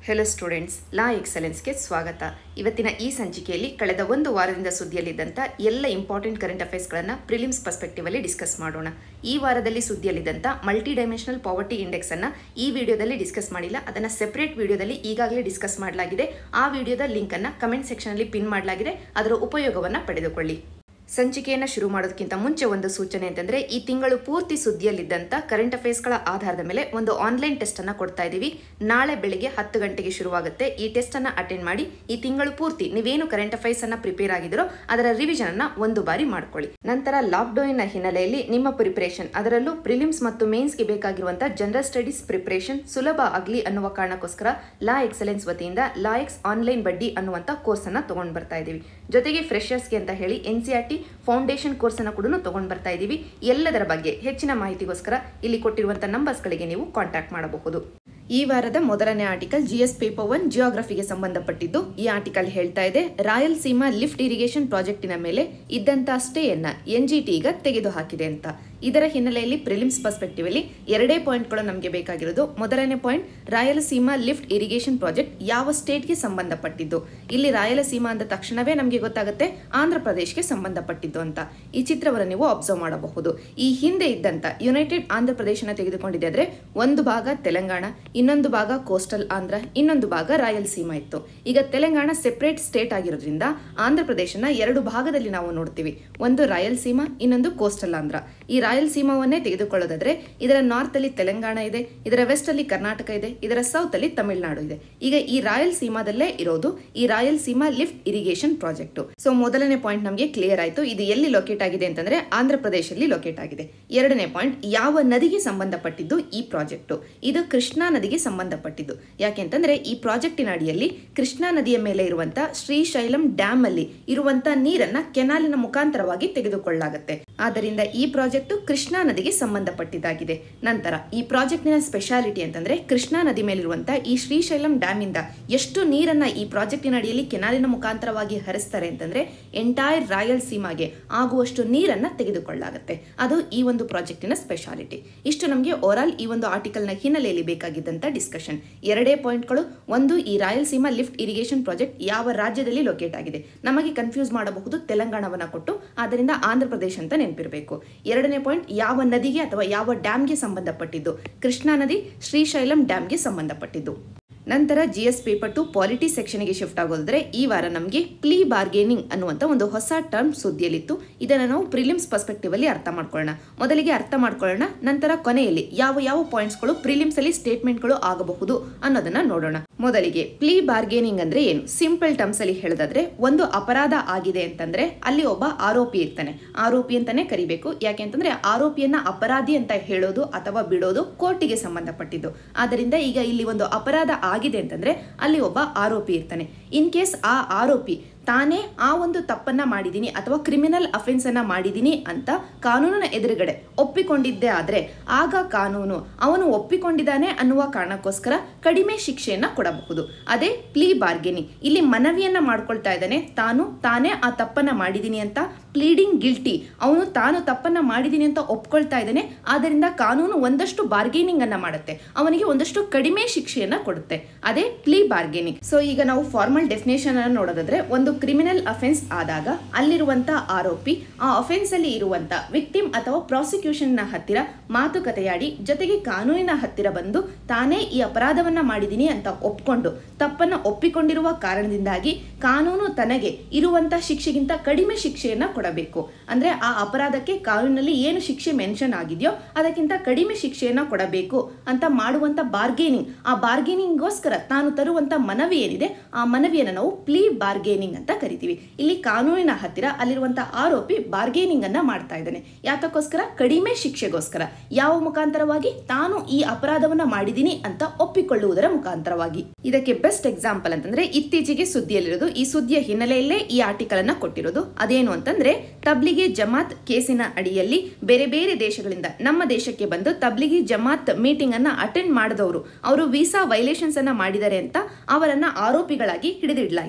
hello students ಲಾ ಎಕ್ಸಲೆನ್ಸ್ಗೆ ಸ್ವಾಗತ ಇವತ್ತಿನ ಈ ಸಂಚಿಕೆಯಲ್ಲಿ ಕಳೆದ ಒಂದು ವಾರದಿಂದ ಸುದ್ದಿಯಲ್ಲಿದ್ದಂಥ ಎಲ್ಲ ಇಂಪಾರ್ಟೆಂಟ್ ಕರೆಂಟ್ ಅಫೇರ್ಸ್ಗಳನ್ನು ಪ್ರಿಲಿಮ್ಸ್ ಪರ್ಸ್ಪೆಕ್ಟಿವಲ್ಲಿ ಡಿಸ್ಕಸ್ ಮಾಡೋಣ ಈ ವಾರದಲ್ಲಿ ಸುದ್ದಿಯಲ್ಲಿದ್ದಂಥ ಮಲ್ಟಿ ಡೈಮೆನ್ಷನಲ್ ಪಾವರ್ಟಿ ಇಂಡೆಕ್ಸನ್ನು ಈ ವಿಡಿಯೋದಲ್ಲಿ ಡಿಸ್ಕಸ್ ಮಾಡಿಲ್ಲ ಅದನ್ನು ಸೆಪರೇಟ್ ವಿಡಿಯೋದಲ್ಲಿ ಈಗಾಗಲೇ ಡಿಸ್ಕಸ್ ಮಾಡಲಾಗಿದೆ ಆ ವಿಡಿಯೋದ ಲಿಂಕನ್ನು ಕಮೆಂಟ್ ಸೆಕ್ಷನಲ್ಲಿ ಪಿನ್ ಮಾಡಲಾಗಿದೆ ಅದರ ಉಪಯೋಗವನ್ನು ಪಡೆದುಕೊಳ್ಳಿ ಸಂಚಿಕೆಯನ್ನು ಶುರು ಮಾಡೋದಕ್ಕಿಂತ ಮುಂಚೆ ಒಂದು ಸೂಚನೆ ಅಂತಂದ್ರೆ ಈ ತಿಂಗಳು ಪೂರ್ತಿ ಸುದ್ದಿಯಲ್ಲಿದ್ದಂಥ ಕರೆಂಟ್ ಅಫೇರ್ಸ್ಗಳ ಆಧಾರದ ಮೇಲೆ ಒಂದು ಆನ್ಲೈನ್ ಟೆಸ್ಟ್ ಅನ್ನ ಕೊಡ್ತಾ ಇದ್ದೀವಿ ನಾಳೆ ಬೆಳಿಗ್ಗೆ ಹತ್ತು ಗಂಟೆಗೆ ಶುರುವಾಗುತ್ತೆ ಈ ಟೆಸ್ಟ್ ಅನ್ನ ಅಟೆಂಡ್ ಮಾಡಿ ಈ ತಿಂಗಳು ಪೂರ್ತಿ ನೀವೇನು ಕರೆಂಟ್ ಅಫೇರ್ಸ್ ಅನ್ನ ಪ್ರಿಪೇರ್ ಆಗಿದ್ರೋ ಅದರ ರಿವಿಷನ್ ಅನ್ನ ಒಂದು ಬಾರಿ ಮಾಡ್ಕೊಳ್ಳಿ ನಂತರ ಲಾಕ್ಡೌನ್ ನ ಹಿನ್ನೆಲೆಯಲ್ಲಿ ನಿಮ್ಮ ಪ್ರಿಪರೇಷನ್ ಅದರಲ್ಲೂ ಪ್ರಿಲಿಮ್ಸ್ ಮತ್ತು ಮೇನ್ಸ್ಗೆ ಬೇಕಾಗಿರುವಂತಹ ಜನರಲ್ ಸ್ಟಡೀಸ್ ಪ್ರಿಪರೇಷನ್ ಸುಲಭ ಆಗಲಿ ಅನ್ನುವ ಕಾರಣಕ್ಕೋಸ್ಕರ ಲಾ ಎಕ್ಸಲೆನ್ಸ್ ವತಿಯಿಂದ ಲಾ ಎಕ್ಸ್ ಆನ್ಲೈನ್ ಬಡ್ಡಿ ಅನ್ನುವಂಥ ಕೋರ್ಸ್ ಅನ್ನ ತಗೊಂಡ್ ಬರ್ತಾ ಇದ್ದೀವಿ ಜೊತೆಗೆ ಫ್ರೆಶರ್ಸ್ಗೆ ಅಂತ ಹೇಳಿ N C R T foundation course ಅನ್ನು ಕೂಡ ತಗೊಂಡ್ ಬರ್ತಾ ಇದ್ದೀವಿ ಎಲ್ಲದರ ಬಗ್ಗೆ ಹೆಚ್ಚಿನ ಮಾಹಿತಿಗೋಸ್ಕರ ಇಲ್ಲಿ ಕೊಟ್ಟಿರುವಂತಹ ನಂಬರ್ಸ್ಗಳಿಗೆ ನೀವು ಕಾಂಟ್ಯಾಕ್ಟ್ ಮಾಡಬಹುದು ಈ ವಾರದ ಮೊದಲನೇ article G S paper one ಜಿಯೋಗ್ರಫಿಗೆ ಸಂಬಂಧಪಟ್ಟಿದ್ದು ಈ ಆರ್ಟಿಕಲ್ ಹೇಳ್ತಾ ಇದೆ ರಾಯಲಸೀಮಾ ಲಿಫ್ಟ್ ಇರಿಗೇಷನ್ ಪ್ರಾಜೆಕ್ಟಿನ ಮೇಲೆ ಇದ್ದಂತಹ ಸ್ಟೇಯನ್ನ ಎನ್ ಜಿ ಟಿ ಈಗ ತೆಗೆದುಹಾಕಿದೆ ಅಂತ ಇದರ ಹಿನ್ನೆಲೆಯಲ್ಲಿ ಪ್ರಿಲಿಮ್ಸ್ ಪರ್ಸ್ಪೆಕ್ಟಿವ್ ಅಲ್ಲಿ ಎರಡೇ ಪಾಯಿಂಟ್ಗಳು ನಮಗೆ ಬೇಕಾಗಿರೋದು ಮೊದಲನೇ point Rayalaseema lift irrigation project ಯಾವ ಸ್ಟೇಟ್ಗೆ ಸಂಬಂಧಪಟ್ಟಿದ್ದು ಇಲ್ಲಿ ರಾಯಲಸೀಮಾ ಅಂದ ತಕ್ಷಣವೇ ನಮಗೆ ಗೊತ್ತಾಗುತ್ತೆ ಆಂಧ್ರ ಪ್ರದೇಶಕ್ಕೆ ಸಂಬಂಧಪಟ್ಟಿದ್ದು ಅಂತ ಈ ಚಿತ್ರವನ್ನು ನೀವು ಅಬ್ಸರ್ವ್ ಮಾಡಬಹುದು ಈ ಹಿಂದೆ ಇದ್ದಂತ ಯುನೈಟೆಡ್ ಆಂಧ್ರ ಪ್ರದೇಶನ ತೆಗೆದುಕೊಂಡಿದೆ ಆದ್ರೆ ಒಂದು ಭಾಗ ತೆಲಂಗಾಣ ಇನ್ನೊಂದು ಭಾಗ ಕೋಸ್ಟಲ್ ಆಂಧ್ರ ಇನ್ನೊಂದು ಭಾಗ ರಾಯಲಸೀಮಾ ಇತ್ತು ಈಗ ತೆಲಂಗಾಣ ಸೆಪರೇಟ್ ಸ್ಟೇಟ್ ಆಗಿರೋದ್ರಿಂದ ಆಂಧ್ರ ಪ್ರದೇಶನ ಎರಡು ಭಾಗದಲ್ಲಿ ನಾವು ನೋಡ್ತೀವಿ ಒಂದು ರಾಯಲಸೀಮಾ ಇನ್ನೊಂದು ಕೋಸ್ಟಲ್ ಆಂಧ್ರ ಈ ರಾಯಲಸೀಮಾವನ್ನೇ ತೆಗೆದುಕೊಳ್ಳೋದಾದ್ರೆ ಇದರ ನಾರ್ತ್ ಅಲ್ಲಿ ತೆಲಂಗಾಣ ಇದೆ ಇದರ ವೆಸ್ಟ್ ಅಲ್ಲಿ ಕರ್ನಾಟಕ ಇದೆ ಇದರ ಸೌತ್ ಅಲ್ಲಿ ತಮಿಳುನಾಡು ಇದೆ ಈಗ ಈ ರಾಯಲಸೀಮಾದಲ್ಲೇ ಇರೋದು ಈ Rayalaseema lift irrigation project so ಮೊದಲನೇ ಪಾಯಿಂಟ್ ನಮಗೆ ಕ್ಲಿಯರ್ ಆಯ್ತು ಇದು ಎಲ್ಲಿ ಲೊಕೇಟ್ ಆಗಿದೆ ಅಂತಂದ್ರೆ ಆಂಧ್ರ ಪ್ರದೇಶದಲ್ಲಿ ಲೊಕೇಟ್ ಆಗಿದೆ ಎರಡನೇ ಪಾಯಿಂಟ್ ಯಾವ ನದಿಗೆ ಸಂಬಂಧಪಟ್ಟಿದ್ದು ಈ ಪ್ರಾಜೆಕ್ಟ್ ಇದು ಕೃಷ್ಣಾ ನದಿಗೆ ಸಂಬಂಧಪಟ್ಟಿದ್ದು ಯಾಕೆಂತಂದ್ರೆ ಈ ಪ್ರಾಜೆಕ್ಟಿನ ಅಡಿಯಲ್ಲಿ ಕೃಷ್ಣಾ ನದಿಯ ಮೇಲೆ ಇರುವಂತಹ ಶ್ರೀಶೈಲಂ ಡ್ಯಾಮ್ ಅಲ್ಲಿ ಇರುವಂತಹ ನೀರನ್ನ ಕೆನಾಲಿನ ಮುಖಾಂತರವಾಗಿ ತೆಗೆದುಕೊಳ್ಳಲಾಗುತ್ತೆ ಆದ್ದರಿಂದ ಈ ಪ್ರಾಜೆಕ್ಟ್ ಕೃಷ್ಣಾ ನದಿಗೆ ಸಂಬಂಧಪಟ್ಟಿದ್ದಾಗಿದೆ ನಂತರ ಈ ಪ್ರಾಜೆಕ್ಟಿನ ಸ್ಪೆಷಾಲಿಟಿ ಅಂತಂದ್ರೆ ಕೃಷ್ಣಾ ನದಿ ಮೇಲಿರುವಂತಹ ಈ ಶ್ರೀಶೈಲಂ ಡ್ಯಾಮ್ ಇಂದ ಎಷ್ಟು ನೀರನ್ನ ಈ ಪ್ರಾಜೆಕ್ಟಿನ ಅಡಿಯಲ್ಲಿ ಕೆನಾಲಿನ ಮುಖಾಂತರವಾಗಿ ಹರಿಸ್ತಾರೆ ಅಂತಂದ್ರೆ ಎಂಟೈರ್ ರಾಯಲಸೀಮಾಗೆ ಆಗುವಷ್ಟು ನೀರನ್ನ ತೆಗೆದುಕೊಳ್ಳಲಾಗುತ್ತೆ ಅದು ಈ ಒಂದು ಪ್ರಾಜೆಕ್ಟಿನ ಸ್ಪೆಷಾಲಿಟಿ ಇಷ್ಟು ನಮಗೆ ಓವರಾಲ್ ಈ ಒಂದು ಆರ್ಟಿಕಲ್ನ ಹಿನ್ನೆಲೆಯಲ್ಲಿ ಬೇಕಾಗಿದ್ದಂತ ಡಿಸ್ಕಷನ್ ಎರಡೇ ಪಾಯಿಂಟ್ಗಳು ಒಂದು ಈ ರಾಯಲಸೀಮಾ ಲಿಫ್ಟ್ ಇರಿಗೇಷನ್ ಪ್ರಾಜೆಕ್ಟ್ ಯಾವ ರಾಜ್ಯದಲ್ಲಿ ಲೊಕೇಟ್ ಆಗಿದೆ ನಮಗೆ ಕನ್ಫ್ಯೂಸ್ ಮಾಡಬಹುದು ತೆಲಂಗಾಣವನ್ನ ಕೊಟ್ಟು ಆದ್ದರಿಂದ ಆಂಧ್ರ ಪ್ರದೇಶ ಅಂತ ನೆನಪಿರಬೇಕು ಎರಡನೇ ಪಾಯಿಂಟ್ ಯಾವ ನದಿಗೆ ಅಥವಾ ಯಾವ ಡ್ಯಾಮ್ಗೆ ಸಂಬಂಧಪಟ್ಟಿದ್ದು ಕೃಷ್ಣಾ ನದಿ ಶ್ರೀಶೈಲಂ ಡ್ಯಾಮ್ಗೆ ಸಂಬಂಧಪಟ್ಟಿದ್ದು ನಂತರ G S paper two polity ಸೆಕ್ಷನ್ಗೆ ಶಿಫ್ಟ್ ಆಗೋದಾದ್ರೆ ಈ ವಾರ ನಮಗೆ ಪ್ಲೀ ಬಾರ್ಗೇನಿಂಗ್ ಅನ್ನುವಂಥ ಒಂದು ಹೊಸ ಟರ್ಮ್ ಸುದ್ದಿಯಲ್ಲಿತ್ತು ಇದನ್ನು ನಾವು ಪ್ರಿಲಿಮ್ಸ್ ಪರ್ಸ್ಪೆಕ್ಟಿವ್ ಅಲ್ಲಿ ಅರ್ಥ ಮಾಡ್ಕೊಳ್ಳೋಣ ಮೊದಲಿಗೆ ಅರ್ಥ ಮಾಡ್ಕೊಳ್ಳೋಣ ನಂತರ ಕೊನೆಯಲ್ಲಿ ಯಾವ ಯಾವ ಪಾಯಿಂಟ್ಸ್ಗಳು ಪ್ರಿಲಿಮ್ಸ್ ಅಲ್ಲಿ ಸ್ಟೇಟ್ಮೆಂಟ್ಗಳು ಆಗಬಹುದು ಅನ್ನೋದನ್ನ ನೋಡೋಣ ಮೊದಲಿಗೆ ಪ್ಲೀ ಬಾರ್ಗೇನಿಂಗ್ ಅಂದ್ರೆ ಏನು ಸಿಂಪಲ್ ಟರ್ಮ್ಸ್ ಅಲ್ಲಿ ಹೇಳೋದಾದ್ರೆ ಒಂದು ಅಪರಾಧ ಆಗಿದೆ ಅಂತಂದ್ರೆ ಅಲ್ಲಿ ಒಬ್ಬ ಆರೋಪಿ ಇರ್ತಾನೆ ಆರೋಪಿ ಅಂತಾನೆ ಕರಿಬೇಕು ಯಾಕೆಂತಂದ್ರೆ ಆರೋಪಿಯನ್ನ ಅಪರಾಧಿ ಅಂತ ಹೇಳೋದು ಅಥವಾ ಬಿಡೋದು ಕೋರ್ಟಿಗೆ ಸಂಬಂಧಪಟ್ಟಿದ್ದು ಆದ್ದರಿಂದ ಈಗ ಇಲ್ಲಿ ಒಂದು ಅಪರಾಧ ಆಗಿದೆ ಅಂತಂದ್ರೆ ಅಲ್ಲಿ ಒಬ್ಬ ಆರೋಪಿ ಇರ್ತಾನೆ ಇನ್ ಕೇಸ್ ಆ ಆರೋಪಿ ತಾನೇ ಆ ಒಂದು ತಪ್ಪನ್ನ ಮಾಡಿದ್ದೀನಿ ಅಥವಾ ಕ್ರಿಮಿನಲ್ ಅಫೆನ್ಸ್ ಅನ್ನ ಮಾಡಿದ್ದೀನಿ ಅಂತ ಕಾನೂನಿನ ಎದುರುಗಡೆ ಒಪ್ಪಿಕೊಂಡಿದ್ದೇ ಆದ್ರೆ ಆಗ ಕಾನೂನು ಅವನು ಒಪ್ಪಿಕೊಂಡಿದ್ದಾನೆ ಅನ್ನುವ ಕಾರಣಕ್ಕೋಸ್ಕರ ಕಡಿಮೆ ಶಿಕ್ಷೆಯನ್ನ ಕೊಡಬಹುದು ಅದೇ ಪ್ಲೀ ಬಾರ್ಗೇನಿಂಗ್ ಇಲ್ಲಿ ಮನವಿಯನ್ನ ಮಾಡ್ಕೊಳ್ತಾ ಇದ್ದಾನೆ ತಾನು ತಾನೇ ಆ ತಪ್ಪನ್ನ ಮಾಡಿದ್ದೀನಿ ಅಂತ ಪ್ಲೀಡಿಂಗ್ ಗಿಲ್ಟಿ ಅವನು ತಾನು ತಪ್ಪನ್ನ ಮಾಡಿದ್ದೀನಿ ಅಂತ ಒಪ್ಕೊಳ್ತಾ ಇದ್ದಾನೆ ಆದ್ದರಿಂದ ಕಾನೂನು ಒಂದಷ್ಟು ಬಾರ್ಗೇನಿಂಗ್ ಅನ್ನ ಮಾಡುತ್ತೆ ಅವನಿಗೆ ಒಂದಷ್ಟು ಕಡಿಮೆ ಶಿಕ್ಷೆಯನ್ನ ಕೊಡುತ್ತೆ ಅದೇ ಪ್ಲೀ ಬಾರ್ಗೇನಿಂಗ್ ಸೊ ಈಗ ನಾವು ಫಾರ್ಮಲ್ ಡೆಫಿನೇಷನ್ ಅನ್ನು ನೋಡೋದಾದ್ರೆ ಒಂದು ಕ್ರಿಮಿನಲ್ ಅಫೆನ್ಸ್ ಆದಾಗ ಅಲ್ಲಿರುವಂತ ಆರೋಪಿ ಆ ಅಫೆನ್ಸ್ ಅಲ್ಲಿ ಇರುವಂತ ವಿಕ್ಟಿಮ್ ಅಥವಾ ಪ್ರಾಸಿಕ್ಯೂಷನ್ ನ ಹತ್ತಿರ ಮಾತುಕತೆಯಾಡಿ ಜೊತೆಗೆ ಕಾನೂನಿನ ಹತ್ತಿರ ಬಂದು ತಾನೇ ಈ ಅಪರಾಧವನ್ನ ಮಾಡಿದ್ದೀನಿ ಅಂತ ಒಪ್ಕೊಂಡು ತಪ್ಪನ್ನ ಒಪ್ಪಿಕೊಂಡಿರುವ ಕಾರಣದಿಂದಾಗಿ ಕಾನೂನು ತನಗೆ ಇರುವಂತ ಶಿಕ್ಷೆಗಿಂತ ಕಡಿಮೆ ಶಿಕ್ಷೆಯನ್ನ ಕೊಡಬೇಕು ಅಂದ್ರೆ ಆ ಅಪರಾಧಕ್ಕೆ ಕಾನೂನಿನಲ್ಲಿ ಏನು ಶಿಕ್ಷೆ ಮೆನ್ಷನ್ ಆಗಿದೆಯೋ ಅದಕ್ಕಿಂತ ಕಡಿಮೆ ಶಿಕ್ಷೆಯನ್ನ ಕೊಡಬೇಕು ಅಂತ ಮಾಡುವಂತ ಬಾರ್ಗೇನಿಂಗ್ ಆ ಬಾರ್ಗೇನಿಂಗ್ಗೋಸ್ಕರ ತಾನು ತರುವಂತ ಮನವಿ ಏನಿದೆ ಆ ಮನವಿಯನ್ನು ನಾವು ಪ್ಲೀ ಬಾರ್ಗೇನಿಂಗ್ ಅಂತ ಕರಿತೀವಿ ಇಲ್ಲಿ ಕಾನೂನಿನ ಹತ್ತಿರ ಅಲ್ಲಿರುವಂತಹ ಆರೋಪಿ ಬಾರ್ಗೇನಿಂಗ್ ಅನ್ನ ಮಾಡ್ತಾ ಇದ್ದಾನೆ ಯಾತಕ್ಕೋಸ್ಕರ ಕಡಿಮೆ ಶಿಕ್ಷೆಗೋಸ್ಕರ ಯಾವ ಮುಖಾಂತರವಾಗಿ ತಾನು ಈ ಅಪರಾಧವನ್ನ ಮಾಡಿದ್ದೀನಿ ಅಂತ ಒಪ್ಪಿಕೊಳ್ಳುವುದರ ಮುಖಾಂತರವಾಗಿ ಇದಕ್ಕೆ ಬೆಸ್ಟ್ ಎಕ್ಸಾಂಪಲ್ ಅಂತಂದ್ರೆ ಇತ್ತೀಚೆಗೆ ಸುದ್ದಿಯಲ್ಲಿರೋದು ಈ ಸುದ್ದಿಯ ಹಿನ್ನೆಲೆಯಲ್ಲೇ ಈ ಆರ್ಟಿಕಲ್ ಅನ್ನ ಕೊಟ್ಟಿರೋದು ಅದೇನು ಅಂತಂದ್ರೆ ತಬ್ಲಿಗಿ ಜಮಾತ್ ಕೇಸಿನ ಅಡಿಯಲ್ಲಿ ಬೇರೆ ಬೇರೆ ದೇಶಗಳಿಂದ ನಮ್ಮ ದೇಶಕ್ಕೆ ಬಂದು ತಬ್ಲಿಗಿ ಜಮಾತ್ ಮೀಟಿಂಗ್ ಅನ್ನ ಅಟೆಂಡ್ ಮಾಡಿದವರು ಅವರು ವೀಸಾ ವೈಲೇಷನ್ಸ್ ಅನ್ನ ಮಾಡಿದ್ದಾರೆ ಅಂತ ಅವರನ್ನ ಆರೋಪಿಗಳಾಗಿ ಹಿಡಿದಿಡಲಾಯಿತು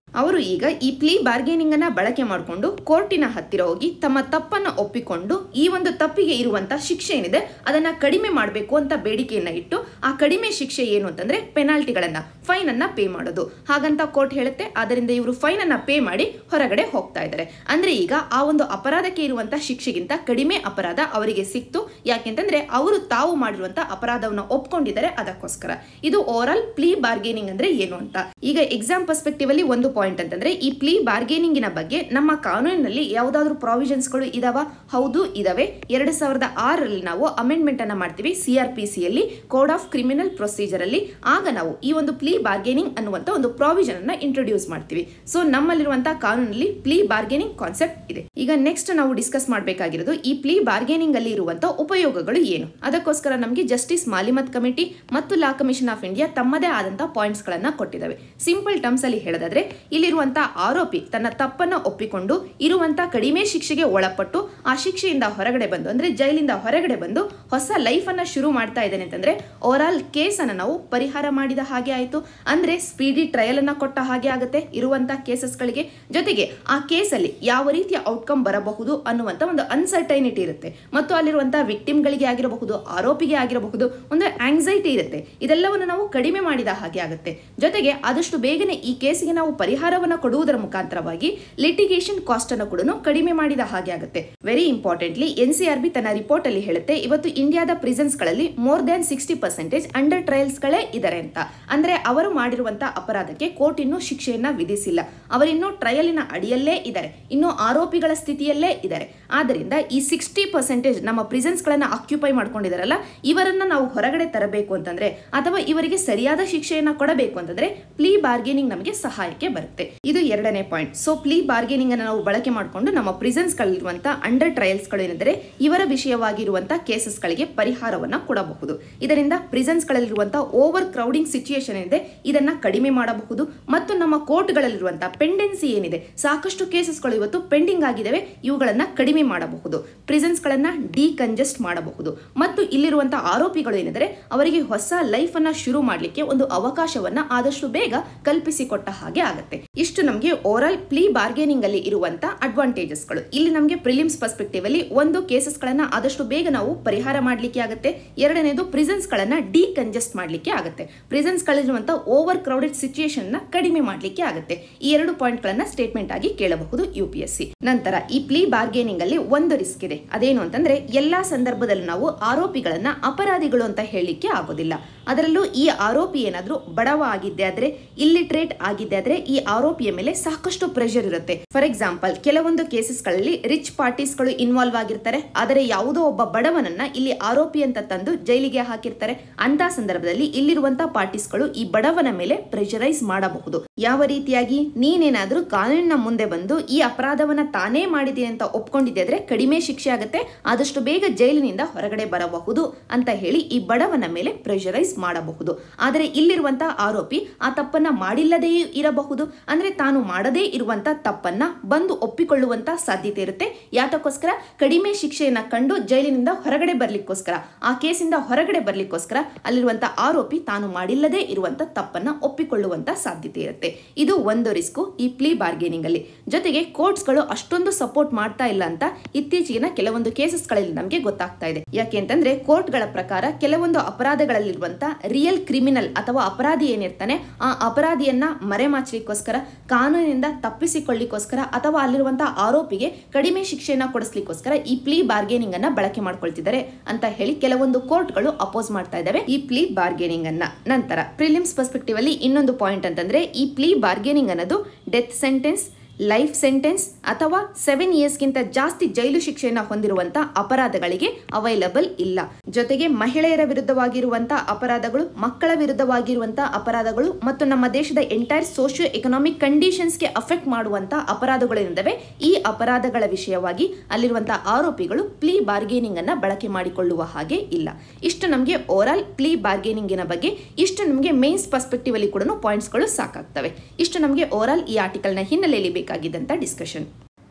ಅವರು ಈಗ ಈ ಪ್ಲೀ ಬಾರ್ಗೇನಿಂಗ್ ಅನ್ನ ಬಳಕೆ ಮಾಡಿಕೊಂಡು ಕೋರ್ಟಿನ ಹತ್ತಿರ ಹೋಗಿ ತಮ್ಮ ತಪ್ಪನ್ನ ಒಪ್ಪಿಕೊಂಡು ಈ ಒಂದು ತಪ್ಪಿಗೆ ಇರುವಂತ ಶಿಕ್ಷೆ ಏನಿದೆ ಅದನ್ನ ಕಡಿಮೆ ಮಾಡಬೇಕು ಅಂತ ಬೇಡಿಕೆಯನ್ನ ಇಟ್ಟು ಆ ಕಡಿಮೆ ಶಿಕ್ಷೆ ಏನು ಅಂತಂದ್ರೆ ಪೆನಾಲ್ಟಿಗಳನ್ನ ಫೈನ್ ಅನ್ನ ಪೇ ಮಾಡೋದು ಹಾಗಂತ ಕೋರ್ಟ್ ಹೇಳುತ್ತೆ ಅದರಿಂದ ಇವರು ಫೈನ್ ಅನ್ನ ಪೇ ಮಾಡಿ ಹೊರಗಡೆ ಹೋಗ್ತಾ ಇದ್ದಾರೆ ಅಂದ್ರೆ ಈಗ ಆ ಒಂದು ಅಪರಾಧಕ್ಕೆ ಇರುವಂತ ಶಿಕ್ಷೆಗಿಂತ ಕಡಿಮೆ ಅಪರಾಧ ಅವರಿಗೆ ಸಿಕ್ತು ಯಾಕೆಂತಂದ್ರೆ ಅವರು ತಾವು ಮಾಡಿರುವಂತ ಅಪರಾಧವನ್ನ ಒಪ್ಕೊಂಡಿದ್ದಾರೆ ಅದಕ್ಕೋಸ್ಕರ ಇದು ಓವರ್ ಆಲ್ ಪ್ಲೀ ಬಾರ್ಗೇನಿಂಗ್ ಅಂದ್ರೆ ಏನು ಅಂತ ಈಗ ಎಕ್ಸಾಮ್ ಪರ್ಸ್ಪೆಕ್ಟಿವ್ ಅಲ್ಲಿ ಒಂದು ಪಾಯಿಂಟ್ ಅಂತಂದ್ರೆ ಈ ಪ್ಲೀ ಬಾರ್ಗೇನಿಂಗಿನ ಬಗ್ಗೆ ನಮ್ಮ ಕಾನೂನಿನಲ್ಲಿ ಯಾವುದಾದ್ರೂ ಪ್ರಾವಿಷನ್ಸ್ಗಳು ಇದಾವ ಹೌದು ಇದಾವೆ ಎರಡು ಸಾವಿರದ ಆರರಲ್ಲಿ ನಾವು ಅಮೆಂಡ್ಮೆಂಟ್ ಅನ್ನ ಮಾಡ್ತೀವಿ ಸಿ ಆರ್ ಪಿ ಸಿ ಅಲ್ಲಿ ಕೋಡ್ ಆಫ್ ಕ್ರಿಮಿನಲ್ ಪ್ರೊಸೀಜರ್ ಅಲ್ಲಿ ಆಗ ನಾವು ಈ ಒಂದು ಪ್ಲೀ ಬಾರ್ಗೇನಿಂಗ್ ಅನ್ನುವಂತ ಒಂದು ಪ್ರಾವಿಷನ್ ಅನ್ನ ಇಂಟ್ರೊಡ್ಯೂಸ್ ಮಾಡ್ತೀವಿ ಸೊ ನಮ್ಮಲ್ಲಿರುವಂತಹ ಕಾನೂನಲ್ಲಿ ಪ್ಲೀ ಬಾರ್ಗೇನಿಂಗ್ ಕಾನ್ಸೆಪ್ಟ್ ಇದೆ ಈಗ ನೆಕ್ಸ್ಟ್ ನಾವು ಡಿಸ್ಕಸ್ ಮಾಡಬೇಕಾಗಿರೋದು ಈ ಪ್ಲೀ ಬಾರ್ಗೇನಿಂಗ್ ಅಲ್ಲಿ ಇರುವಂತಹ ಉಪಯೋಗಗಳು ಏನು ಅದಕ್ಕೋಸ್ಕರ ನಮಗೆ ಜಸ್ಟಿಸ್ ಮಾಲಿಮತ್ ಕಮಿಟಿ ಮತ್ತು ಲಾ ಕಮಿಷನ್ ಆಫ್ ಇಂಡಿಯಾ ತಮ್ಮದೇ ಆದಂತಹ ಪಾಯಿಂಟ್ಸ್ ಗಳನ್ನ ಕೊಟ್ಟಿದ್ದಾವೆ ಸಿಂಪಲ್ ಟರ್ಮ್ಸ್ ಅಲ್ಲಿ ಹೇಳೋದಾದ್ರೆ ಇಲ್ಲಿರುವಂತಹ ಆರೋಪಿ ತನ್ನ ತಪ್ಪನ್ನ ಒಪ್ಪಿಕೊಂಡು ಇರುವಂತಹ ಕಡಿಮೆ ಶಿಕ್ಷೆಗೆ ಒಳಪಟ್ಟು ಆ ಶಿಕ್ಷೆಯಿಂದ ಹೊರಗಡೆ ಬಂದು ಅಂದ್ರೆ ಜೈಲಿಂದ ಹೊರಗಡೆ ಬಂದು ಹೊಸ ಲೈಫ್ ಅನ್ನ ಶುರು ಮಾಡ್ತಾ ಇದ್ದಾನೆ ಅಂತಂದ್ರೆ ಓವರ್ ಆಲ್ ಕೇಸ್ ಅನ್ನ ನಾವು ಪರಿಹಾರ ಮಾಡಿದ ಹಾಗೆ ಆಯ್ತು ಅಂದ್ರೆ ಸ್ಪೀಡಿ ಟ್ರಯಲ್ ಅನ್ನ ಕೊಟ್ಟ ಹಾಗೆ ಆಗುತ್ತೆ ಇರುವಂತಹ ಕೇಸಸ್ಗಳಿಗೆ ಜೊತೆಗೆ ಆ ಕೇಸಲ್ಲಿ ಯಾವ ರೀತಿಯ ಔಟ್ಕಮ್ ಬರಬಹುದು ಅನ್ನುವಂತ ಒಂದು ಅನ್ಸರ್ಟೈನಿಟಿ ಇರುತ್ತೆ ಮತ್ತು ಅಲ್ಲಿರುವಂತಹ ವಿಕ್ಟಿಮ್ಗಳಿಗೆ ಆಗಿರಬಹುದು ಆರೋಪಿಗೆ ಆಗಿರಬಹುದು ಒಂದು ಆಂಗ್ಸೈಟಿ ಇರುತ್ತೆ ಇದೆಲ್ಲವನ್ನು ನಾವು ಕಡಿಮೆ ಮಾಡಿದ ಹಾಗೆ ಆಗುತ್ತೆ ಜೊತೆಗೆ ಆದಷ್ಟು ಬೇಗನೆ ಈ ಕೇಸಿಗೆ ನಾವು ಪರಿಹಾರವನ್ನು ಕೊಡುವುದರ ಮುಖಾಂತರವಾಗಿ ಲಿಟಿಗೇಷನ್ ಕಾಸ್ಟ್ ಅನ್ನು ಕೂಡ ಕಡಿಮೆ ಮಾಡಿದ ಹಾಗೆ ಆಗುತ್ತೆ ವೆರಿ ಇಂಪಾರ್ಟೆಂಟ್ಲಿ ಎನ್ ಸಿ ಆರ್ ಬಿ ತನ್ನ ರಿಪೋರ್ಟ್ ಅಲ್ಲಿ ಹೇಳುತ್ತೆ ಇವತ್ತು ಇಂಡಿಯಾದ ಪ್ರಿಸನ್ಸ್ ಗಳಲ್ಲಿ more than sixty percentage under trials ಗಳೇ ಇದ್ದಾರೆ ಅಂತ ಅಂದ್ರೆ ಅವರು ಮಾಡಿರುವಂತಹ ಅಪರಾಧಕ್ಕೆ ಕೋರ್ಟ್ ಇನ್ನೂ ಶಿಕ್ಷೆಯನ್ನ ವಿಧಿಸಿಲ್ಲ ಅವರಿನ್ನೂ ಟ್ರಯಲಿನ ಅಡಿಯಲ್ಲೇ ಇದ್ದಾರೆ ಇನ್ನು ಆರೋಪಿಗಳ ಸ್ಥಿತಿಯಲ್ಲೇ ಇದ್ದಾರೆ ಆದ್ದರಿಂದ ಈ ಸಿಕ್ಸ್ಟಿ ಪರ್ಸೆಂಟೇಜ್ ನಮ್ಮ ಪ್ರಿಸನ್ಸ್ ಗಳನ್ನ ಆಕ್ಯುಪೈ ಮಾಡ್ಕೊಂಡಿದಾರಲ್ಲ ಇವರನ್ನ ನಾವು ಹೊರಗಡೆ ತರಬೇಕು ಅಂತಂದ್ರೆ ಅಥವಾ ಇವರಿಗೆ ಸರಿಯಾದ ಶಿಕ್ಷೆಯನ್ನ ಕೊಡಬೇಕು ಅಂತಂದ್ರೆ ಪ್ಲೀ ಬಾರ್ಗೇನಿಂಗ್ ನಮಗೆ ಸಹಾಯಕ್ಕೆ ಬರುತ್ತೆ ಇದು ಎರಡನೇ ಪಾಯಿಂಟ್ ಸೊ ಪ್ಲೀ ಬಾರ್ಗೇನಿಂಗ್ ಅನ್ನು ನಾವು ಬಳಕೆ ಮಾಡಿಕೊಂಡು ನಮ್ಮ ಪ್ರಿಸನ್ಸ್ ಗಳಿರುವಂತಹ ಅಂಡರ್ ಟ್ರಯಲ್ಸ್ ಗಳು ಏನೆಂದರೆ ಇವರ ವಿಷಯವಾಗಿರುವಂತಹ ಕೇಸಸ್ ಗಳಿಗೆ ಪರಿಹಾರವನ್ನ ಕೊಡಬಹುದು ಇದರಿಂದ ಪ್ರಿಸನ್ಸ್ ಗಳಲ್ಲಿರುವಂತಹ ಓವರ್ ಕ್ರೌಡಿಂಗ್ ಸಿಚುಯೇಷನ್ ಏನಿದೆ ಇದನ್ನ ಕಡಿಮೆ ಮಾಡಬಹುದು ಮತ್ತು ನಮ್ಮ ಕೋರ್ಟ್ ಗಳಲ್ಲಿರುವಂತಹ ಪೆಂಡೆನ್ಸಿ ಏನಿದೆ ಸಾಕಷ್ಟು ಕೇಸಸ್ಗಳು ಇವತ್ತು ಪೆಂಡಿಂಗ್ ಆಗಿದ್ದಾವೆ ಇವುಗಳನ್ನ ಕಡಿಮೆ ಮಾಡಬಹುದು ಪ್ರಿಸನ್ಸ್ ಗಳನ್ನ ಡಿಕಂಜೆಸ್ಟ್ ಮಾಡಬಹುದು ಮತ್ತು ಇಲ್ಲಿರುವಂತಹ ಆರೋಪಿಗಳು ಏನಿದ್ದಾರೆ ಅವರಿಗೆ ಹೊಸ ಲೈಫ್ ಅನ್ನ ಶುರು ಮಾಡಲಿಕ್ಕೆ ಒಂದು ಅವಕಾಶವನ್ನ ಆದಷ್ಟು ಬೇಗ ಕಲ್ಪಿಸಿಕೊಟ್ಟ ಹಾಗೆ ಆಗುತ್ತೆ ಇಷ್ಟು ನಮಗೆ ಓವರ್ ಪ್ಲೀ ಬಾರ್ಗೇನಿಂಗ್ ಅಲ್ಲಿ ಇರುವಂತ ಅಡ್ವಾಂಟೇಜಸ್ಗಳು ಇಲ್ಲಿ ನಮಗೆ ಪ್ರಿಲಿಮ್ಸ್ ಪರ್ಸ್ಪೆಕ್ಟಿವ್ ಅಲ್ಲಿ ಒಂದು ಕೇಸಸ್ ಗಳನ್ನ ಆದಷ್ಟು ಬೇಗ ನಾವು ಪರಿಹಾರ ಮಾಡಲಿಕ್ಕೆ ಆಗುತ್ತೆ ಎರಡನೇದು ಪ್ರಿಸನ್ಸ್ ಗಳನ್ನ ಡಿಕಂಜೆಸ್ಟ್ ಮಾಡಲಿಕ್ಕೆ ಆಗುತ್ತೆ ಪ್ರಿಸನ್ಸ್ ಗಳಿರುವಂತ ಓವರ್ ಕ್ರೌಡೆಡ್ ಸಿಚುಯೇಷನ್ ನ ಕಡಿಮೆ ಮಾಡಲಿಕ್ಕೆ ಆಗುತ್ತೆ ಈ ಎರಡು ಪಾಯಿಂಟ್ ಗಳನ್ನ ಸ್ಟೇಟ್ಮೆಂಟ್ ಆಗಿ ಕೇಳಬಹುದು ಯು ಪಿ ಎಸ್ ಸಿ ನಂತರ ಈ ಪ್ಲೀ ಬಾರ್ಗೇನಿಂಗ್ ಅಲ್ಲಿ ಒಂದು ರಿಸ್ಕ್ ಇದೆ ಅದೇನು ಅಂತಂದ್ರೆ ಎಲ್ಲಾ ಸಂದರ್ಭದಲ್ಲೂ ನಾವು ಆರೋಪಿಗಳನ್ನ ಅಪರಾಧಿಗಳು ಅಂತ ಹೇಳಲಿಕ್ಕೆ ಆಗೋದಿಲ್ಲ ಅದರಲ್ಲೂ ಈ ಆರೋಪಿ ಏನಾದ್ರೂ ಬಡವ ಆಗಿದ್ದೆ ಆದ್ರೆ ಇಲ್ಲಿಟ್ರೇಟ್ ಆಗಿದ್ದೆ ಆದ್ರೆ ಈ ಆರೋಪಿಯ ಮೇಲೆ ಸಾಕಷ್ಟು ಪ್ರೆಷರ್ ಇರುತ್ತೆ ಫಾರ್ ಎಕ್ಸಾಂಪಲ್ ಕೆಲವೊಂದು ಕೇಸಸ್ಗಳಲ್ಲಿ ರಿಚ್ ಪಾರ್ಟೀಸ್ಗಳು ಇನ್ವಾಲ್ವ್ ಆಗಿರ್ತಾರೆ ಆದರೆ ಯಾವುದೋ ಒಬ್ಬ ಬಡವನನ್ನ ಇಲ್ಲಿ ಆರೋಪಿ ಅಂತ ತಂದು ಜೈಲಿಗೆ ಹಾಕಿರ್ತಾರೆ ಅಂತ ಸಂದರ್ಭದಲ್ಲಿ ಇಲ್ಲಿರುವಂತಹ ಪಾರ್ಟೀಸ್ಗಳು ಈ ಬಡವನ ಮೇಲೆ ಪ್ರೆಷರೈಸ್ ಮಾಡಬಹುದು ಯಾವ ರೀತಿಯಾಗಿ ನೀನೇನಾದ್ರೂ ಕಾನೂನಿನ ಮುಂದೆ ಬಂದು ಈ ಅಪರಾಧವನ್ನ ತಾನೇ ಮಾಡಿದೆ ಅಂತ ಒಪ್ಕೊಂಡಿದ್ದೆ ಆದ್ರೆ ಕಡಿಮೆ ಶಿಕ್ಷೆ ಆಗುತ್ತೆ ಆದಷ್ಟು ಬೇಗ ಜೈಲಿನಿಂದ ಹೊರಗಡೆ ಬರಬಹುದು ಅಂತ ಹೇಳಿ ಈ ಬಡವನ ಮೇಲೆ ಪ್ರೆಷರೈಸ್ ಮಾಡಬಹುದು ಆದರೆ ಇಲ್ಲಿರುವಂತಹ ಆರೋಪಿ ಆ ತಪ್ಪನ್ನ ಮಾಡಿಲ್ಲದೇ ಇರಬಹುದು ಅಂದ್ರೆ ತಾನು ಮಾಡದೇ ಇರುವಂತ ತಪ್ಪನ್ನ ಬಂದು ಒಪ್ಪಿಕೊಳ್ಳುವಂತ ಸಾಧ್ಯತೆ ಇರುತ್ತೆ ಯಾತಕ್ಕೋಸ್ಕರ ಕಡಿಮೆ ಶಿಕ್ಷೆಯನ್ನ ಕಂಡು ಜೈಲಿನಿಂದ ಹೊರಗಡೆ ಬರ್ಲಿಕ್ಕೋಸ್ಕರ ಆ ಕೇಸಿಂದ ಹೊರಗಡೆ ಬರ್ಲಿಕ್ಕೋಸ್ಕರ ಅಲ್ಲಿರುವಂತ ಆರೋಪಿ ತಾನು ಮಾಡಿಲ್ಲದೇ ಇರುವಂತ ತಪ್ಪನ್ನ ಒಪ್ಪಿಕೊಳ್ಳುವಂತ ಸಾಧ್ಯತೆ ಇರುತ್ತೆ ಇದು ಒಂದು ರಿಸ್ಕು ಈ ಪ್ಲೀ ಬಾರ್ಗೇನಿಂಗ್ ಅಲ್ಲಿ ಜೊತೆಗೆ ಕೋರ್ಟ್ಸ್ಗಳು ಅಷ್ಟೊಂದು ಸಪೋರ್ಟ್ ಮಾಡ್ತಾ ಇಲ್ಲ ಅಂತ ಇತ್ತೀಚೆಗಿನ ಕೆಲವೊಂದು ಕೇಸಸ್ಗಳಲ್ಲಿ ನಮಗೆ ಗೊತ್ತಾಗ್ತಾ ಇದೆ ಯಾಕೆ ಅಂತಂದ್ರೆ ಕೋರ್ಟ್ಗಳ ಪ್ರಕಾರ ಕೆಲವೊಂದು ಅಪರಾಧಗಳಲ್ಲಿರುವಂತ ರಿಯಲ್ ಕ್ರಿಮಿನಲ್ ಅಥವಾ ಅಪರಾಧಿ ಏನಿರ್ತಾನೆ ಆ ಅಪರಾಧಿಯನ್ನ ಮರೆಮಾಚಲಿಕ್ಕೋಸ್ಕರ ಕಾನೂನಿನಿಂದ ತಪ್ಪಿಸಿಕೊಳ್ಳಿಕ್ಕೋಸ್ಕರ ಅಥವಾ ಅಲ್ಲಿರುವಂತಹ ಆರೋಪಿಗೆ ಕಡಿಮೆ ಶಿಕ್ಷೆಯನ್ನ ಕೊಡಿಸ್ಲಿಕ್ಕೋಸ್ಕರ ಈ ಪ್ಲೀ ಬಾರ್ಗೇನಿಂಗ್ ಅನ್ನ ಬಳಕೆ ಮಾಡ್ಕೊಳ್ತಿದ್ದಾರೆ ಅಂತ ಹೇಳಿ ಕೆಲವೊಂದು ಕೋರ್ಟ್ಗಳು ಅಪೋಸ್ ಮಾಡ್ತಾ ಇದಾವೆ ಈ ಪ್ಲೀ ಬಾರ್ಗೇನಿಂಗ್ ಅನ್ನ ನಂತರ ಪ್ರಿಲಿಮ್ಸ್ ಪರ್ಸ್ಪೆಕ್ಟಿವ್ ಅಲ್ಲಿ ಇನ್ನೊಂದು ಪಾಯಿಂಟ್ ಅಂತಂದ್ರೆ ಈ ಪ್ಲೀ ಬಾರ್ಗೇನಿಂಗ್ ಅನ್ನೋದು ಡೆತ್ ಸೆಂಟೆನ್ಸ್ ಲೈಫ್ ಸೆಂಟೆನ್ಸ್ ಅಥವಾ ಸೆವೆನ್ ಇಯರ್ಸ್ಗಿಂತ ಜಾಸ್ತಿ ಜೈಲು ಶಿಕ್ಷೆಯನ್ನು ಹೊಂದಿರುವಂತ ಅಪರಾಧಗಳಿಗೆ ಅವೈಲಬಲ್ ಇಲ್ಲ ಜೊತೆಗೆ ಮಹಿಳೆಯರ ವಿರುದ್ಧವಾಗಿರುವಂತಹ ಅಪರಾಧಗಳು ಮಕ್ಕಳ ವಿರುದ್ಧವಾಗಿರುವಂತಹ ಅಪರಾಧಗಳು ಮತ್ತು ನಮ್ಮ ದೇಶದ ಎಂಟೈರ್ ಸೋಷಿಯೋ ಎಕನಾಮಿಕ್ ಕಂಡೀಷನ್ಸ್ಗೆ ಅಫೆಕ್ಟ್ ಮಾಡುವಂತಹ ಅಪರಾಧಗಳೇನಿದ್ದಾವೆ ಈ ಅಪರಾಧಗಳ ವಿಷಯವಾಗಿ ಅಲ್ಲಿರುವಂತಹ ಆರೋಪಿಗಳು ಪ್ಲೀ ಬಾರ್ಗೇನಿಂಗ್ ಅನ್ನ ಬಳಕೆ ಮಾಡಿಕೊಳ್ಳುವ ಹಾಗೆ ಇಲ್ಲ ಇಷ್ಟು ನಮಗೆ ಓವರ್ ಆಲ್ ಪ್ಲೀ ಬಾರ್ಗೇನಿಂಗಿನ ಬಗ್ಗೆ ಇಷ್ಟು ನಮಗೆ ಮೇನ್ಸ್ ಪರ್ಸ್ಪೆಕ್ಟಿವ್ ಅಲ್ಲಿ ಕೂಡ ಪಾಯಿಂಟ್ಸ್ಗಳು ಸಾಕಾಗ್ತವೆ ಇಷ್ಟು ನಮಗೆ ಓವರ್ ಆಲ್ ಈ ಆರ್ಟಿಕಲ್ನ ಹಿನ್ನೆಲೆಯಲ್ಲಿ ಬೇಕಾಗಿದ್ದಂಥ ಡಿಸ್ಕಷನ್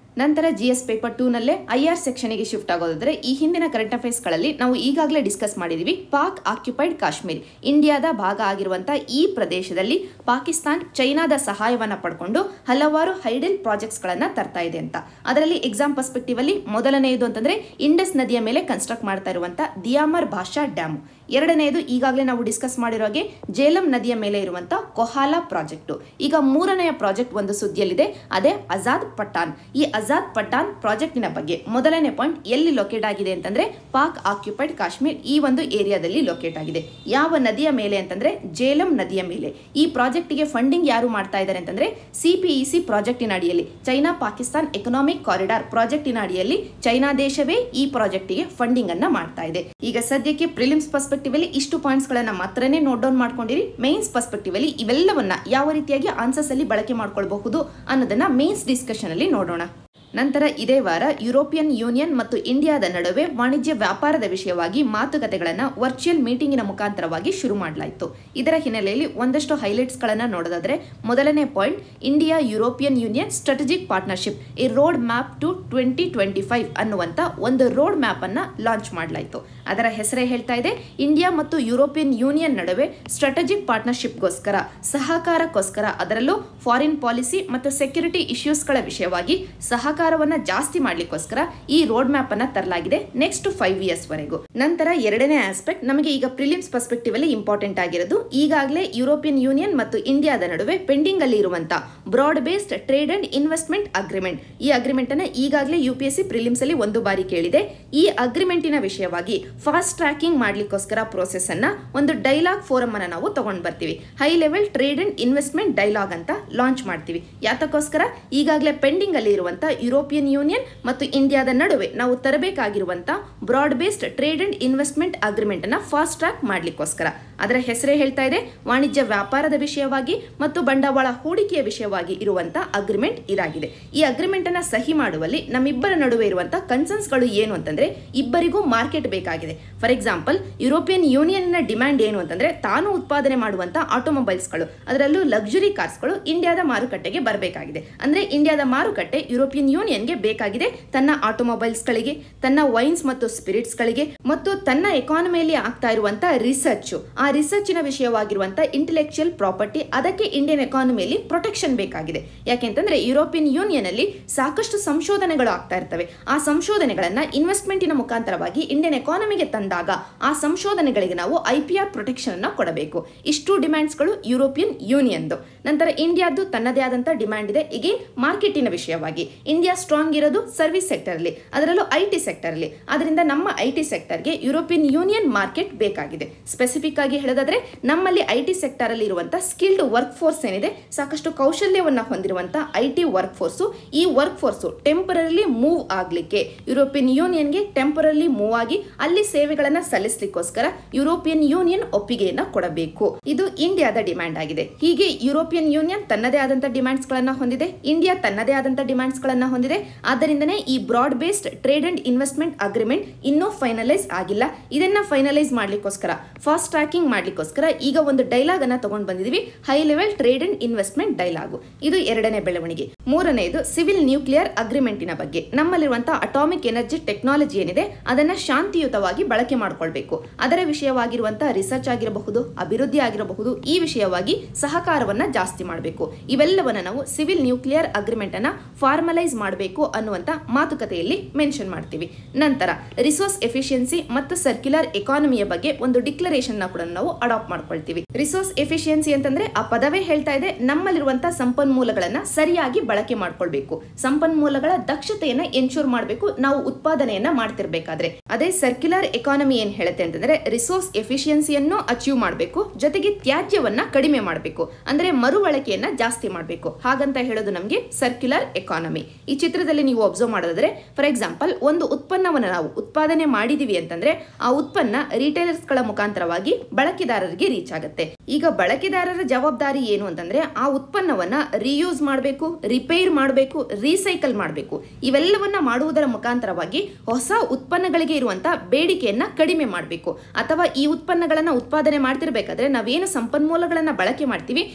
ನಂತರ ಜಿ ಎಸ್ ಪೇಪರ್ ಟೂನಲ್ಲೇ ಐ ಆರ್ ಸೆಕ್ಷನ್ಗೆ ಶಿಫ್ಟ್ ಆಗೋದಾದ್ರೆ ಈ ಹಿಂದಿನ ಕರೆಂಟ್ ಅಫೇರ್ಸ್ಗಳಲ್ಲಿ ನಾವು ಈಗಾಗಲೇ ಡಿಸ್ಕಸ್ ಮಾಡಿದೀವಿ ಪಾಕ್ ಆಕ್ಯುಪೈಡ್ ಕಾಶ್ಮೀರ್ ಇಂಡಿಯಾದ ಭಾಗ ಆಗಿರುವಂತಹ ಈ ಪ್ರದೇಶದಲ್ಲಿ ಪಾಕಿಸ್ತಾನ್ ಚೈನಾದ ಸಹಾಯವನ್ನು ಪಡ್ಕೊಂಡು ಹಲವಾರು ಹೈಡಲ್ ಪ್ರಾಜೆಕ್ಟ್ಸ್ಗಳನ್ನು ತರ್ತಾ ಇದೆ ಅಂತ ಅದರಲ್ಲಿ ಎಕ್ಸಾಮ್ ಪರ್ಸ್ಪೆಕ್ಟಿವ್ ಅಲ್ಲಿ ಮೊದಲನೆಯದು ಅಂತಂದ್ರೆ ಇಂಡಸ್ ನದಿಯ ಮೇಲೆ ಕನ್ಸ್ಟ್ರಕ್ಟ್ ಮಾಡ್ತಾ ಇರುವಂತಹ ದಿಯಾಮರ್ ಭಾಷಾ ಡ್ಯಾಮ್ ಎರಡನೆಯದು ಈಗಾಗಲೇ ನಾವು ಡಿಸ್ಕಸ್ ಮಾಡಿರೋ ಹಾಗೆ ಜೇಲಂ ನದಿಯ ಮೇಲೆ ಇರುವಂತ ಕೊಹಾಲಾ ಪ್ರಾಜೆಕ್ಟ್ ಈಗ ಮೂರನೆಯ ಪ್ರಾಜೆಕ್ಟ್ ಒಂದು ಸುದ್ದಿಯಲ್ಲಿದೆ ಅದೇ ಅಜಾದ್ ಪಠಾನ್ ಈ ಅಜಾದ್ ಪಠಾನ್ ಪ್ರಾಜೆಕ್ಟಿನ ಬಗ್ಗೆ ಮೊದಲನೇ ಪಾಯಿಂಟ್ ಎಲ್ಲಿ ಲೊಕೇಟ್ ಆಗಿದೆ ಅಂತಂದ್ರೆ ಪಾಕ್ ಆಕ್ಯುಪೈಡ್ ಕಾಶ್ಮೀರ್ ಈ ಒಂದು ಏರಿಯಾದಲ್ಲಿ ಲೊಕೇಟ್ ಆಗಿದೆ ಯಾವ ನದಿಯ ಮೇಲೆ ಅಂತಂದ್ರೆ ಜೇಲಂ ನದಿಯ ಮೇಲೆ ಈ ಪ್ರಾಜೆಕ್ಟಿಗೆ ಫಂಡಿಂಗ್ ಯಾರು ಮಾಡ್ತಾ ಇದ್ದಾರೆ ಅಂತಂದ್ರೆ ಸಿಪಿಇಸಿ ಪ್ರಾಜೆಕ್ಟಿನ ಅಡಿಯಲ್ಲಿ ಚೈನಾ ಪಾಕಿಸ್ತಾನ್ ಎಕನಾಮಿಕ್ ಕಾರಿಡಾರ್ ಪ್ರಾಜೆಕ್ಟಿನ ಅಡಿಯಲ್ಲಿ ಚೈನಾ ದೇಶವೇ ಈ ಪ್ರಾಜೆಕ್ಟಿಗೆ ಫಂಡಿಂಗ್ ಅನ್ನ ಮಾಡ್ತಾ ಇದೆ ಈಗ ಸದ್ಯಕ್ಕೆ ಪ್ರಿಲಿಮ್ಸ್ ಪರ್ಸ್ಪೆಕ್ಟಿವ್ ಅಲ್ಲಿ ಇಷ್ಟು ಪಾಯಿಂಟ್ಸ್ ಗಳನ್ನ ಮಾತ್ರನೇ ನೋಟ್ ಡೌನ್ ಮಾಡ್ಕೊಂಡಿರಿ ಮೇನ್ಸ್ ಪರ್ಸ್ಪೆಕ್ಟಿವ್ ಅಲ್ಲಿ ಇವೆಲ್ಲವನ್ನ ಯಾವ ರೀತಿಯಾಗಿ ಆನ್ಸರ್ಸ್ ಅಲ್ಲಿ ಬಳಕೆ ಮಾಡ್ಕೊಳ್ಬಹುದು ಅನ್ನೋದನ್ನ ಮೇನ್ಸ್ ಡಿಸ್ಕಷನ್ ಅಲ್ಲಿ ನೋಡೋಣ ನಂತರ ಇದೇ ವಾರ ಯುರೋಪಿಯನ್ ಯೂನಿಯನ್ ಮತ್ತು ಇಂಡಿಯಾದ ನಡುವೆ ವಾಣಿಜ್ಯ ವ್ಯಾಪಾರದ ವಿಷಯವಾಗಿ ಮಾತುಕತೆಗಳನ್ನು ವರ್ಚುವಲ್ ಮೀಟಿಂಗಿನ ಮುಖಾಂತರವಾಗಿ ಶುರು ಮಾಡಲಾಯಿತು ಇದರ ಹಿನ್ನೆಲೆಯಲ್ಲಿ ಒಂದಷ್ಟು ಹೈಲೈಟ್ಸ್ಗಳನ್ನು ನೋಡೋದಾದ್ರೆ ಮೊದಲನೇ point India European Union strategic partnership ಈ road map to twenty twenty five ಅನ್ನುವಂಥ ಒಂದು ರೋಡ್ ಮ್ಯಾಪ್ ಅನ್ನ ಲಾಂಚ್ ಮಾಡಲಾಯಿತು ಅದರ ಹೆಸರೇ ಹೇಳ್ತಾ ಇದೆ ಇಂಡಿಯಾ ಮತ್ತು ಯುರೋಪಿಯನ್ ಯೂನಿಯನ್ ನಡುವೆ ಸ್ಟ್ರಾಟಜಿಕ್ ಪಾರ್ಟ್ನರ್ಶಿಪ್ಗೋಸ್ಕರ ಸಹಕಾರಕ್ಕೋಸ್ಕರ ಅದರಲ್ಲೂ ಫಾರಿನ್ ಪಾಲಿಸಿ ಮತ್ತು ಸೆಕ್ಯೂರಿಟಿ ಇಶ್ಯೂಸ್ಗಳ ವಿಷಯವಾಗಿ ಸಹಕಾರವನ್ನ ಜಾಸ್ತಿ ಮಾಡ್ಲಿಕ್ಕೋಸ್ಕರ ಈ ರೋಡ್ ಮ್ಯಾಪ್ ಅನ್ನ ತರಲಾಗಿದೆ ನೆಕ್ಸ್ಟ್ ಫೈವ್ ಇಯರ್ಸ್ ವರೆಗೂ ನಂತರ ಎರಡನೇ ಆಸ್ಪೆಕ್ಟ್ ನಮಗೆ ಈಗ ಪ್ರಿಲಿಮ್ಸ್ ಪರ್ಸ್ಪೆಕ್ಟಿವ್ ಅಲ್ಲಿ ಇಂಪಾರ್ಟೆಂಟ್ ಆಗಿರೋದು ಈಗಾಗಲೇ ಯುರೋಪಿಯನ್ ಯೂನಿಯನ್ ಮತ್ತು ಇಂಡಿಯಾದ ನಡುವೆ ಪೆಂಡಿಂಗ್ ಅಲ್ಲಿ ಇರುವಂತಹ broad based trade and investment agreement ಈ ಅಗ್ರಿಮೆಂಟ್ ಅನ್ನ ಈಗಾಗಲೇ U P S C prelims ಅಲ್ಲಿ ಒಂದು ಬಾರಿ ಕೇಳಿದೆ ಈ ಅಗ್ರಿಮೆಂಟಿನ ವಿಷಯವಾಗಿ ಫಾಸ್ಟ್ ಟ್ರ್ಯಾಕಿಂಗ್ ಮಾಡ್ಲಿಕ್ಕೋಸ್ಕರ ಪ್ರೋಸೆಸ್ ಅನ್ನ ಒಂದು ಡೈಲಾಗ್ ಫೋರಮ್ ಅನ್ನ ನಾವು ತಗೊಂಡ್ ಬರ್ತೀವಿ high level trade and investment dialogue ಅಂತ ಲಾಂಚ್ ಮಾಡ್ತೀವಿ ಯಾತಕ್ಕೋಸ್ಕರ ಈಗಾಗಲೇ ಪೆಂಡಿಂಗ್ ಅಲ್ಲಿ ಇರುವಂತ ಯುರೋಪಿಯನ್ ಯೂನಿಯನ್ ಮತ್ತು ಇಂಡಿಯಾದ ನಡುವೆ ನಾವು ತರಬೇಕಾಗಿರುವಂತ broad based trade and investment agreement ಅನ್ನ ಫಾಸ್ಟ್ ಟ್ರ್ಯಾಕ್ ಮಾಡ್ಲಿಕ್ಕೋಸ್ಕರ ಅದರ ಹೆಸರೇ ಹೇಳ್ತಾ ಇದೆ ವಾಣಿಜ್ಯ ವ್ಯಾಪಾರದ ವಿಷಯವಾಗಿ ಮತ್ತು ಬಂಡವಾಳ ಹೂಡಿಕೆಯ ವಿಷಯವಾಗಿ ಇರುವಂತ ಅಗ್ರಿಮೆಂಟ್ ಇದಾಗಿದೆ ಈ ಅಗ್ರಿಮೆಂಟ್ ಅನ್ನ ಸಹಿ ಮಾಡುವಲ್ಲಿ ನಮ್ಮಿಬ್ಬರ ನಡುವೆ ಇರುವಂತ ಕನ್ಸರ್ನ್ಸ್ಗಳು ಏನು ಅಂತಂದ್ರೆ ಇಬ್ಬರಿಗೂ ಮಾರ್ಕೆಟ್ ಬೇಕಾಗಿದೆ ಫಾರ್ ಎಕ್ಸಾಂಪಲ್ ಯುರೋಪಿಯನ್ ಯೂನಿಯನ್ ನ ಡಿಮ್ಯಾಂಡ್ ಏನು ಅಂತಂದ್ರೆ ತಾನು ಉತ್ಪಾದನೆ ಮಾಡುವಂತ ಆಟೋಮೊಬೈಲ್ಸ್ಗಳು ಅದರಲ್ಲೂ ಲಕ್ಸುರಿ ಕಾರ್ಸ್ಗಳು ಇಂಡಿಯಾದ ಮಾರುಕಟ್ಟೆಗೆ ಬರಬೇಕಾಗಿದೆ ಅಂದ್ರೆ ಇಂಡಿಯಾದ ಮಾರುಕಟ್ಟೆ ಯುರೋಪಿಯನ್ ಯೂನಿಯನ್ಗೆ ಬೇಕಾಗಿದೆ ತನ್ನ ಆಟೋಮೊಬೈಲ್ಸ್ಗಳಿಗೆ ತನ್ನ ವೈನ್ಸ್ ಮತ್ತು ಸ್ಪಿರಿಟ್ಸ್ಗಳಿಗೆ ಮತ್ತು ತನ್ನ ಎಕಾನಮಿಯಲ್ಲಿ ಆಗ್ತಾ ಇರುವಂತ ರಿಸರ್ಚ್ ಆ ರಿಸರ್ಚಿನ ವಿಷಯವಾಗಿರುವಂತ ಇಂಟೆಲೆಕ್ಚುಯಲ್ ಪ್ರಾಪರ್ಟಿ ಅದಕ್ಕೆ ಇಂಡಿಯನ್ ಎಕಾನಮಿಯಲ್ಲಿ ಪ್ರೊಟೆಕ್ಷನ್ ಬೇಕಾಗಿದೆ ಯಾಕೆಂತಂದ್ರೆ ಯುರೋಪಿಯನ್ ಯೂನಿಯನ್ ಅಲ್ಲಿ ಸಾಕಷ್ಟು ಸಂಶೋಧನೆಗಳು ಆಗ್ತಾ ಇರ್ತವೆ ಆ ಸಂಶೋಧನೆಗಳನ್ನ ಇನ್ವೆಸ್ಟ್ಮೆಂಟಿನ ಮುಖಾಂತರವಾಗಿ ಇಂಡಿಯನ್ ಎಕಾನಮಿಗೆ ತಂದಾಗ ಆ ಸಂಶೋಧನೆಗಳಿಗೆ ನಾವು ಐ ಪಿ ಆರ್ ಪ್ರೊಟೆಕ್ಷನ್ ಅನ್ನ ಕೊಡಬೇಕು ಇಷ್ಟು ಡಿಮ್ಯಾಂಡ್ಸ್ಗಳು ಯುರೋಪಿಯನ್ ಯೂನಿಯನ್ದು ನಂತರ ಇಂಡಿಯಾದ್ದು ತನ್ನದೇ ಆದಂತ ಡಿಮ್ಯಾಂಡ್ ಇದೆ ಇಗೇನ್ ಮಾರ್ಕೆಟಿನ ವಿಷಯವಾಗಿ ಇಂಡಿಯಾ ಸ್ಟ್ರಾಂಗ್ ಇರೋದು ಸರ್ವಿಸ್ ಸೆಕ್ಟರ್ ಅಲ್ಲಿ ಅದರಲ್ಲೂ ಐ ಟಿ ಸೆಕ್ಟರ್ ಅಲ್ಲಿ ಅದರಿಂದ ನಮ್ಮ ಐ ಟಿ ಸೆಕ್ಟರ್ಗೆ ಯುರೋಪಿಯನ್ ಯೂನಿಯನ್ ಮಾರ್ಕೆಟ್ ಬೇಕಾಗಿದೆ ಸ್ಪೆಸಿಫಿಕ್ ಆಗಿ ಹೇಳೋದಾದ್ರೆ ನಮ್ಮಲ್ಲಿ ಐ ಟಿ ಸೆಕ್ಟರ್ ಅಲ್ಲಿ ಇರುವಂತಹ ಸ್ಕಿಲ್ಡ್ ವರ್ಕ್ ಫೋರ್ಸ್ ಏನಿದೆ ಸಾಕಷ್ಟು ಕೌಶಲ್ಯವನ್ನ ಹೊಂದಿರುವಂತಹ ಐ ಟಿ ವರ್ಕ್ ಫೋರ್ಸು ಈ ವರ್ಕ್ ಫೋರ್ಸು ಟೆಂಪರಲಿ ಮೂವ್ ಆಗ್ಲಿಕ್ಕೆ ಯುರೋಪಿಯನ್ ಯೂನಿಯನ್ಗೆ ಟೆಂಪರಲಿ ಮೂವ್ ಆಗಿ ಅಲ್ಲಿ ಸೇವೆಗಳನ್ನ ಸಲ್ಲಿಸಲಿಕ್ಕೋಸ್ಕರ ಯುರೋಪಿಯನ್ ಯೂನಿಯನ್ ಒಪ್ಪಿಗೆಯನ್ನ ಕೊಡಬೇಕು ಇದು ಇಂಡಿಯಾದ ಡಿಮ್ಯಾಂಡ್ ಆಗಿದೆ ಹೀಗೆ ಯುರೋಪಿಯನ್ ಯೂನಿಯನ್ ತನ್ನದೇ ಆದಂತ ಡಿಮ್ಯಾಂಡ್ಸ್ ಗಳನ್ನ ಹೊಂದಿದೆ ಇಂಡಿಯಾ ತನ್ನದೇ ಆದಂತ ಡಿಮ್ಯಾಂಡ್ಸ್ ಗಳನ್ನ ಹೊಂದಿದೆ ಆದ್ದರಿಂದನೇ ಈ broad based trade and investment agreement ಇನ್ನೂ ಫೈನಲೈಸ್ ಆಗಿಲ್ಲ ಇದನ್ನ ಫೈನಲೈಸ್ ಮಾಡ್ಲಿಕ್ಕೋಸ್ಕರ ಫಾಸ್ಟ್ ಟ್ರ್ಯಾಕಿಂಗ್ ಮಾಡ್ಲಿಕ್ಕೋಸ್ಕರ ಈಗ ಒಂದು ಡೈಲಾಗ್ ಅನ್ನ ತಗೊಂಡು ಬಂದಿದೀವಿ high level trade and investment dialogue ಇದು ಎರಡನೇ ಬೆಳವಣಿಗೆ ಮೂರನೆಯದು ಸಿವಿಲ್ ನ್ಯೂಕ್ಲಿಯರ್ ಅಗ್ರಿಮೆಂಟಿನ ಬಗ್ಗೆ ನಮ್ಮಲ್ಲಿರುವಂತಹ ಅಟಾಮಿಕ್ ಎನರ್ಜಿ ಟೆಕ್ನಾಲಜಿ ಏನಿದೆ ಅದನ್ನ ಶಾಂತಿಯುತವಾಗಿ ಬಳಕೆ ಮಾಡ್ಕೊಳ್ಬೇಕು ಅದರ ವಿಷಯವಾಗಿರುವಂತಹ ರಿಸರ್ಚ್ ಆಗಿರಬಹುದು ಅಭಿವೃದ್ಧಿ ಆಗಿರಬಹುದು ಈ ವಿಷಯವಾಗಿ ಸಹಕಾರವನ್ನ ಜಾಸ್ತಿ ಮಾಡಬೇಕು ಇವೆಲ್ಲವನ್ನ ನಾವು ಸಿವಿಲ್ ನ್ಯೂಕ್ಲಿಯರ್ ಅಗ್ರಿಮೆಂಟ್ ಅನ್ನ ಫಾರ್ಮಲೈಸ್ ಮಾಡಬೇಕು ಅನ್ನುವಂತ ಮಾತುಕತೆಯಲ್ಲಿ ಮೆನ್ಷನ್ ಮಾಡ್ತೀವಿ ನಂತರ ರಿಸೋರ್ಸ್ ಎಫಿಷಿಯನ್ಸಿ ಮತ್ತು ಸರ್ಕ್ಯುಲರ್ ಎಕಾನಮಿಯ ಬಗ್ಗೆ ಒಂದು ಡಿಕ್ಲರೇಷನ್ ನ ಕೂಡ ನಾವು ಅಡಾಪ್ಟ್ ಮಾಡ್ಕೊಳ್ತೀವಿ ರಿಸೋರ್ಸ್ ಎಫಿಷಿಯನ್ಸಿ ಅಂತಂದ್ರೆ ಆ ಪದವೇ ಹೇಳ್ತಾ ಇದೆ ನಮ್ಮಲ್ಲಿರುವಂತಹ ಸಂಪನ್ಮೂಲಗಳನ್ನ ಸರಿಯಾಗಿ ಬಳಕೆ ಮಾಡ್ಕೊಳ್ಬೇಕು ಸಂಪನ್ಮೂಲಗಳ ದಕ್ಷತೆಯನ್ನ ಎನ್ಶೂರ್ ಮಾಡಬೇಕು ನಾವು ಉತ್ಪಾದನೆಯನ್ನ ಮಾಡ್ತಿರ್ಬೇಕಾದ್ರೆ ಅದೇ ಸರ್ಕ್ಯುಲರ್ ಎಕಾನಮಿ ಏನ್ ಹೇಳುತ್ತೆ ಅಂತಂದ್ರೆ ರಿಸೋರ್ಸ್ ಎಫಿಷಿಯನ್ಸಿಯನ್ನು ಅಚೀವ್ ಮಾಡಬೇಕು ಜೊತೆಗೆ ತ್ಯಾಜ್ಯವನ್ನ ಕಡಿಮೆ ಮಾಡಬೇಕು ಅಂದ್ರೆ ಮರುಬಳಕೆಯನ್ನ ಜಾಸ್ತಿ ಮಾಡಬೇಕು ಹಾಗಂತ ಹೇಳೋದು ನಮಗೆ ಸರ್ಕ್ಯುಲರ್ ಎಕಾನಮಿ ಈ ಚಿತ್ರದಲ್ಲಿ ನೀವು ಅಬ್ಸರ್ವ್ ಮಾಡೋದಾದ್ರೆ ಫಾರ್ ಎಕ್ಸಾಂಪಲ್ ಒಂದು ಉತ್ಪನ್ನವನ್ನು ನಾವು ಉತ್ಪಾದನೆ ಮಾಡಿದೀವಿ ಅಂತಂದ್ರೆ ಆ ಉತ್ಪನ್ನ ರಿಟೇಲರ್ಸ್ ಗಳ ಮುಖಾಂತರವಾಗಿ ಬಳಕೆದಾರರಿಗೆ ರೀಚ್ ಆಗುತ್ತೆ ಈಗ ಬಳಕೆದಾರರ ಜವಾಬ್ದಾರಿ ಏನು ಅಂತಂದ್ರೆ ಆ ಉತ್ಪನ್ನವನ್ನ ರಿಯೂಸ್ ಮಾಡಬೇಕು ರಿಪೇರ್ ಮಾಡಬೇಕು ರೀಸೈಕಲ್ ಮಾಡಬೇಕು ಇವೆಲ್ಲವನ್ನ ಮಾಡುವುದರ ಮುಖಾಂತರವಾಗಿ ಹೊಸ ಉತ್ಪನ್ನಗಳಿಗೆ ಇರುವಂತಹ ಬೇಡಿಕೆಯನ್ನ ಕಡಿಮೆ ಮಾಡಬೇಕು ಅಥವಾ ಈ ಉತ್ಪನ್ನಗಳನ್ನ ಉತ್ಪಾದನೆ ಮಾಡ್ತಿರ್ಬೇಕಾದ್ರೆ ನಾವೇನು ಸಂಪನ್ಮೂಲಗಳನ್ನ ಬಳಕೆ ಮಾಡ್ತೀವಿ ಇದರ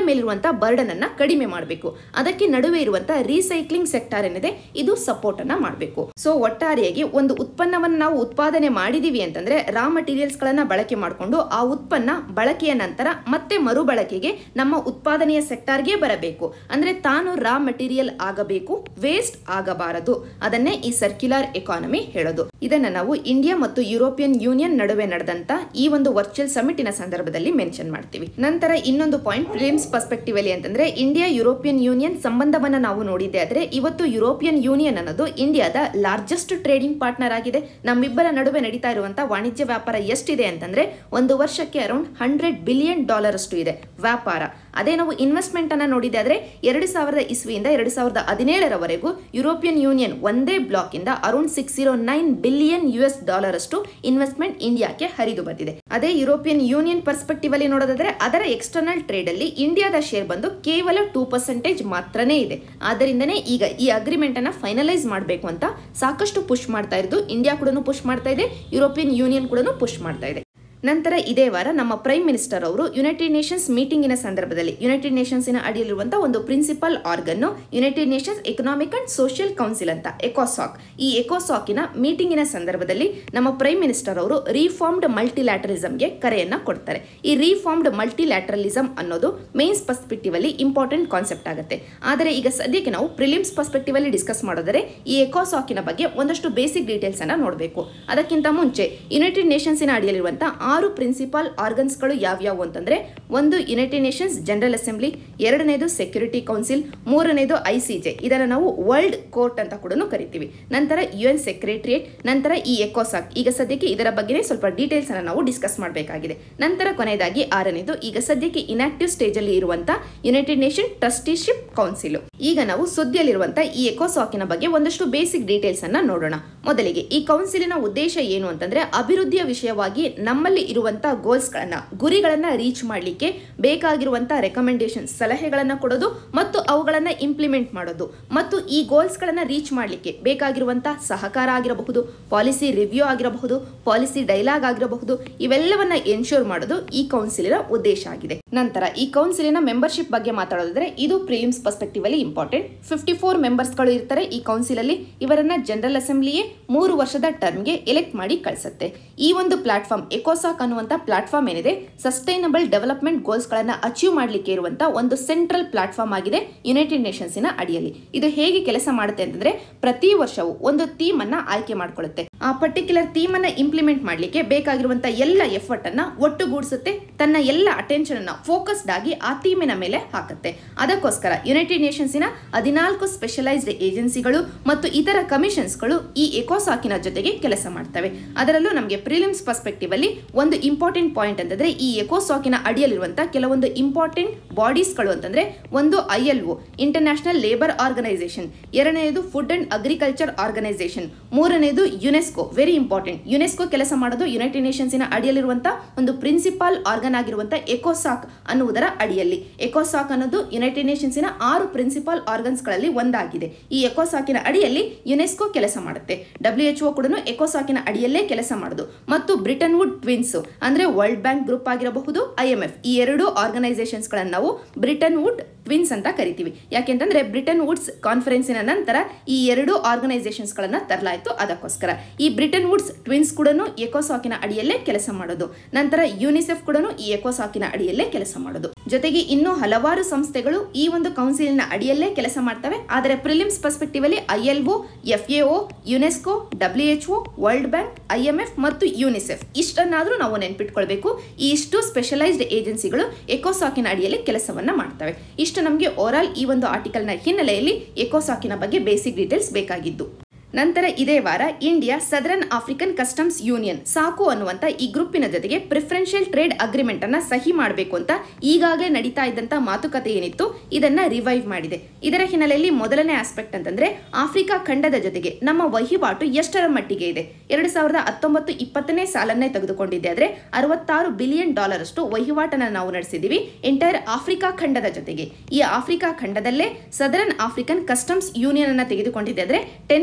ಮೇಲಿರುವಂತಹ ಬರ್ಡನ್ ಅನ್ನ ಕಡಿಮೆ ಮಾಡಬೇಕು ಅದಕ್ಕೆ ನಡುವೆ ಇರುವಂತಹ ರೀಸೈಕ್ಲಿಂಗ್ ಸೆಕ್ಟಾರ್ ಏನಿದೆ ಇದು ಸಪೋರ್ಟ್ ಅನ್ನ ಮಾಡಬೇಕು ಸೊ ಒಟ್ಟಾರೆಯಾಗಿ ಒಂದು ಉತ್ಪನ್ನವನ್ನು ನಾವು ಉತ್ಪಾದನೆ ಮಾಡಿದೀವಿ ಅಂತಂದ್ರೆ ರಾ ಮಟೀರಿಯಲ್ಸ್ ಗಳನ್ನ ಬಳಕೆ ಮಾಡಿಕೊಂಡು ಆ ಉತ್ಪನ್ನ ಬಳಕೆಯ ನಂತರ ಮತ್ತೆ ಮರುಬಳಕೆಗೆ ನಮ್ಮ ಉತ್ಪಾದನೆಯ ಸೆಕ್ಟಾರ್ಗೆ ಬರಬೇಕು ಅಂದ್ರೆ ತಾನು ರಾ ಮಟೀರಿಯಲ್ ಆಗಬೇಕು ವೇಸ್ಟ್ ಆಗಬಾರದು ಅದನ್ನೇ ಈ ಸರ್ಕ್ಯುಲರ್ ಎಕಾನಮಿ ಹೇಳೋದು ಇದನ್ನ ನಾವು ಇಂಡಿಯಾ ಮತ್ತು ಯುರೋಪಿಯನ್ ಯೂನಿಯನ್ ನಡುವೆ ನಡೆದಂತ ಈ ಒಂದು ವರ್ಚುವಲ್ ಸಮಿಟಿನ ಸಂದರ್ಭದಲ್ಲಿ ಮೆನ್ಷನ್ ಮಾಡ್ತೀವಿ ನಂತರ ಇನ್ನೊಂದು ಪಾಯಿಂಟ್ ಪ್ರಿಲಿಮ್ಸ್ ಪರ್ಸ್ಪೆಕ್ಟಿವ್ ಅಲ್ಲಿ ಅಂತಂದ್ರೆ ಇಂಡಿಯಾ ಯುರೋಪಿಯನ್ ಯೂನಿಯನ್ ಸಂಬಂಧವನ್ನ ನಾವು ನೋಡಿದ್ದೆ ಆದ್ರೆ ಇವತ್ತು ಯುರೋಪಿಯನ್ ಯೂನಿಯನ್ ಅನ್ನೋದು ಇಂಡಿಯಾದ ಲಾರ್ಜೆಸ್ಟ್ ಟ್ರೇಡಿಂಗ್ ಪಾರ್ಟ್ನರ್ ಆಗಿದೆ ನಮ್ಮಿಬ್ಬರ ನಡುವೆ ನಡೀತಾ ಇರುವಂತಹ ವಾಣಿಜ್ಯ ವ್ಯಾಪಾರ ಎಷ್ಟಿದೆ ಅಂತಂದ್ರೆ ಒಂದು ವರ್ಷಕ್ಕೆ ಅರೌಂಡ್ ಹಂಡ್ರೆಡ್ ಬಿಲಿಯನ್ ಡಾಲರ್ ಅಷ್ಟು ಇದೆ ವ್ಯಾಪಾರ ಅದೇ ನಾವು ಇನ್ವೆಸ್ಟ್ಮೆಂಟ್ ಅನ್ನ ನೋಡಿದೆ ಆದ್ರೆ ಎರಡು ಸಾವಿರದ ಇಸ್ವಿಯಿಂದ ಎರಡು ಸಾವಿರದ ಹದಿನೇಳರವರೆಗೂ ಯುರೋಪಿಯನ್ ಯೂನಿಯನ್ ಒಂದೇ ಬ್ಲಾಕ್ ಇಂದ around six zero nine billion U S dollar ಅಷ್ಟು ಇನ್ವೆಸ್ಟ್ಮೆಂಟ್ ಇಂಡಿಯಾಕ್ಕೆ ಹರಿದು ಬಂದಿದೆ ಅದೇ ಯುರೋಪಿಯನ್ ಯೂನಿಯನ್ ಪರ್ಸ್ಪೆಕ್ಟಿವ್ ಅಲ್ಲಿ ನೋಡೋದಾದ್ರೆ ಅದರ ಎಕ್ಸ್ಟರ್ನಲ್ ಟ್ರೇಡ್ ಅಲ್ಲಿ ಇಂಡಿಯಾದ ಶೇರ್ ಬಂದು ಕೇವಲ ಟೂ ಪರ್ಸೆಂಟೇಜ್ ಮಾತ್ರನೇ ಇದೆ ಆದ್ದರಿಂದನೇ ಈಗ ಈ ಅಗ್ರಿಮೆಂಟ್ ಅನ್ನ ಫೈನಲೈಸ್ ಮಾಡಬೇಕು ಅಂತ ಸಾಕಷ್ಟು ಪುಷ್ ಮಾಡ್ತಾ ಇರೋದು ಇಂಡಿಯಾ ಕೂಡ ಪುಷ್ ಮಾಡ್ತಾ ಇದೆ ಯುರೋಪಿಯನ್ ಯೂನಿಯನ್ ಕೂಡ ಪುಷ್ ಮಾಡ್ತಾ ಇದೆ ನಂತರ ಇದೇ ವಾರ ನಮ್ಮ ಪ್ರೈಮ್ ಮಿನಿಸ್ಟರ್ ಅವರು ಯುನೈಟೆಡ್ ನೇಷನ್ಸ್ ಮೀಟಿಂಗಿನ ಸಂದರ್ಭದಲ್ಲಿ ಯುನೈಟೆಡ್ ನೇಷನ್ಸಿನ ಅಡಿಯಲ್ಲಿರುವಂತಹ ಒಂದು principal organ United Nations Economic and Social Council ಅಂತ ಎಕೋಸಾಕ್ ಈ ಎಕೋಸಾಕಿನ ಮೀಟಿಂಗಿನ ಸಂದರ್ಭದಲ್ಲಿ ನಮ್ಮ ಪ್ರೈಮ್ ಮಿನಿಸ್ಟರ್ ಅವರು ರೀಫಾರ್ಮ್ಡ್ ಮಲ್ಟಿಲ್ಯಾಟರಿಸಮ್ಗೆ ಕರೆಯನ್ನ ಕೊಡ್ತಾರೆ ಈ ರೀಫಾರ್ಮ್ಡ್ ಮಲ್ಟಿಲ್ಯಾಟರಲಿಸಮ್ ಅನ್ನೋದು ಮೇನ್ಸ್ ಪರ್ಸ್ಪೆಕ್ಟಿವ್ ಅಲ್ಲಿ ಇಂಪಾರ್ಟೆಂಟ್ ಕಾನ್ಸೆಪ್ಟ್ ಆಗುತ್ತೆ ಆದರೆ ಈಗ ಸದ್ಯಕ್ಕೆ ನಾವು ಪ್ರಿಲಿಮ್ಸ್ ಪರ್ಸ್ಪೆಕ್ಟಿವ್ ಅಲ್ಲಿ ಡಿಸ್ಕಸ್ ಮಾಡೋದರೆ ಈ ಎಕೋಸಾಕಿನ ಬಗ್ಗೆ ಒಂದಷ್ಟು ಬೇಸಿಕ್ ಡೀಟೇಲ್ಸ್ ಅನ್ನ ನೋಡಬೇಕು ಅದಕ್ಕಿಂತ ಮುಂಚೆ ಯುನೈಟೆಡ್ ನೇಷನ್ಸಿನ ಅಡಿಯಲ್ಲಿರುವಂತಹ ಆರು ಪ್ರಿನ್ಸಿಪಾಲ್ ಆರ್ಗನ್ಸ್ಗಳು ಯಾವ್ಯಾವು ಅಂತಂದ್ರೆ ಒಂದು ಯುನೈಟೆಡ್ ನೇಷನ್ಸ್ ಜನರಲ್ ಅಸೆಂಬ್ಲಿ ಎರಡನೇದು ಸೆಕ್ಯೂರಿಟಿ ಕೌನ್ಸಿಲ್ ಮೂರನೇದು ಐ ಸಿ ಜೆ ಇದನ್ನು ನಾವು ವರ್ಲ್ಡ್ ಕೋರ್ಟ್ ಅಂತ ಕೂಡ ಕರಿತೀವಿ ನಂತರ ಯು ಎನ್ ಸೆಕ್ರೆಟರಿಯೇಟ್ ನಂತರ ಈ ಎಕೋಸಾಕ್ ಈಗ ಸದ್ಯಕ್ಕೆ ಇದರ ಬಗ್ಗೆ ಸ್ವಲ್ಪ ಡೀಟೇಲ್ಸ್ ಅನ್ನು ನಾವು ಡಿಸ್ಕಸ್ ಮಾಡಬೇಕಾಗಿದೆ ನಂತರ ಕೊನೆಯದಾಗಿ ಆರನೇದು ಈಗ ಸದ್ಯಕ್ಕೆ ಇನ್ಆಕ್ಟಿವ್ ಸ್ಟೇಜ್ ಅಲ್ಲಿ ಇರುವಂತಹ ಯುನೈಟೆಡ್ ನೇಷನ್ ಟ್ರಸ್ಟಿಶಿಪ್ ಕೌನ್ಸಿಲ್ ಈಗ ನಾವು ಸುದ್ದಿಯಲ್ಲಿರುವಂತಹ ಈ ಎಕೋಸಾಕಿನ ಬಗ್ಗೆ ಒಂದಷ್ಟು ಬೇಸಿಕ್ ಡೀಟೇಲ್ಸ್ ಅನ್ನ ನೋಡೋಣ ಮೊದಲಿಗೆ ಈ ಕೌನ್ಸಿಲಿನ ಉದ್ದೇಶ ಏನು ಅಂತಂದ್ರೆ ಅಭಿವೃದ್ಧಿಯ ವಿಷಯವಾಗಿ ನಮ್ಮಲ್ಲಿ ಇರುವಂತಹ ಗೋಲ್ಸ್ ಗಳನ್ನ ಗುರಿಗಳನ್ನ ರೀಚ್ ಮಾಡಲಿಕ್ಕೆ ಬೇಕಾಗಿರುವಂತಹ ರೆಕಮೆಂಡೇಶನ್ ಸಲಹೆಗಳನ್ನ ಕೊಡೋದು ಮತ್ತು ಅವುಗಳನ್ನ ಇಂಪ್ಲಿಮೆಂಟ್ ಮಾಡೋದು ಮತ್ತು ಈ ಗೋಲ್ಸ್ ಗಳನ್ನ ರೀಚ್ ಮಾಡಲಿಕ್ಕೆ ಬೇಕಾಗಿರುವಂತಹ ಸಹಕಾರ ಆಗಿರಬಹುದು ಪಾಲಿಸಿ ರಿವ್ಯೂ ಆಗಿರಬಹುದು ಪಾಲಿಸಿ ಡೈಲಾಗ್ ಆಗಿರಬಹುದು ಇವೆಲ್ಲವನ್ನ ಎನ್ಶೋರ್ ಮಾಡೋದು ಈ ಕೌನ್ಸಿಲಿನ ಉದ್ದೇಶ ಆಗಿದೆ ನಂತರ ಈ ಕೌನ್ಸಿಲಿನ ಮೆಂಬರ್ಶಿಪ್ ಬಗ್ಗೆ ಮಾತಾಡೋದಾದ್ರೆ ಇದು ಪ್ರಿಲಿಮ್ಸ್ ಪರ್ಸ್ಪೆಕ್ಟಿವ್ ಅಲ್ಲಿ ಇಂಪಾರ್ಟೆಂಟ್ ಫಿಫ್ಟಿ ಫೋರ್ ಮೆಂಬರ್ಸ್ಗಳು ಇರ್ತಾರೆ ಈ ಕೌನ್ಸಿಲ್ ಅಲ್ಲಿ ಇವರನ್ನ ಜನರಲ್ ಅಸೆಂಬ್ಲಿಯೇ ಮೂರು ವರ್ಷದ ಟರ್ಮ್ಗೆ ಎಲೆಕ್ಟ್ ಮಾಡಿ ಕಳಿಸುತ್ತೆ ಈ ಒಂದು ಪ್ಲಾಟ್ಫಾರ್ಮ್ ಎಕೋಸಾಕ್ ಅನ್ನುವಂತ ಪ್ಲಾಟ್ಫಾರ್ಮ್ ಏನಿದೆ ಸಸ್ಟೈನಬಲ್ ಡೆವಲಪ್ಮೆಂಟ್ ಗೋಲ್ಸ್ ಗಳನ್ನ ಅಚೀವ್ ಮಾಡಲಿಕ್ಕೆ ಇರುವಂತ ಒಂದು ಸೆಂಟ್ರಲ್ ಪ್ಲಾಟ್ಫಾರ್ಮ್ ಆಗಿದೆ ಯುನೈಟೆಡ್ ನೇಷನ್ಸಿನ ಅಡಿಯಲ್ಲಿ ಇದು ಹೇಗೆ ಕೆಲಸ ಮಾಡುತ್ತೆ ಅಂತಂದ್ರೆ ಪ್ರತಿ ವರ್ಷವೂ ಒಂದು ಥೀಮ್ ಅನ್ನ ಆಯ್ಕೆ ಮಾಡ್ಕೊಳ್ಳುತ್ತೆ ಆ ಪರ್ಟಿಕ್ಯುಲರ್ ಥೀಮ್ ಅನ್ನ ಇಂಪ್ಲಿಮೆಂಟ್ ಮಾಡಲಿಕ್ಕೆ ಬೇಕಾಗಿರುವಂತ ಎಲ್ಲ ಎಫರ್ಟ್ ಅನ್ನ ಒಟ್ಟುಗೂಡಿಸುತ್ತೆ ತನ್ನ ಎಲ್ಲ ಅಟೆನ್ಷನ್ ಅನ್ನ ಫೋಕಸ್ಡ್ ಆಗಿ ಆ ಥೀಮಿನ ಮೇಲೆ ಹಾಕುತ್ತೆ ಅದಕ್ಕೋಸ್ಕರ ಯುನೈಟೆಡ್ ನೇಷನ್ಸಿನ ಹದಿನಾಲ್ಕು ಸ್ಪೆಷಲೈಸ್ಡ್ ಏಜೆನ್ಸಿಗಳು ಮತ್ತು ಇತರ ಕಮಿಷನ್ಸ್ಗಳು ಈ ಎಕೋಸಾಕಿನ ಜೊತೆಗೆ ಕೆಲಸ ಮಾಡ್ತವೆ ಅದರಲ್ಲೂ ನಮಗೆ ಪ್ರಿಲಿಮ್ಸ್ ಪರ್ಸ್ಪೆಕ್ಟಿವ್ ಅಲ್ಲಿ ಒಂದು ಇಂಪಾರ್ಟೆಂಟ್ ಪಾಯಿಂಟ್ ಅಂತಂದ್ರೆ ಈ ಎಕೋಸಾಕಿನ ಅಡಿಯಲ್ಲಿರುವಂತಹ ಕೆಲವೊಂದು ಇಂಪಾರ್ಟೆಂಟ್ ಬಾಡೀಸ್ಗಳು ಅಂತಂದ್ರೆ ಒಂದು I L O International Labour Organisation ಎರಡನೇದು ಫುಡ್ ಅಂಡ್ ಅಗ್ರಿಕಲ್ಚರ್ ಆರ್ಗನೈಸೇಷನ್ ಮೂರನೇದು ಯುನೆಸ್ಕೋ ವೆರಿ ಇಂಪಾರ್ಟೆಂಟ್ ಯುನೆಸ್ಕೋ ಕೆಲಸ ಮಾಡೋದು ಯುನೈಟೆಡ್ ನೇಷನ್ಸಿನ ಅಡಿಯಲ್ಲಿರುವಂತಹ ಒಂದು ಪ್ರಿನ್ಸಿಪಾಲ್ ಆರ್ಗನ್ ಆಗಿರುವಂತಹ ಎಕೋಸಾಕ್ ಅನ್ನುವುದರ ಅಡಿಯಲ್ಲಿ ಎಕೋಸಾಕ್ ಅನ್ನೋದು ಯುನೈಟೆಡ್ ನೇಷನ್ಸಿನ ಆರು ಪ್ರಿನ್ಸಿಪಾಲ್ ಆರ್ಗನ್ಸ್ಗಳಲ್ಲಿ ಒಂದಾಗಿದೆ ಈ ಎಕೋಸಾಕಿನ ಅಡಿಯಲ್ಲಿ ಯುನೆಸ್ಕೋ ಕೆಲಸ ಮಾಡುತ್ತೆ ಡಬ್ಲ್ಯೂ ಎಚ್ ಒ ಕೂಡ ಎಕೋಸಾಕಿನ ಅಡಿಯಲ್ಲೇ ಕೆಲಸ ಮಾಡೋದು ಮತ್ತು ಬ್ರಿಟನ್ ವುಡ್ ಟ್ವಿನ್ಸ್ ಅಂದ್ರೆ ವರ್ಲ್ಡ್ ಬ್ಯಾಂಕ್ ಗ್ರೂಪ್ ಆಗಿರಬಹುದು ಐ ಎಂ ಎಫ್ ಈ ಎರಡು ಆರ್ಗನೈಸೇಷನ್ಸ್ ಗಳನ್ನ ನಾವು ಬ್ರಿಟನ್ ವುಡ್ ಟ್ವಿನ್ಸ್ ಅಂತ ಕರಿತೀವಿ ಯಾಕೆಂತಂದ್ರೆ ಬ್ರಿಟನ್ ವುಡ್ಸ್ ಕಾನ್ಫರೆನ್ಸಿನ ನಂತರ ಈ ಎರಡು ಆರ್ಗನೈಸೇಷನ್ಸ್ ಗಳನ್ನ ತರಲಾಯಿತು ಅದಕ್ಕೋಸ್ಕರ ಈ ಬ್ರಿಟನ್ ವುಡ್ಸ್ ಟ್ವಿನ್ಸ್ ಕೂಡ ಎಕೋಸಾಕಿನ ಅಡಿಯಲ್ಲೇ ಕೆಲಸ ಮಾಡೋದು ನಂತರ ಯುನಿಸೆಫ್ ಕೂಡ ಈ ಎಕೋಸಾಕಿನ ಅಡಿಯಲ್ಲೇ ಕೆಲಸ ಮಾಡೋದು ಜೊತೆಗೆ ಇನ್ನೂ ಹಲವಾರು ಸಂಸ್ಥೆಗಳು ಈ ಒಂದು ಕೌನ್ಸಿಲಿನ ಅಡಿಯಲ್ಲೇ ಕೆಲಸ ಮಾಡ್ತವೆ ಆದರೆ ಪ್ರಿಲಿಮ್ಸ್ ಪರ್ಸ್ಪೆಕ್ಟಿವ್ ಅಲ್ಲಿ I L O F A O UNESCO W H O World Bank I M F ಮತ್ತು ಯುನಿಸೆಫ್ ಇಷ್ಟನ್ನಾದರೂ ನಾವು ನೆನ್ಪಿಟ್ಕೊಳ್ಬೇಕು ಈ ಇಷ್ಟು ಸ್ಪೆಷಲೈಸ್ಡ್ ಏಜೆನ್ಸಿಗಳು ಎಕೋಸಾಕಿನ ಅಡಿಯಲ್ಲಿ ಕೆಲಸವನ್ನ ಮಾಡ್ತವೆ ಇಷ್ಟು ನಮಗೆ ಓವರಾಲ್ ಈ ಒಂದು ಆರ್ಟಿಕಲ್ನ ಹಿನ್ನೆಲೆಯಲ್ಲಿ ಎಕೋಸಾಕಿನ ಬಗ್ಗೆ ಬೇಸಿಕ್ ಡೀಟೇಲ್ಸ್ ಬೇಕಾಗಿದ್ದು ನಂತರ ಇದೇ ವಾರ India Southern African Customs Union SACU ಅನ್ನುವಂತ ಈ ಗ್ರೂಪಿನ ಜೊತೆಗೆ ಪ್ರಿಫರೆನ್ಷಿಯಲ್ ಟ್ರೇಡ್ ಅಗ್ರಿಮೆಂಟ್ ಅನ್ನ ಸಹಿ ಮಾಡಬೇಕು ಅಂತ ಈಗಾಗಲೇ ನಡೀತಾ ಇದ್ದಂತ ಮಾತುಕತೆ ಏನಿತ್ತು ಇದನ್ನ ರಿವೈವ್ ಮಾಡಿದೆ ಇದರ ಹಿನ್ನೆಲೆಯಲ್ಲಿ ಮೊದಲನೇ ಆಸ್ಪೆಕ್ಟ್ ಅಂತಂದ್ರೆ ಆಫ್ರಿಕಾ ಖಂಡದ ಜೊತೆಗೆ ನಮ್ಮ ವಹಿವಾಟು ಎಷ್ಟರ ಮಟ್ಟಿಗೆ ಇದೆ ಎರಡು ಸಾವಿರದ ಹತ್ತೊಂಬತ್ತು ಇಪ್ಪತ್ತನೇ ಸಾಲನ್ನೇ ತೆಗೆದುಕೊಂಡಿದ್ದೆ ಆದ್ರೆ ಅರವತ್ತಾರು ಬಿಲಿಯನ್ ಡಾಲರ್ ಅಷ್ಟು ವಹಿವಾಟನ್ನ ನಾವು ನಡೆಸಿದೀವಿ ಎಂಟೈರ್ ಆಫ್ರಿಕಾ ಖಂಡದ ಜೊತೆಗೆ ಈ ಆಫ್ರಿಕಾ ಖಂಡದಲ್ಲೇ ಸದರನ್ ಆಫ್ರಿಕನ್ ಕಸ್ಟಮ್ಸ್ ಯೂನಿಯನ್ ಅನ್ನ ತೆಗೆದುಕೊಂಡಿದ್ದೆ ಆದ್ರೆ ಟೆನ್ ಬಿಲಿಯನ್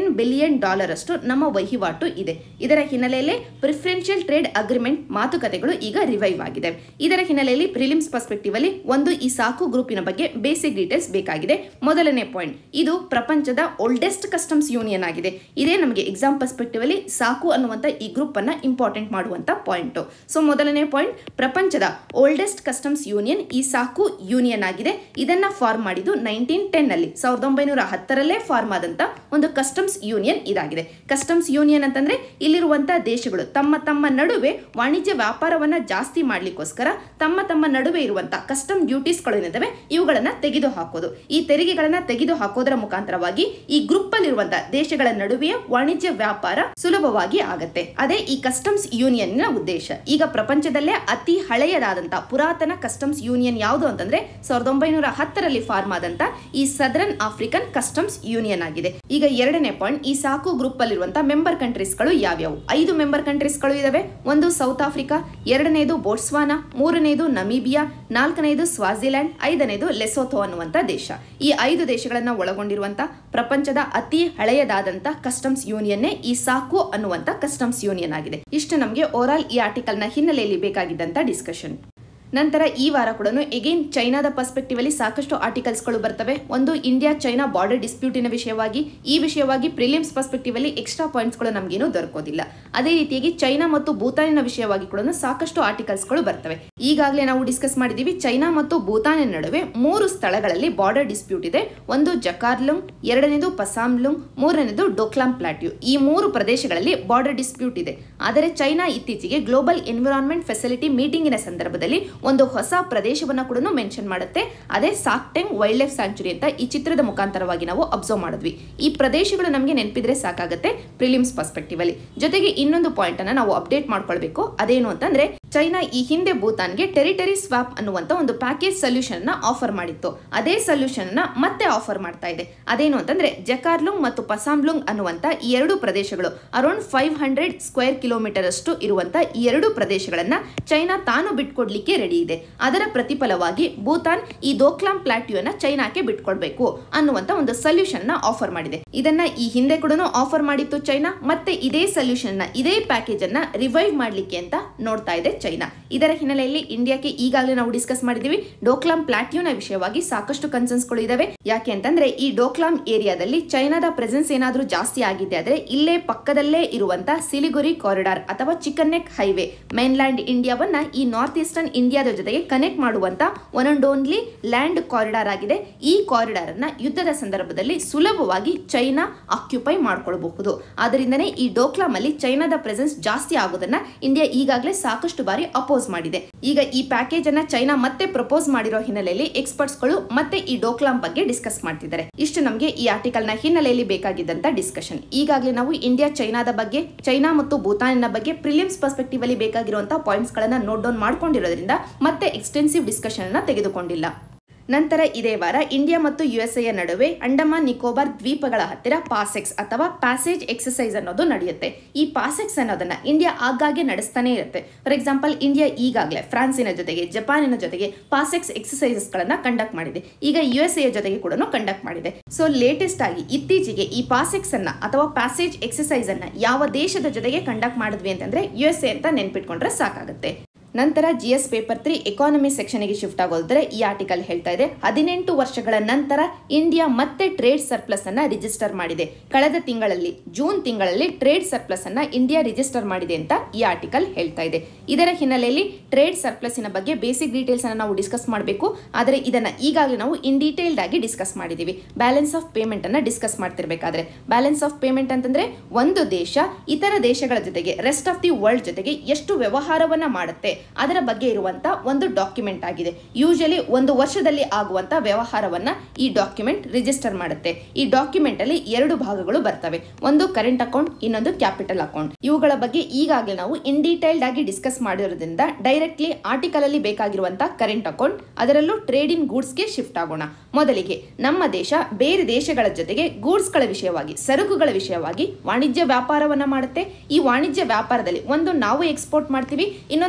ಬಿಲಿಯನ್ ಡಾಲರ್ ಅಷ್ಟು ನಮ್ಮ ವಹಿವಾಟು ಇದೆ ಇದರ ಹಿನ್ನೆಲೆಯಲ್ಲಿ ಪ್ರಿಫರೆನ್ಷಿಯಲ್ ಟ್ರೇಡ್ ಅಗ್ರಿಮೆಂಟ್ ಮಾತುಕತೆಗಳು ಈಗ ರಿವೈವ್ ಆಗಿದೆ ಇದರ ಹಿನ್ನೆಲೆಯಲ್ಲಿ ಪ್ರಿಲಿಮ್ಸ್ ಪರ್ಸ್ಪೆಕ್ಟಿವ್ ಅಲ್ಲಿ ಒಂದು ಈ ಸಾಕು ಗ್ರೂಪಿನ ಬಗ್ಗೆ ಬೇಸಿಕ್ ಡೀಟೇಲ್ಸ್ ಬೇಕಾಗಿದೆ ಮೊದಲನೇ ಪಾಯಿಂಟ್ ಇದು ಪ್ರಪಂಚದ ಓಲ್ಡೆಸ್ಟ್ ಕಸ್ಟಮ್ಸ್ ಯೂನಿಯನ್ ಆಗಿದೆ ಇದೇ ನಮಗೆ ಎಕ್ಸಾಮ್ ಪರ್ಸ್ಪೆಕ್ಟಿವ್ ಅಲ್ಲಿ ಸಾಕು ಅನ್ನುವಂಥ ಈ ಗ್ರೂಪ್ ಅನ್ನ ಇಂಪಾರ್ಟೆಂಟ್ ಮಾಡುವಂತ ಪಾಯಿಂಟ್ ಸೊ ಮೊದಲನೇ ಪಾಯಿಂಟ್ ಪ್ರಪಂಚದ ಓಲ್ಡೆಸ್ಟ್ ಕಸ್ಟಮ್ಸ್ ಯೂನಿಯನ್ ಈ ಸಾಕು ಯೂನಿಯನ್ ಆಗಿದೆ ಇದನ್ನ ಫಾರ್ಮ್ ಮಾಡಿದ್ದು ನೈನ್ಟೀನ್ ಟೆನ್ ಅಲ್ಲಿ ಸಾವಿರದ ಒಂಬೈನೂರ ಹತ್ತರಲ್ಲೇ ಫಾರ್ಮ್ ಆದಂತ ಒಂದು ಕಸ್ಟಮ್ಸ್ ಯೂನಿಯನ್ ಇದಾಗಿದೆ ಕಸ್ಟಮ್ಸ್ ಯೂನಿಯನ್ ಅಂತಂದ್ರೆ ಇಲ್ಲಿರುವಂತಹ ದೇಶಗಳು ತಮ್ಮ ತಮ್ಮ ನಡುವೆ ವಾಣಿಜ್ಯ ವ್ಯಾಪಾರವನ್ನ ಜಾಸ್ತಿ ಮಾಡ್ಲಿಕ್ಕೋಸ್ಕರ ತಮ್ಮ ತಮ್ಮ ನಡುವೆ ಇರುವಂತಹ ಕಸ್ಟಮ್ ಡ್ಯೂಟೀಸ್ಗಳು ಏನಿದಾವೆ ಇವುಗಳನ್ನ ತೆಗೆದು ಹಾಕೋದು ಈ ತೆರಿಗೆಗಳನ್ನ ತೆಗೆದು ಹಾಕೋದರ ಮುಖಾಂತರವಾಗಿ ಈ ಗ್ರೂಪ್ ಅಲ್ಲಿರುವಂತಹ ದೇಶಗಳ ನಡುವೆಯೇ ವಾಣಿಜ್ಯ ವ್ಯಾಪಾರ ಸುಲಭವಾಗಿ ಆಗತ್ತೆ ಅದೇ ಈ ಕಸ್ಟಮ್ಸ್ ಯೂನಿಯನ್ ನ ಉದ್ದೇಶ ಈಗ ಪ್ರಪಂಚದಲ್ಲೇ ಅತಿ ಹಳೆಯದಾದಂತಹ ಪುರಾತನ ಕಸ್ಟಮ್ಸ್ ಯೂನಿಯನ್ ಯಾವುದು ಅಂತಂದ್ರೆ ಸಾವಿರದ ಒಂಬೈನೂರ ಹತ್ತರಲ್ಲಿ ಫಾರ್ಮ್ ಆದಂತ ಈ ಸದರನ್ ಆಫ್ರಿಕನ್ ಕಸ್ಟಮ್ಸ್ ಯೂನಿಯನ್ ಆಗಿದೆ ಈಗ ಎರಡನೇ ಪಾಯಿಂಟ್ ಈ ಸಾಕು ಗ್ರೂಪ್ ಅಲ್ಲಿರುವಂತಹ ಮೆಂಬರ್ ಕಂಟ್ರೀಸ್ಗಳು ಯಾವ್ಯಾವು ಐದು ಮೆಂಬರ್ ಕಂಟ್ರೀಸ್ಗಳು ಇದಾವೆ ಒಂದು ಸೌತ್ ಆಫ್ರಿಕಾ ಎರಡನೇದು ಬೋಟ್ಸ್ವಾನಾ ಮೂರನೇದು ನಮೀಬಿಯಾ ನಾಲ್ಕನೇದು ಸ್ವಾಜಿಲ್ಯಾಂಡ್ ಐದನೇದು ಲೆಸೋಥೋ ಅನ್ನುವಂಥ ದೇಶ ಈ ಐದು ದೇಶಗಳನ್ನ ಒಳಗೊಂಡಿರುವಂತ ಪ್ರಪಂಚದ ಅತಿ ಹಳೆಯದಾದಂತ ಕಸ್ಟಮ್ಸ್ ಯೂನಿಯನ್ನೇ ಈ ಸಾಕು ಅನ್ನುವಂತ ಕಸ್ಟಮ್ಸ್ ಯೂನಿಯನ್ ಆಗಿದೆ ಇಷ್ಟು ನಮಗೆ ಓವರಾಲ್ ಈ ಆರ್ಟಿಕಲ್ ನ ಹಿನ್ನೆಲೆಯಲ್ಲಿ ಬೇಕಾಗಿದ್ದಂತ ಡಿಸ್ಕಷನ್ ನಂತರ ಈ ವಾರ ಕೂಡ ಎಗೇನ್ ಚೈನಾದ ಪರ್ಸ್ಪೆಕ್ಟಿವ್ ಅಲ್ಲಿ ಸಾಕಷ್ಟು ಆರ್ಟಿಕಲ್ಸ್ಗಳು ಬರ್ತವೆ ಒಂದು ಇಂಡಿಯಾ ಚೈನಾ ಬಾರ್ಡರ್ ಡಿಸ್ಪ್ಯೂಟಿನ ವಿಷಯವಾಗಿ ಈ ವಿಷಯವಾಗಿ ಪ್ರಿಲಿಮ್ಸ್ ಪರ್ಸ್ಪೆಕ್ಟಿವ್ ಅಲ್ಲಿ ಎಕ್ಸ್ಟ್ರಾ ಪಾಯಿಂಟ್ಸ್ಗಳು ನಮಗೇನು ದೊರಕೋದಿಲ್ಲ ಅದೇ ರೀತಿಯಾಗಿ ಚೈನಾ ಮತ್ತು ಭೂತಾನಿನ ವಿಷಯವಾಗಿ ಕೂಡ ಸಾಕಷ್ಟು ಆರ್ಟಿಕಲ್ಸ್ಗಳು ಬರ್ತವೆ ಈಗಾಗಲೇ ನಾವು ಡಿಸ್ಕಸ್ ಮಾಡಿದೀವಿ ಚೈನಾ ಮತ್ತು ಭೂತಾನಿನ ನಡುವೆ ಮೂರು ಸ್ಥಳಗಳಲ್ಲಿ ಬಾರ್ಡರ್ ಡಿಸ್ಪ್ಯೂಟ್ ಇದೆ ಒಂದು ಜಕಾರ್ಲುಂಗ್ ಎರಡನೇದು ಪಸಾಮ್ಲುಂಗ್ ಮೂರನೇದು ಡೋಕ್ಲಾಂ ಪ್ಲಾಟ್ಯೂ ಈ ಮೂರು ಪ್ರದೇಶಗಳಲ್ಲಿ ಬಾರ್ಡರ್ ಡಿಸ್ಪ್ಯೂಟ್ ಇದೆ ಆದರೆ ಚೈನಾ ಇತ್ತೀಚೆಗೆ ಗ್ಲೋಬಲ್ ಎನ್ವಿರಾನ್ಮೆಂಟ್ ಫೆಸಿಲಿಟಿ ಮೀಟಿಂಗಿನ ಸಂದರ್ಭದಲ್ಲಿ ಒಂದು ಹೊಸ ಪ್ರದೇಶವನ್ನ ಕೂಡ ಮೆನ್ಷನ್ ಮಾಡುತ್ತೆ ಅದೇ ಸಾಕ್ಟೆಂಗ್ ವೈಲ್ಡ್ ಲೈಫ್ ಸ್ಯಾಂಚುರಿ ಅಂತ ಈ ಚಿತ್ರದ ಮುಖಾಂತರವಾಗಿ ನಾವು ಅಬ್ಸರ್ವ್ ಮಾಡಿದ್ವಿ ಈ ಪ್ರದೇಶಗಳು ನಮಗೆ ನೆನಪಿದ್ರೆ ಸಾಕಾಗುತ್ತೆ ಪ್ರಿಲಿಮ್ಸ್ ಪರ್ಸ್ಪೆಕ್ಟಿವ್ ಅಲ್ಲಿ ಜೊತೆಗೆ ಇನ್ನೊಂದು ಪಾಯಿಂಟ್ ಅನ್ನ ನಾವು ಅಪ್ಡೇಟ್ ಮಾಡ್ಕೊಳ್ಬೇಕು ಅದೇನು ಅಂತಂದ್ರೆ ಚೈನಾ ಈ ಹಿಂದೆ ಭೂತಾನ್ಗೆ ಟೆರಿಟರಿ ಸ್ವಾಪ್ ಅನ್ನುವಂತ ಒಂದು ಪ್ಯಾಕೇಜ್ ಸೊಲ್ಯೂಷನ್ ನ ಆಫರ್ ಮಾಡಿತ್ತು ಅದೇ ಸೊಲ್ಯೂಷನ್ ನ ಮತ್ತೆ ಆಫರ್ ಮಾಡ್ತಾ ಇದೆ ಅದೇನು ಅಂತಂದ್ರೆ ಜಕಾರ್ಲುಂಗ್ ಮತ್ತು ಪಸಾಮ್ಲುಂಗ್ ಅನ್ನುವಂತ ಈ ಎರಡು ಪ್ರದೇಶಗಳು around five hundred square kilometre ಅಷ್ಟು ಇರುವಂತ ಈ ಎರಡು ಪ್ರದೇಶಗಳನ್ನ ಚೈನಾ ತಾನು ಬಿಟ್ಕೊಡ್ಲಿಕ್ಕೆ ರೆಡಿ ಇದೆ ಅದರ ಪ್ರತಿಫಲವಾಗಿ ಭೂತಾನ್ ಈ ದೋಕ್ಲಾಂ ಪ್ಲಾಟ್ಯೂನ ಚೈನಾಕ್ಕೆ ಬಿಟ್ಕೊಡ್ಬೇಕು ಅನ್ನುವಂತ ಒಂದು ಸೊಲ್ಯೂಷನ್ ನ ಆಫರ್ ಮಾಡಿದೆ ಇದನ್ನ ಈ ಹಿಂದೆ ಕೂಡ ಆಫರ್ ಮಾಡಿತ್ತು ಚೈನಾ ಮತ್ತೆ ಇದೇ ಸೊಲ್ಯೂಷನ್ ನ ಇದೇ ಪ್ಯಾಕೇಜ್ ಅನ್ನ ರಿವೈವ್ ಮಾಡ್ಲಿಕ್ಕೆ ಅಂತ ನೋಡ್ತಾ ಇದೆ ಚೈನಾ ಇದರ ಹಿನ್ನೆಲೆಯಲ್ಲಿ ಇಂಡಿಯಾಕ್ಕೆ ಈಗಾಗಲೇ ನಾವು ಡಿಸ್ಕಸ್ ಮಾಡಿದೀವಿ ಡೋಕ್ಲಾಂ ಪ್ಲಾಟ್ಯೂನ ವಿಷಯವಾಗಿ ಸಾಕಷ್ಟು ಕನ್ಸರ್ನ್ಸ್ಗಳು ಇದಾವೆ ಯಾಕೆ ಅಂತಂದ್ರೆ ಈ ಡೋಕ್ಲಾಂ ಏರಿಯಾದಲ್ಲಿ ಚೈನಾದ ಪ್ರೆಸೆನ್ಸ್ ಏನಾದ್ರೂ ಜಾಸ್ತಿ ಆಗಿದೆ ಆದ್ರೆ ಇಲ್ಲೇ ಪಕ್ಕದಲ್ಲೇ ಇರುವಂತ ಸಿಲಿಗುರಿ ಕಾರಿಡಾರ್ ಅಥವಾ ಚಿಕನ್ ನೆಕ್ ಹೈವೇ ಮೈನ್ಲ್ಯಾಂಡ್ ಇಂಡಿಯಾವನ್ನ ಈ ನಾರ್ತ್ ಈಸ್ಟರ್ನ್ ಇಂಡಿಯಾದ ಜೊತೆಗೆ ಕನೆಕ್ಟ್ ಮಾಡುವಂತ one and only land corridor ಆಗಿದೆ ಈ ಕಾರಿಡಾರ್ ಅನ್ನ ಯುದ್ಧದ ಸಂದರ್ಭದಲ್ಲಿ ಸುಲಭವಾಗಿ ಚೈನಾ ಆಕ್ಯುಪೈ ಮಾಡ್ಕೊಳ್ಬಹುದು ಆದ್ದರಿಂದನೇ ಈ ಡೋಕ್ಲಾಂ ಅಲ್ಲಿ ಚೈನಾದ ಪ್ರೆಸೆನ್ಸ್ ಜಾಸ್ತಿ ಆಗೋದನ್ನ ಇಂಡಿಯಾ ಈಗಾಗಲೇ ಸಾಕಷ್ಟು ಬಾರಿ ಅಪೋಸ್ ಮಾಡಿದೆ ಈಗ ಈ ಪ್ಯಾಕೇಜ್ ಅನ್ನ ಚೈನಾ ಮತ್ತೆ ಪ್ರಪೋಸ್ ಮಾಡಿರೋ ಹಿನ್ನೆಲೆಯಲ್ಲಿ ಎಕ್ಸ್ಪರ್ಟ್ಸ್ ಗಳು ಮತ್ತೆ ಈ ಡೋಕ್ಲಾಂ ಬಗ್ಗೆ ಡಿಸ್ಕಸ್ ಮಾಡ್ತಿದ್ದಾರೆ ಇಷ್ಟು ನಮಗೆ ಈ ಆರ್ಟಿಕಲ್ ನ ಹಿನ್ನೆಲೆಯಲ್ಲಿ ಬೇಕಾಗಿದ್ದಂತ ಡಿಸ್ಕಷನ್ ಈಗಾಗಲೇ ನಾವು ಇಂಡಿಯಾ ಚೈನಾದ ಬಗ್ಗೆ ಚೈನಾ ಮತ್ತು ಭೂತಾನಿನ ಬಗ್ಗೆ ಪ್ರಿಲಿಮ್ಸ್ ಪರ್ಸ್ಪೆಕ್ಟಿವ್ ಅಲ್ಲಿ ಬೇಕಾಗಿರುವಂತಹ ಪಾಯಿಂಟ್ಸ್ ಗಳನ್ನ ನೋಟ್ ಡೌನ್ ಮಾಡ್ಕೊಂಡಿರೋದ್ರಿಂದ ಮತ್ತೆ ಎಕ್ಸ್ಟೆನ್ಸಿವ್ ಡಿಸ್ಕಷನ್ ಅನ್ನ ತೆಗೆದುಕೊಂಡಿಲ್ಲ ನಂತರ ಇದೇ ವಾರ ಇಂಡಿಯಾ ಮತ್ತು ಯುಎಸ್ಎಯ ನಡುವೆ ಅಂಡಮಾನ್ ನಿಕೋಬಾರ್ ದ್ವೀಪಗಳ ಹತ್ತಿರ ಪಾಸೆಕ್ಸ್ ಅಥವಾ ಪ್ಯಾಸೇಜ್ ಎಕ್ಸಸೈಸ್ ಅನ್ನೋದು ನಡೆಯುತ್ತೆ ಈ ಪಾಸೆಕ್ಸ್ ಅನ್ನೋದನ್ನ ಇಂಡಿಯಾ ಆಗಾಗ್ಗೆ ನಡೆಸ್ತಾನೆ ಇರುತ್ತೆ ಫಾರ್ ಎಕ್ಸಾಂಪಲ್ ಇಂಡಿಯಾ ಈಗಾಗಲೇ ಫ್ರಾನ್ಸಿನ ಜೊತೆಗೆ ಜಪಾನಿನ ಜೊತೆಗೆ ಪಾಸೆಕ್ಸ್ ಎಕ್ಸಸೈಸಸ್ ಗಳನ್ನ ಕಂಡಕ್ಟ್ ಮಾಡಿದೆ ಈಗ ಯುಎಸ್ಎ ಜೊತೆಗೆ ಕೂಡ ಕಂಡಕ್ಟ್ ಮಾಡಿದೆ ಸೊ ಲೇಟೆಸ್ಟ್ ಆಗಿ ಇತ್ತೀಚೆಗೆ ಈ ಪಾಸೆಕ್ಸ್ ಅನ್ನ ಅಥವಾ ಪ್ಯಾಸೇಜ್ ಎಕ್ಸಸೈಸ್ ಅನ್ನ ಯಾವ ದೇಶದ ಜೊತೆಗೆ ಕಂಡಕ್ಟ್ ಮಾಡಿದ್ವಿ ಅಂತಂದ್ರೆ ಯುಎಸ್ಎ ಅಂತ ನೆನ್ಪಿಟ್ಕೊಂಡ್ರೆ ಸಾಕಾಗುತ್ತೆ ನಂತರ G S paper three economy ಸೆಕ್ಷನ್ಗೆ ಶಿಫ್ಟ್ ಆಗೋದ್ರೆ ಈ ಆರ್ಟಿಕಲ್ ಹೇಳ್ತಾ ಇದೆ ಹದಿನೆಂಟು ವರ್ಷಗಳ ನಂತರ ಇಂಡಿಯಾ ಮತ್ತೆ ಟ್ರೇಡ್ ಸರ್ಪ್ಲಸ್ ಅನ್ನ ರಿಜಿಸ್ಟರ್ ಮಾಡಿದೆ ಕಳೆದ ತಿಂಗಳಲ್ಲಿ ಜೂನ್ ತಿಂಗಳಲ್ಲಿ ಟ್ರೇಡ್ ಸರ್ಪ್ಲಸ್ ಅನ್ನ ಇಂಡಿಯಾ ರಿಜಿಸ್ಟರ್ ಮಾಡಿದೆ ಅಂತ ಈ ಆರ್ಟಿಕಲ್ ಹೇಳ್ತಾ ಇದೆ ಇದರ ಹಿನ್ನೆಲೆಯಲ್ಲಿ ಟ್ರೇಡ್ ಸರ್ಪ್ಲಸ್ಸಿನ ಬಗ್ಗೆ ಬೇಸಿಕ್ ಡೀಟೇಲ್ಸ್ ಅನ್ನ ನಾವು ಡಿಸ್ಕಸ್ ಮಾಡಬೇಕು ಆದರೆ ಇದನ್ನ ಈಗಾಗಲೇ ನಾವು ಇನ್ ಡೀಟೇಲ್ಡ್ ಆಗಿ ಡಿಸ್ಕಸ್ ಮಾಡಿದೀವಿ ಬ್ಯಾಲೆನ್ಸ್ ಆಫ್ ಪೇಮೆಂಟ್ ಅನ್ನ ಡಿಸ್ಕಸ್ ಮಾಡ್ತಿರ್ಬೇಕಾದ್ರೆ ಬ್ಯಾಲೆನ್ಸ್ ಆಫ್ ಪೇಮೆಂಟ್ ಅಂತಂದ್ರೆ ಒಂದು ದೇಶ ಇತರ ದೇಶಗಳ ಜೊತೆಗೆ ರೆಸ್ಟ್ ಆಫ್ ದಿ ವರ್ಲ್ಡ್ ಜೊತೆಗೆ ಎಷ್ಟು ವ್ಯವಹಾರವನ್ನ ಮಾಡುತ್ತೆ ಅದರ ಬಗ್ಗೆ ಇರುವಂತ ಒಂದು ಡಾಕ್ಯುಮೆಂಟ್ ಆಗಿದೆ ಯೂಶಲಿ ಒಂದು ವರ್ಷದಲ್ಲಿ ಆಗುವಂತ ವ್ಯವಹಾರವನ್ನ ಈ ಡಾಕ್ಯುಮೆಂಟ್ ರಿಜಿಸ್ಟರ್ ಮಾಡುತ್ತೆ ಈ ಡಾಕ್ಯುಮೆಂಟ್ ಅಲ್ಲಿ ಎರಡು ಭಾಗಗಳು ಬರ್ತವೆ ಒಂದು ಕರೆಂಟ್ ಅಕೌಂಟ್ ಇನ್ನೊಂದು ಕ್ಯಾಪಿಟಲ್ ಅಕೌಂಟ್ ಇವುಗಳ ಬಗ್ಗೆ ಈಗಾಗಲೇ ನಾವು ಇನ್ ಡೀಟೈಲ್ಡ್ ಆಗಿ ಡಿಸ್ಕಸ್ ಮಾಡಿರೋದ್ರಿಂದ ಡೈರೆಕ್ಟ್ಲಿ ಆರ್ಟಿಕಲ್ ಅಲ್ಲಿ ಬೇಕಾಗಿರುವಂತ ಕರೆಂಟ್ ಅಕೌಂಟ್ ಅದರಲ್ಲೂ ಟ್ರೇಡ್ ಇನ್ ಗೂಡ್ಸ್ಗೆ ಶಿಫ್ಟ್ ಆಗೋಣ ಮೊದಲಿಗೆ ನಮ್ಮ ದೇಶ ಬೇರೆ ದೇಶಗಳ ಜೊತೆಗೆ ಗೂಡ್ಸ್ಗಳ ವಿಷಯವಾಗಿ ಸರಕುಗಳ ವಿಷಯವಾಗಿ ವಾಣಿಜ್ಯ ವ್ಯಾಪಾರವನ್ನ ಮಾಡುತ್ತೆ ಈ ವಾಣಿಜ್ಯ ವ್ಯಾಪಾರದಲ್ಲಿ ಒಂದು ನಾವು ಎಕ್ಸ್ಪೋರ್ಟ್ ಮಾಡ್ತೀವಿ ಇನ್ನೊಂದಷ್ಟು ನಾವು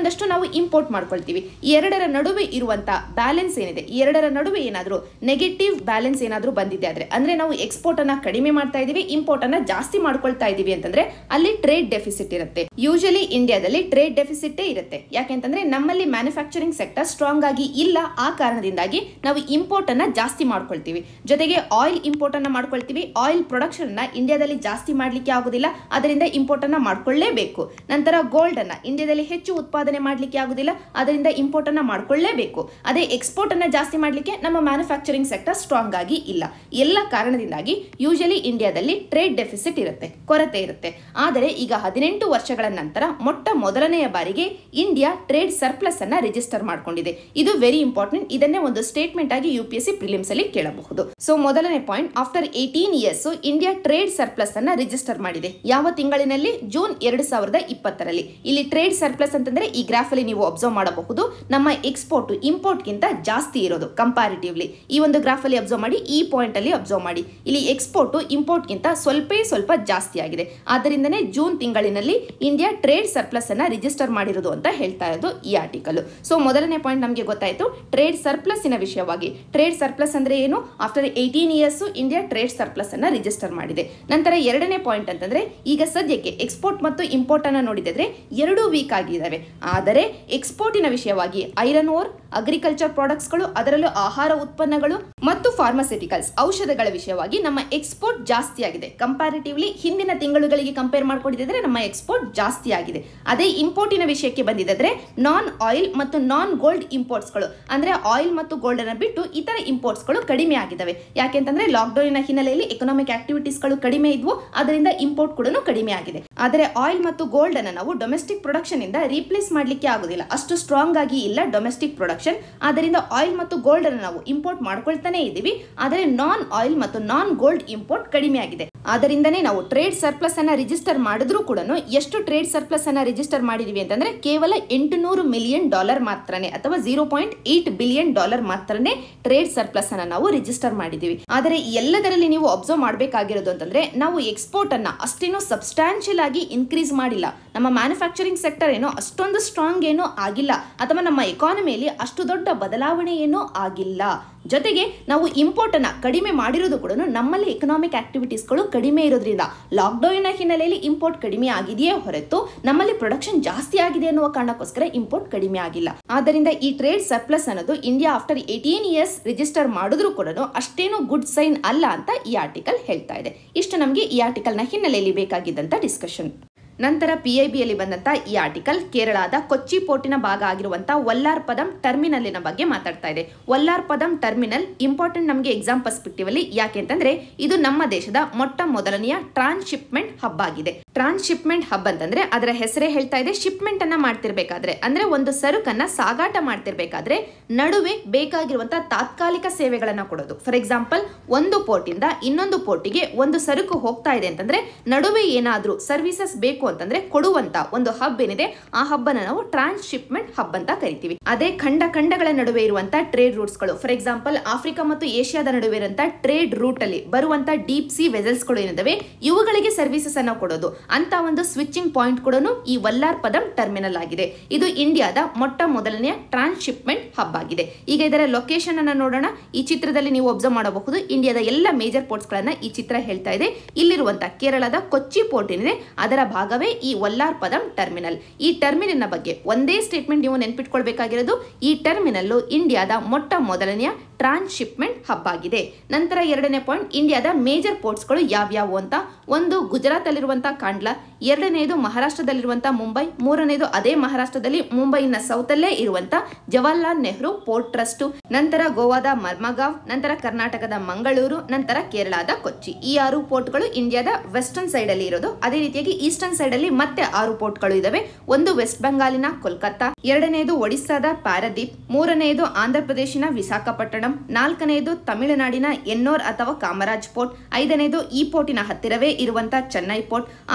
ನಾವು ಇಂಪೋರ್ಟ್ ಮಾಡ್ಕೊಳ್ತೀವಿ ಈ ಎರಡರ ನಡುವೆ ಇರುವಂತ ಬ್ಯಾಲೆನ್ಸ್ ಏನಿದೆ ಈ ಎರಡರ ನಡುವೆ ಏನಾದರೂ ನೆಗೆಟಿವ್ ಬ್ಯಾಲೆನ್ಸ್ ಏನಾದರೂ ಬಂದಿದೆ ಆದ್ರೆ ಅಂದ್ರೆ ನಾವು ಎಕ್ಸ್ಪೋರ್ಟ್ ಅನ್ನ ಕಡಿಮೆ ಮಾಡ್ತಾ ಇದೀವಿ ಇಂಪೋರ್ಟ್ ಅನ್ನ ಜಾಸ್ತಿ ಮಾಡ್ಕೊಳ್ತಾ ಇದೀವಿ ಅಂತಂದ್ರೆ ಅಲ್ಲಿ ಟ್ರೇಡ್ ಡೆಫಿಸಿಟ್ ಇರುತ್ತೆ ಯೂಶಲಿ ಇಂಡಿಯಾದಲ್ಲಿ ಟ್ರೇಡ್ ಡೆಫಿಸಿಟ್ ಇರುತ್ತೆ ಯಾಕೆಂತಂದ್ರೆ ನಮ್ಮಲ್ಲಿ ಮ್ಯಾನುಫ್ಯಾಕ್ಚರಿಂಗ್ ಸೆಕ್ಟರ್ ಸ್ಟ್ರಾಂಗ್ ಆಗಿ ಇಲ್ಲ ಆ ಕಾರಣದಿಂದಾಗಿ ನಾವು ಇಂಪೋರ್ಟ್ ಅನ್ನ ಜಾಸ್ತಿ ಮಾಡ್ಕೊಳ್ತೀವಿ ಜೊತೆಗೆ ಆಯಿಲ್ ಇಂಪೋರ್ಟ್ ಅನ್ನ ಮಾಡ್ಕೊಳ್ತೀವಿ ಆಯಿಲ್ ಪ್ರೊಡಕ್ಷನ್ ಅನ್ನ ಇಂಡಿಯಾದಲ್ಲಿ ಜಾಸ್ತಿ ಮಾಡ್ಲಿಕ್ಕೆ ಆಗುದಿಲ್ಲ ಅದರಿಂದ ಇಂಪೋರ್ಟ್ ಅನ್ನ ಮಾಡ್ಕೊಳ್ಳೇಬೇಕು ನಂತರ ಗೋಲ್ಡ್ ಅನ್ನ ಇಂಡಿಯಾದಲ್ಲಿ ಹೆಚ್ಚು ಉತ್ಪಾದನೆ ಮಾಡ್ಲಿಕ್ಕೆ ಆಗುದಿಲ್ಲ ಅದರಿಂದ ಇಂಪೋರ್ಟ್ ಅನ್ನ ಮಾಡ್ಕೊಳ್ಳೇಬೇಕು ಅದೇ ಎಕ್ಸ್ಪೋರ್ಟ್ ಅನ್ನ ಜಾಸ್ತಿ ಮಾಡ್ಲಿಕ್ಕೆ ನಮ್ಮ ಮ್ಯಾನುಫ್ಯಾಕ್ಚರಿಂಗ್ ಸೆಕ್ಟರ್ ಸ್ಟ್ರಾಂಗ್ ಆಗಿ ಇಲ್ಲ ಎಲ್ಲ ಕಾರಣದಿಂದಾಗಿ ಯೂಶಲಿ ಇಂಡಿಯಾದಲ್ಲಿ ಟ್ರೇಡ್ ಡೆಫಿಸಿಟ್ ಇರುತ್ತೆ ಕೊರತೆ ಇರುತ್ತೆ ಆದರೆ ಈಗ ಹದಿನೆಂಟು ವರ್ಷಗಳ ನಂತರ ಮೊಟ್ಟ ಮೊದಲನೆಯ ಬಾರಿಗೆ ಇಂಡಿಯಾ ಟ್ರೇಡ್ ಸರ್ಪ್ಲಸ್ ಅನ್ನ ರಿಜಿಸ್ಟರ್ ಮಾಡ್ಕೊಂಡಿದೆ ಇದು ವೆರಿ ಇಂಪಾರ್ಟೆಂಟ್ ಇದನ್ನೇ ಒಂದು ಸ್ಟೇಟ್ಮೆಂಟ್ ಆಗಿ U P S C prelims ಅಲ್ಲಿ ಕೇಳಬಹುದು ಸೊ ಮೊದಲನೇ point after eighteen years India trade surplus ಅನ್ನ ರಿಜಿಸ್ಟರ್ ಮಾಡಿದೆ ಯಾವ ತಿಂಗಳಿನಲ್ಲಿ ಜೂನ್ ಎರಡು ಸಾವಿರದ ಇಪ್ಪತ್ತರಲ್ಲಿ ಇಲ್ಲಿ ಟ್ರೇಡ್ ಸರ್ಪ್ಲಸ್ ಅಂತಂದ್ರೆ ಈ ಗ್ರಾಫ್ ಅಲ್ಲಿ ನೀವು ಅಬ್ಸರ್ವ್ ಮಾಡಬಹುದು ನಮ್ಮ ಎಕ್ಸ್ಪೋರ್ಟ್ ಇಂಪೋರ್ಟ್ ಗಿಂತ ಜಾಸ್ತಿ ಇರೋದು ಕಂಪಾರಿಟಿವ್ಲಿ ಈ ಒಂದು ಗ್ರಾಫ್ ಅಲ್ಲಿ ಅಬ್ಸರ್ವ್ ಮಾಡಿ ಈ ಪಾಯಿಂಟ್ ಅಲ್ಲಿ ಅಬ್ಸರ್ವ್ ಮಾಡಿ ಇಲ್ಲಿ ಎಕ್ಸ್ಪೋರ್ಟ್ ಇಂಪೋರ್ಟ್ ಗಿಂತ ಸ್ವಲ್ಪ ಸ್ವಲ್ಪ ಜಾಸ್ತಿ ಆಗಿದೆ ಆದ್ದರಿಂದನೇ ಜೂನ್ ತಿಂಗಳಿನಲ್ಲಿ ಇಂಡಿಯಾ ಟ್ರೇಡ್ ಸರ್ಪ್ಲಸ್ ಅನ್ನ ರಿಜಿಸ್ಟರ್ ಮಾಡಿರೋದು ಅಂತ ಹೇಳ್ತಾ ಇರೋದು ಈ ಆರ್ಟಿಕಲ್ ಸೊ ಮೊದಲನೇ ಪಾಯಿಂಟ್ ನಮಗೆ ಗೊತ್ತಾಯ್ತು ಟ್ರೇಡ್ ಸರ್ಪ್ಲಸ್ ಇನ ವಿಷಯವಾಗಿ ಟ್ರೇಡ್ ಸರ್ಪ್ಲಸ್ ಅಂದ್ರೆ ಏನು after eighteen years India trade surplus ಅನ್ನ ರಿಜಿಸ್ಟರ್ ಮಾಡಿದೆ ನಂತರ ಎರಡನೇ ಪಾಯಿಂಟ್ ಅಂತಂದ್ರೆ ಈಗ ಸದ್ಯಕ್ಕೆ ಎಕ್ಸ್ಪೋರ್ಟ್ ಮತ್ತು ಇಂಪೋರ್ಟ್ ಅನ್ನ ನೋಡಿದ್ರೆ ಎರಡೂ ವೀಕ್ ಆಗಿದ್ದಾವೆ ಆದರೆ ಎಕ್ಸ್ಪೋರ್ಟಿನ ವಿಷಯವಾಗಿ ಐರನ್ ಓರ್ ಅಗ್ರಿಕಲ್ಚರ್ ಪ್ರಾಡಕ್ಟ್ಸ್ಗಳು ಅದರಲ್ಲೂ ಆಹಾರ ಉತ್ಪನ್ನಗಳು ಮತ್ತು ಫಾರ್ಮಸ್ಯೂಟಿಕಲ್ಸ್ ಔಷಧಗಳ ವಿಷಯವಾಗಿ ನಮ್ಮ ಎಕ್ಸ್ಪೋರ್ಟ್ ಜಾಸ್ತಿ ಆಗಿದೆ ಕಂಪ್ಯಾರಿಟಿವ್ಲಿ ಹಿಂದಿನ ತಿಂಗಳುಗಳಿಗೆ ಕಂಪೇರ್ ಮಾಡ್ಕೊಂಡಿದ್ರೆ ನಮ್ಮ ಎಕ್ಸ್ಪೋರ್ಟ್ ಜಾಸ್ತಿ ಆಗಿದೆ ಅದೇ ಇಂಪೋರ್ಟಿನ ವಿಷಯಕ್ಕೆ ಬಂದಿದ್ರೆ ನಾನ್ ಆಯಿಲ್ ಮತ್ತು ನಾನ್ ಗೋಲ್ಡ್ ಇಂಪೋರ್ಟ್ಸ್ಗಳು ಅಂದ್ರೆ ಆಯಿಲ್ ಮತ್ತು ಗೋಲ್ಡ್ ಅನ್ನ ಬಿಟ್ಟು ಇತರ ಇಂಪೋರ್ಟ್ಸ್ಗಳು ಕಡಿಮೆ ಆಗಿದ್ದಾವೆ ಯಾಕೆಂತಂದ್ರೆ ಲಾಕ್ಡೌನ್ ಹಿನ್ನೆಲೆಯಲ್ಲಿ ಎಕನಾಮಿಕ್ ಆಕ್ಟಿವಿಟೀಸ್ಗಳು ಕಡಿಮೆ ಇದ್ವು ಅದರಿಂದ ಇಂಪೋರ್ಟ್ ಕೂಡ ಕಡಿಮೆ ಆಗಿದೆ ಆದರೆ ಆಯಿಲ್ ಮತ್ತು ಗೋಲ್ಡ್ ಅನ್ನ ನಾವು ಡೊಮೆಸ್ಟಿಕ್ ಪ್ರೊಡಕ್ಷನ್ ಇಂದ ರೀಪ್ಲೇಸ್ ಮಾಡ್ಲಿಕ್ಕೆ ಆಗುದಿಲ್ಲ ಅಷ್ಟು ಸ್ಟ್ರಾಂಗ್ ಆಗಿ ಇಲ್ಲ ಡೊಮೆಸ್ಟಿಕ್ ಪ್ರೊಡಕ್ಷನ್ ಆದ್ದರಿಂದ ಆಯಿಲ್ ಮತ್ತು ಗೋಲ್ಡ್ ಅನ್ನು ನಾವು ಇಂಪೋರ್ಟ್ ಮಾಡ್ಕೊಳ್ತಾನೆ ಇದ್ದೀವಿ ಆದರೆ ನಾನ್ ಆಯಿಲ್ ಮತ್ತು ನಾನ್ ಗೋಲ್ಡ್ ಇಂಪೋರ್ಟ್ ಕಡಿಮೆ ಆಗಿದೆ ಆದ್ದರಿಂದನೇ ನಾವು ಟ್ರೇಡ್ ಸರ್ಪ್ಲಸ್ ಅನ್ನ ರಿಜಿಸ್ಟರ್ ಮಾಡಿದ್ರೂ ಕೂಡ ಎಷ್ಟು ಟ್ರೇಡ್ ಸರ್ಪ್ಲಸ್ ಅನ್ನ ರಿಜಿಸ್ಟರ್ ಮಾಡಿದೀವಿ ಅಂತಂದ್ರೆ ಕೇವಲ ಎಂಟುನೂರು ಮಿಲಿಯನ್ ಡಾಲರ್ ಮಾತ್ರನೇ ಅಥವಾ zero point eight billion dollar ಮಾತ್ರನೇ ಟ್ರೇಡ್ ಸರ್ಪ್ಲಸ್ ಅನ್ನ ನಾವು ರಿಜಿಸ್ಟರ್ ಮಾಡಿದೀವಿ ಆದರೆ ಈ ಎಲ್ಲದರಲ್ಲಿ ನೀವು ಅಬ್ಸರ್ವ್ ಮಾಡಬೇಕಾಗಿರೋದು ಅಂತಂದ್ರೆ ನಾವು ಎಕ್ಸ್ಪೋರ್ಟ್ ಅನ್ನ ಅಷ್ಟೇನೋ ಸಬ್ಸ್ಟಾನ್ಷಿಯಲ್ ಆಗಿ ಇನ್ಕ್ರೀಸ್ ಮಾಡಿಲ್ಲ ನಮ್ಮ ಮ್ಯಾನುಫ್ಯಾಕ್ಚರಿಂಗ್ ಸೆಕ್ಟರ್ ಏನೋ ಅಷ್ಟೊಂದು ಸ್ಟ್ರಾಂಗ್ ಏನೋ ಆಗಿಲ್ಲ ಅಥವಾ ನಮ್ಮ ಎಕಾನಮಿಯಲ್ಲಿ ಅಷ್ಟು ದೊಡ್ಡ ಬದಲಾವಣೆ ಏನೋ ಆಗಿಲ್ಲ ಜೊತೆಗೆ ನಾವು ಇಂಪೋರ್ಟ್ ಅನ್ನ ಕಡಿಮೆ ಮಾಡಿರೋದು ಕೂಡ ನಮ್ಮಲ್ಲಿ ಎಕನಾಮಿಕ್ ಆಕ್ಟಿವಿಟೀಸ್ಗಳು ಕಡಿಮೆ ಇರೋದ್ರಿಂದ ಲಾಕ್ಡೌನ್ ಹಿನ್ನೆಲೆಯಲ್ಲಿ ಇಂಪೋರ್ಟ್ ಕಡಿಮೆ ಆಗಿದೆಯೇ ಹೊರತು ನಮ್ಮಲ್ಲಿ ಪ್ರೊಡಕ್ಷನ್ ಜಾಸ್ತಿ ಆಗಿದೆ ಅನ್ನುವ ಕಾರಣಕ್ಕೋಸ್ಕರ ಇಂಪೋರ್ಟ್ ಕಡಿಮೆ ಆಗಿಲ್ಲ ಆದ್ದರಿಂದ ಈ ಟ್ರೇಡ್ ಸರ್ಪ್ಲಸ್ ಅನ್ನೋದು India after eighteen years register ಮಾಡಿದ್ರು ಕೂಡ ಅಷ್ಟೇನು ಗುಡ್ ಸೈನ್ ಅಲ್ಲ ಅಂತ ಈ ಆರ್ಟಿಕಲ್ ಹೇಳ್ತಾ ಇದೆ ಇಷ್ಟು ನಮಗೆ ಈ ಆರ್ಟಿಕಲ್ನ ಹಿನ್ನೆಲೆಯಲ್ಲಿ ಬೇಕಾಗಿದ್ದಂತ ಡಿಸ್ಕಷನ್ ನಂತರ ಪಿ ಐ ಬಿಯಲ್ಲಿ ಬಂದಂತ ಈ ಆರ್ಟಿಕಲ್ ಕೇರಳದ ಕೊಚ್ಚಿ ಪೋರ್ಟಿನ ಭಾಗ ಆಗಿರುವಂತ ವಲ್ಲಾರ್ ಪದಂ ಟರ್ಮಿನಲ್ಲಿನ ಬಗ್ಗೆ ಮಾತಾಡ್ತಾ ಇದೆ ವಲ್ಲಾರ್ ಪದಂ ಟರ್ಮಿನಲ್ ಇಂಪಾರ್ಟೆಂಟ್ ನಮಗೆ ಎಕ್ಸಾಮ್ ಪರ್ಸ್ಪೆಕ್ಟಿವ್ ಅಲ್ಲಿ ಯಾಕೆ ಅಂತಂದ್ರೆ ಇದು ನಮ್ಮ ದೇಶದ ಮೊಟ್ಟ ಮೊದಲನೆಯ ಟ್ರಾನ್ಸ್ಶಿಪ್ಮೆಂಟ್ ಹಬ್ ಆಗಿದೆ ಟ್ರಾನ್ಸ್ಶಿಪ್ಮೆಂಟ್ ಹಬ್ ಅಂತಂದ್ರೆ ಅದರ ಹೆಸರೇ ಹೇಳ್ತಾ ಇದೆ ಶಿಪ್ಮೆಂಟ್ ಅನ್ನ ಮಾಡ್ತಿರ್ಬೇಕಾದ್ರೆ ಅಂದ್ರೆ ಒಂದು ಸರಕನ್ನ ಸಾಗಾಟ ಮಾಡ್ತಿರ್ಬೇಕಾದ್ರೆ ನಡುವೆ ಬೇಕಾಗಿರುವಂತಹ ತಾತ್ಕಾಲಿಕ ಸೇವೆಗಳನ್ನ ಕೊಡೋದು ಫಾರ್ ಎಕ್ಸಾಂಪಲ್ ಒಂದು ಪೋರ್ಟ್ ಇಂದ ಇನ್ನೊಂದು ಪೋರ್ಟಿಗೆ ಒಂದು ಸರಕು ಹೋಗ್ತಾ ಇದೆ ಅಂತಂದ್ರೆ ನಡುವೆ ಏನಾದ್ರೂ ಸರ್ವಿಸಸ್ ಬೇಕು ಅಂತಂದ್ರೆ ಕೊಡುವಂತ ಒಂದು ಹಬ್ ಏನಿದೆ ಆ ಹಬ್ ಅನ್ನ ನಾವು ಟ್ರಾನ್ಸ್ಶಿಪ್ಮೆಂಟ್ ಹಬ್ ಅಂತ ಕರಿತೀವಿ ಅದೇ ಖಂಡ ಖಂಡಗಳ ನಡುವೆ ಇರುವಂತ ಟ್ರೇಡ್ ರೂಟ್ಸ್ ಗಳು ಫಾರ್ ಎಕ್ಸಾಂಪಲ್ ಆಫ್ರಿಕಾ ಮತ್ತು ಏಷ್ಯಾದ ನಡುವೆ ಇರುವಂತ ಟ್ರೇಡ್ ರೂಟ್ ಅಲ್ಲಿ ಬರುವಂತ ಡೀಪ್ ಸಿ ವೆಸಲ್ಸ್ ಗಳು ಏನಿದಾವೆ ಇವುಗಳಿಗೆ ಸರ್ವಿಸಸ್ ಅನ್ನ ಕೊಡೋದು ಅಂತ ಒಂದು ಸ್ವಿಚಿಂಗ್ ಪಾಯಿಂಟ್ ಕೂಡ ಈ ವಲ್ಲಾರ್ ಪದಂ ಟರ್ಮಿನಲ್ ಆಗಿದೆ ಇದು ಇಂಡಿಯಾದ ಮೊಟ್ಟ ಮೊದಲನೆಯ ಟ್ರಾನ್ಸ್ಶಿಪ್ಮೆಂಟ್ ಹಬ್ ಆಗಿದೆ ಈಗ ಇದರ ಲೊಕೇಶನ್ ಅನ್ನ ನೋಡೋಣ ಈ ಚಿತ್ರದಲ್ಲಿ ನೀವು ಅಬ್ಸರ್ವ್ ಮಾಡಬಹುದು ಇಂಡಿಯಾದ ಎಲ್ಲ ಮೇಜರ್ ಪೋರ್ಟ್ಸ್ ಗಳನ್ನ ಈ ಚಿತ್ರ ಹೇಳ್ತಾ ಇದೆ ಇಲ್ಲಿರುವಂತ ಕೇರಳದ ಕೊಚ್ಚಿ ಪೋರ್ಟ್ ಏನಿದೆ ಅದರ ಭಾಗವೇ ಈ ವಲ್ಲಾರ್ ಪದಂ ಟರ್ಮಿನಲ್ ಈ ಟರ್ಮಿನಲ್ನ ಬಗ್ಗೆ ಒಂದೇ ಸ್ಟೇಟ್ಮೆಂಟ್ ನೀವು ನೆನ್ಪಿಟ್ಕೊಳ್ಬೇಕಾಗಿರೋದು ಈ ಟರ್ಮಿನಲ್ ಇಂಡಿಯಾದ ಮೊಟ್ಟ ಮೊದಲನೆಯ ಟ್ರಾನ್ಸ್ಶಿಪ್ಮೆಂಟ್ ಹಬ್ ಆಗಿದೆ ನಂತರ ಎರಡನೇ ಪಾಯಿಂಟ್ ಇಂಡಿಯಾದ ಮೇಜರ್ ಪೋರ್ಟ್ಸ್ಗಳು ಯಾವ್ಯಾವು ಅಂತ ಒಂದು ಗುಜರಾತ್ ಅಲ್ಲಿರುವಂತಹ ಕಾಂಡ್ಲಾ ಎರಡನೇದು ಮಹಾರಾಷ್ಟ್ರದಲ್ಲಿರುವಂತಹ ಮುಂಬೈ ಮೂರನೇದು ಅದೇ ಮಹಾರಾಷ್ಟ್ರದಲ್ಲಿ ಮುಂಬೈನ ಸೌತ್ ಅಲ್ಲೇ ಇರುವಂತ ಜವಾಹರ್ಲಾಲ್ ನೆಹರು ಪೋರ್ಟ್ ಟ್ರಸ್ಟ್ ನಂತರ ಗೋವಾದ ಮರ್ಮಗಾವ್ ನಂತರ ಕರ್ನಾಟಕದ ಮಂಗಳೂರು ನಂತರ ಕೇರಳದ ಕೊಚ್ಚಿ ಈ ಆರು ಪೋರ್ಟ್ಗಳು ಇಂಡಿಯಾದ ವೆಸ್ಟರ್ನ್ ಸೈಡ್ ಅಲ್ಲಿ ಇರೋದು ಅದೇ ರೀತಿಯಾಗಿ ಈಸ್ಟರ್ನ್ ಸೈಡ್ ಅಲ್ಲಿ ಮತ್ತೆ ಆರು ಪೋರ್ಟ್ಗಳು ಇದಾವೆ ಒಂದು ವೆಸ್ಟ್ ಬೆಂಗಾಲಿನ ಕೋಲ್ಕತ್ತಾ ಎರಡನೇದು ಒಡಿಸ್ಸಾದ ಪಾರದೀಪ್ ಮೂರನೆಯದು ಆಂಧ್ರ ಪ್ರದೇಶಿನ ವಿಶಾಖಪಟ್ಟಣಂ ನಾಲ್ಕನೆಯದು ತಮಿಳುನಾಡಿನ ಎನ್ನೋರ್ ಅಥವಾ ಕಾಮರಾಜ್ ಪೋರ್ಟ್ ಐದನೇದು ಈ ಪೋರ್ಟಿನ ಹತ್ತಿರವೇ ಇರುವಂತಹ ಚೆನ್ನೈ ಪೋರ್ಟ್